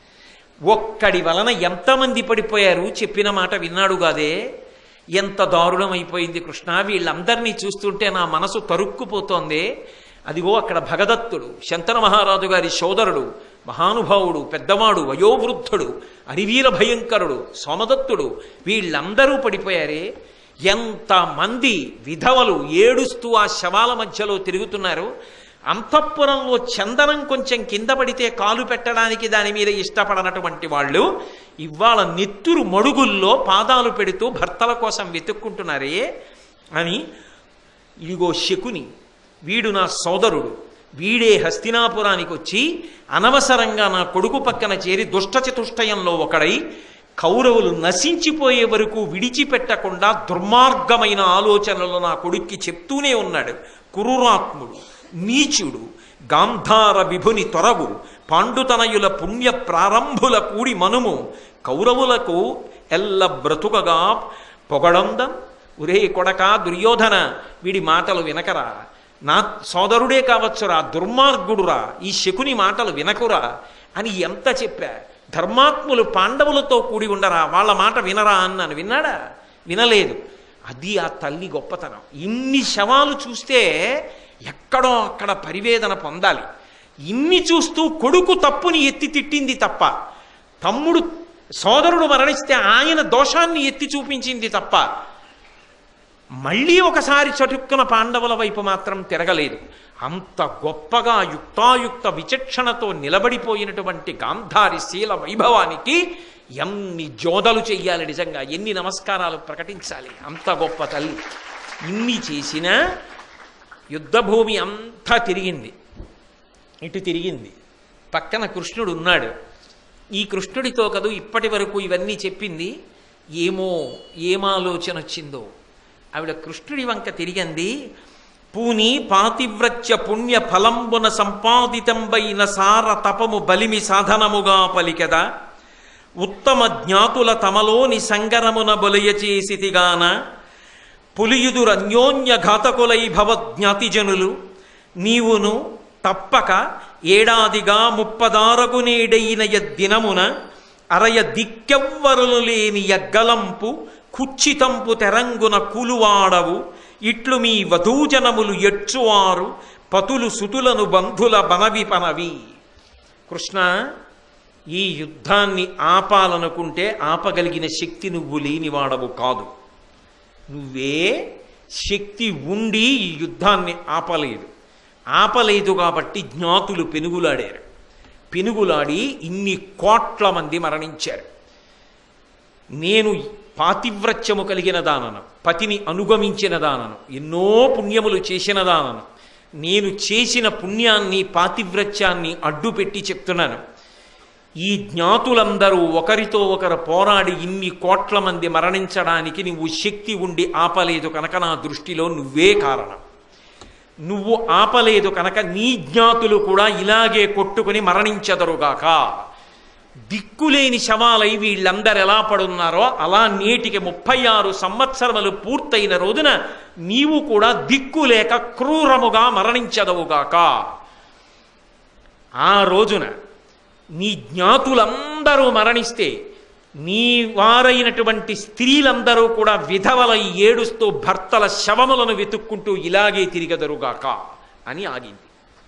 ఒక్కడి వలన ఎంతమంది పడిపోయారు చెప్పిన మాట విన్నాడు కాదే ఎంత దారుణం అయిపోయింది కృష్ణ వీళ్ళందరినీ చూస్తుంటే నా మనసు తరుక్కుపోతోంది అదిగో అక్కడ భగదత్తుడు శంతన మహారాజు గారి సోదరుడు మహానుభావుడు పెద్దవాడు వయోవృద్ధుడు అరివీర భయంకరుడు సోమదత్తుడు వీళ్ళందరూ పడిపోయారే ఎంతమంది విధవలు ఏడుస్తూ ఆ శవాల మధ్యలో తిరుగుతున్నారు అంతఃపురంలో చందనం కొంచెం కింద పడితే కాలు పెట్టడానికి దాని మీద ఇష్టపడనటువంటి వాళ్ళు ఇవాళ నెత్తురు మడుగుల్లో పాదాలు పెడుతూ భర్తల కోసం వెతుక్కుంటున్నారే అని ఇదిగో శకుని వీడు నా సోదరుడు వీడే హస్తినాపురానికి వచ్చి అనవసరంగా నా కొడుకు పక్కన చేరి దుష్టచతుష్టయంలో ఒకడై కౌరవులు నశించిపోయే వరకు విడిచిపెట్టకుండా దుర్మార్గమైన ఆలోచనలు నా కొడుక్కి చెప్తూనే ఉన్నాడు కురురాత్ముడు నీచుడు గాంధార విభుని తొరగు పాండుతనయుల పుణ్య ప్రారంభుల కూడి మనుము కౌరవులకు ఎల్ల బ్రతుకగా పొగడందం ఒరే కొడక దుర్యోధన వీడి మాటలు వినకరా నా సోదరుడే కావచ్చురా దుర్మార్గుడురా ఈ శకుని మాటలు వినకురా అని ఎంత చెప్పా ధర్మాత్ములు పాండవులతో కూడి ఉండరా వాళ్ళ మాట వినరా అన్నాను విన్నాడా వినలేదు అది ఆ తల్లి గొప్పతనం ఇన్ని శవాలు చూస్తే ఎక్కడో అక్కడ పరివేదన పొందాలి ఇన్ని చూస్తూ కొడుకు తప్పుని ఎత్తి తిట్టింది తప్ప తమ్ముడు సోదరుడు మరణిస్తే ఆయన దోషాన్ని ఎత్తి చూపించింది తప్ప మళ్ళీ ఒకసారి చటుక్కున పాండవుల వైపు మాత్రం తిరగలేదు అంత గొప్పగా యుక్తాయుక్త విచక్షణతో నిలబడిపోయినటువంటి గాంధారి శీల వైభవానికి ఎన్ని జోదలు చెయ్యాలి నిజంగా ఎన్ని నమస్కారాలు ప్రకటించాలి అంత గొప్ప తల్లి ఇన్ని చేసినా యుద్ధభూమి అంతా తిరిగింది ఇటు తిరిగింది పక్కన కృష్ణుడు ఉన్నాడు ఈ కృష్ణుడితో కదూ ఇప్పటి వరకు ఇవన్నీ చెప్పింది ఏమో ఏమాలోచన వచ్చిందో ఆవిడ కృష్ణుడి వంక తిరిగింది పూని పాతివ్రత్య పుణ్య ఫలంబున సంపాదితంబైన సార తపము బలిమి సాధనముగా పలికెద ఉత్తమ జ్ఞాతుల తమలోని సంగరమున బొలయ చేసితిగాన పులియుదురు అన్యోన్య ఘాతకులై భవజ్ఞాతిజనులు నీవును తప్పక ఏడాదిగా ముప్పదారగునేడైన యద్దినమున అరయ దిక్కెవ్వరులు లేని యగ్గలంపు కుచ్చితంపు తెరంగున కూలువాడవు ఇట్లు మీ వధూజనములు ఎచ్చువారు పతులు సుతులను బంధుల బనవి పనవి కృష్ణ ఈ యుద్ధాన్ని ఆపాలనుకుంటే ఆపగలిగిన శక్తి నువ్వు లేనివాడవు కాదు నువ్వే శక్తి ఉండి ఈ యుద్ధాన్ని ఆపలేదు ఆపలేదు కాబట్టి జ్ఞాతులు పెనుగులాడారు పెనుగులాడి ఇన్ని కోట్ల మంది మరణించారు నేను పాతివ్రత్యము కలిగిన దానను పతిని అనుగమించిన దానను ఎన్నో పుణ్యములు చేసిన దానను నేను చేసిన పుణ్యాన్ని పాతివ్రత్యాన్ని అడ్డుపెట్టి చెప్తున్నాను ఈ జ్ఞాతులందరూ ఒకరితో ఒకరు పోరాడి ఇన్ని కోట్ల మంది మరణించడానికి నువ్వు శక్తి ఉండి ఆపలేదు కనుక నా దృష్టిలో నువ్వే కారణం నువ్వు ఆపలేదు కనుక నీ జ్ఞాతులు కూడా ఇలాగే కొట్టుకుని మరణించదరుగాక దిక్కులేని శవాలై వీళ్ళందరు ఎలా పడున్నారో అలా నేటికి ముప్పై ఆరు సంవత్సరములు పూర్తయిన రోజున నీవు కూడా దిక్కులేక క్రూరముగా మరణించదవుగాక ఆ రోజున నీ జ్ఞాతులందరూ మరణిస్తే నీ వారైనటువంటి స్త్రీలందరూ కూడా విధవలై ఏడుస్తూ భర్తల శవములను వెతుక్కుంటూ ఇలాగే తిరిగదరుగాక అని ఆగింది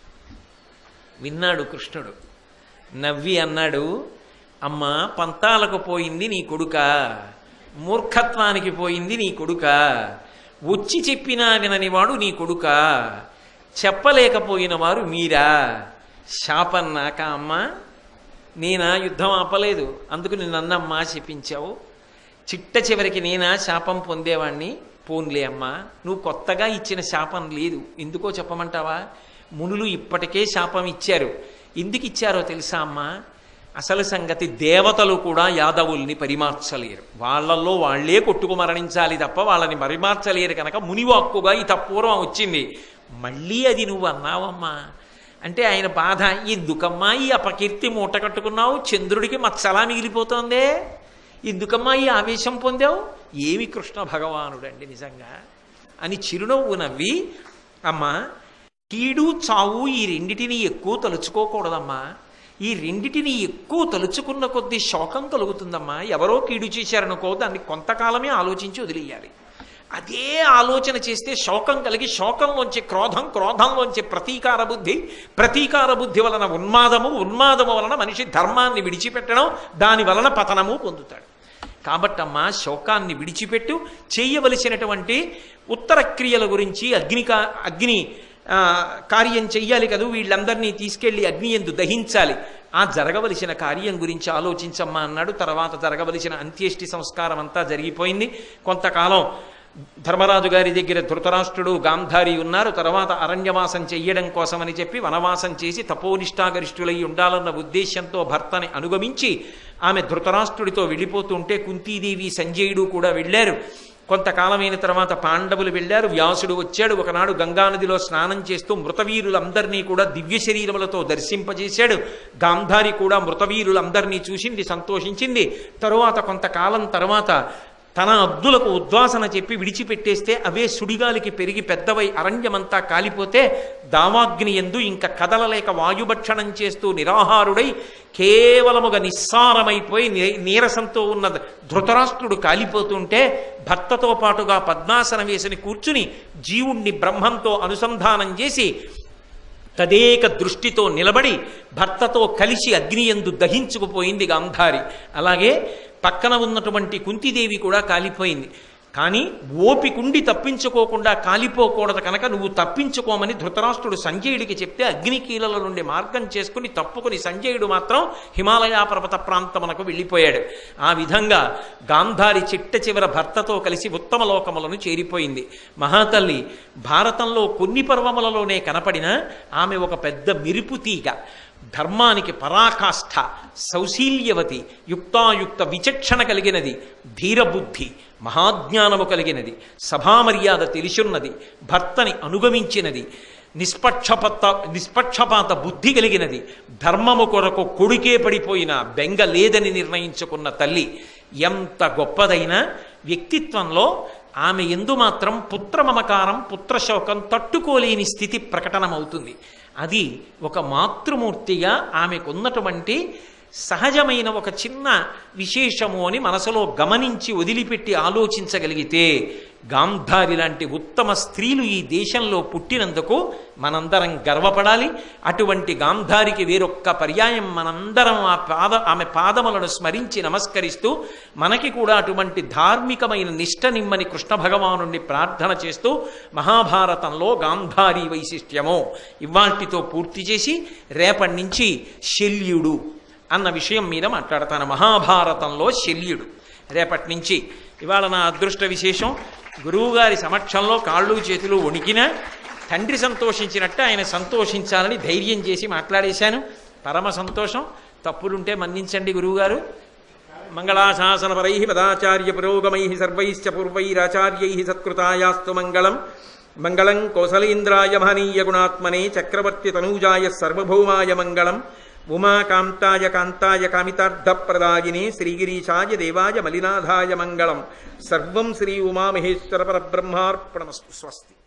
విన్నాడు కృష్ణుడు నవ్వి అన్నాడు అమ్మ పంతాలకు పోయింది నీ కొడుక మూర్ఖత్వానికి పోయింది నీ కొడుక వచ్చి చెప్పినా విననివాడు నీ కొడుక చెప్పలేకపోయిన వారు మీరా శాపన్నాక అమ్మ నేనా యుద్ధం ఆపలేదు అందుకు నిన్ను అన్నమ్మా చెప్పించావు చిట్ట చివరికి నేనా శాపం పొందేవాణ్ణి పోన్లే అమ్మా నువ్వు కొత్తగా ఇచ్చిన శాపం లేదు ఎందుకో చెప్పమంటావా మునులు ఇప్పటికే శాపం ఇచ్చారు ఎందుకు ఇచ్చారో తెలుసా అమ్మా అసలు సంగతి దేవతలు కూడా యాదవుల్ని పరిమార్చలేరు వాళ్ళల్లో వాళ్లే కొట్టుకు మరణించాలి తప్ప వాళ్ళని పరిమార్చలేరు కనుక మునివాక్కుగా ఈ తప్పూర్వం వచ్చింది మళ్ళీ అది నువ్వు అన్నావమ్మా అంటే ఆయన బాధ ఎందుకమ్మా ఈ అపకీర్తి మూట కట్టుకున్నావు చంద్రుడికి మత్సలా మిగిలిపోతోందే ఎందుకమ్మా ఈ ఆవేశం పొందావు ఏమి కృష్ణ భగవానుడండి నిజంగా అని చిరునవ్వు నవ్వి అమ్మా కీడు చావు ఈ రెండిటిని ఎక్కువ తలుచుకోకూడదమ్మా ఈ రెండిటిని ఎక్కువ తలుచుకున్న కొద్దీ శోకం కలుగుతుందమ్మా ఎవరో కీడు చేశారనుకో దాన్ని కొంతకాలమే ఆలోచించి వదిలేయాలి అదే ఆలోచన చేస్తే శోకం కలిగి శోకంలోంచి క్రోధం క్రోధంలోంచి ప్రతీకార బుద్ధి ప్రతీకార బుద్ధి వలన ఉన్మాదము ఉన్మాదము వలన మనిషి ధర్మాన్ని విడిచిపెట్టడం దాని వలన పతనము పొందుతాడు కాబట్టమ్మా శోకాన్ని విడిచిపెట్టు చేయవలసినటువంటి ఉత్తర క్రియల గురించి అగ్నికా అగ్ని ఆ, కార్యం చెయ్యాలి కదూ వీళ్ళందరినీ తీసుకెళ్లి అగ్ని ఎందు దహించాలి ఆ జరగవలసిన కార్యం గురించి ఆలోచించమ్మా అన్నాడు తర్వాత జరగవలసిన అంత్యేష్టి సంస్కారం అంతా జరిగిపోయింది కొంతకాలం ధర్మరాజు గారి దగ్గర ధృతరాష్ట్రుడు గాంధారి ఉన్నారు తర్వాత అరణ్యవాసం చెయ్యడం కోసమని చెప్పి వనవాసం చేసి తపోనిష్టాగరిష్ఠులై ఉండాలన్న ఉద్దేశంతో భర్తని అనుగమించి ఆమె ధృతరాష్ట్రుడితో వెళ్ళిపోతుంటే కుంతీదేవి సంజయుడు కూడా వెళ్ళారు కొంతకాలమైన తర్వాత పాండవులు వెళ్ళారు వ్యాసుడు వచ్చాడు ఒకనాడు గంగానదిలో స్నానం చేస్తూ మృతవీరులందరినీ కూడా దివ్య శరీరములతో దర్శింపజేశాడు గాంధారి కూడా మృతవీరులందరినీ చూసింది సంతోషించింది తరువాత కొంతకాలం తర్వాత తన అద్దులకు ఉద్వాసన చెప్పి విడిచిపెట్టేస్తే అవే సుడిగాలికి పెరిగి పెద్దవై అరణ్యమంతా కాలిపోతే దావాగ్ని ఎందు ఇంకా కదలలేక వాయుభక్షణం చేస్తూ నిరాహారుడై కేవలముగా నిస్సారమైపోయి నీ- నీరసంతో ఉన్న ధృతరాష్ట్రుడు కాలిపోతుంటే భర్తతో పాటుగా పద్మాసనం వేసుని కూర్చుని జీవుణ్ణి బ్రహ్మంతో అనుసంధానం చేసి తదేక దృష్టితో నిలబడి భర్తతో కలిసి అగ్నియందు దహించుకుపోయింది గాంధారి అలాగే పక్కన ఉన్నటువంటి కుంతిదేవి కూడా కాలిపోయింది కానీ ఓపికుండి తప్పించుకోకుండా కాలిపోకూడదు కనుక నువ్వు తప్పించుకోమని ధృతరాష్ట్రుడు సంజయుడికి చెప్తే అగ్నికీలల నుండి మార్గం చేసుకుని తప్పుకుని సంజయుడు మాత్రం హిమాలయ పర్వత ప్రాంతమునకు వెళ్ళిపోయాడు ఆ విధంగా గాంధారి చిట్ట చివర భర్తతో కలిసి ఉత్తమ లోకములను చేరిపోయింది మహాతల్లి భారతంలో కొన్ని పర్వములలోనే కనపడిన ఆమె ఒక పెద్ద మెరుపు తీగ ధర్మానికి పరాకాష్ఠ సౌశీల్యవతి యుక్తాయుక్త విచక్షణ కలిగినది ధీరబుద్ధి మహాజ్ఞానము కలిగినది సభామర్యాద తెలిసున్నది భర్తని అనుగమించినది నిష్పక్షపాత నిష్పక్షపాత బుద్ధి కలిగినది ధర్మము కొరకు కొడుకే పడిపోయిన బెంగ లేదని నిర్ణయించుకున్న తల్లి ఎంత గొప్పదైన వ్యక్తిత్వంలో ఆమె ఎందు మాత్రం పుత్రమమకారం పుత్రశోకం తట్టుకోలేని స్థితి ప్రకటనమవుతుంది అది ఒక మాతృమూర్తిగా ఆమెకున్నటువంటి సహజమైన ఒక చిన్న విశేషము అని మనసులో గమనించి వదిలిపెట్టి ఆలోచించగలిగితే గాంధారి లాంటి ఉత్తమ స్త్రీలు ఈ దేశంలో పుట్టినందుకు మనందరం గర్వపడాలి అటువంటి గాంధారికి వేరొక్క పర్యాయం మనందరం ఆ పాద ఆమె పాదములను స్మరించి నమస్కరిస్తూ మనకి కూడా అటువంటి ధార్మికమైన నిష్ట నిమ్మని కృష్ణ భగవానుణ్ణి ప్రార్థన చేస్తూ మహాభారతంలో గాంధారి వైశిష్ట్యము ఇవాల్టితో పూర్తి చేసి రేపటి నుంచి శల్యుడు అన్న విషయం మీద మాట్లాడతాను మహాభారతంలో శల్యుడు రేపటి నుంచి ఇవాళ నా అదృష్ట విశేషం గురువుగారి సమక్షంలో కాళ్ళు చేతులు వణికినా తండ్రి సంతోషించినట్టు ఆయన సంతోషించాలని ధైర్యం చేసి మాట్లాడేశాను పరమ సంతోషం తప్పులుంటే మన్నించండి గురువుగారు మంగళాశాసనపరై పదాచార్య పురోగమై సర్వైశ్చ పూర్వైరాచార్యై సత్కృతాయాస్తు మంగళం మంగళం కౌసలేంద్రాయ మహనీయ గుణాత్మనే చక్రవర్తి తనూజాయ సర్వభౌమాయ మంగళం ఉమాకాంతాయ కాంతాయ కామితార్థప్రదాయినే శ్రీగిరీశాయ దేవాయ మలినాథాయ మంగళం సర్వం శ్రీ ఉమామహేశ్వర పరబ్రహ్మార్పణమస్తు స్వస్తి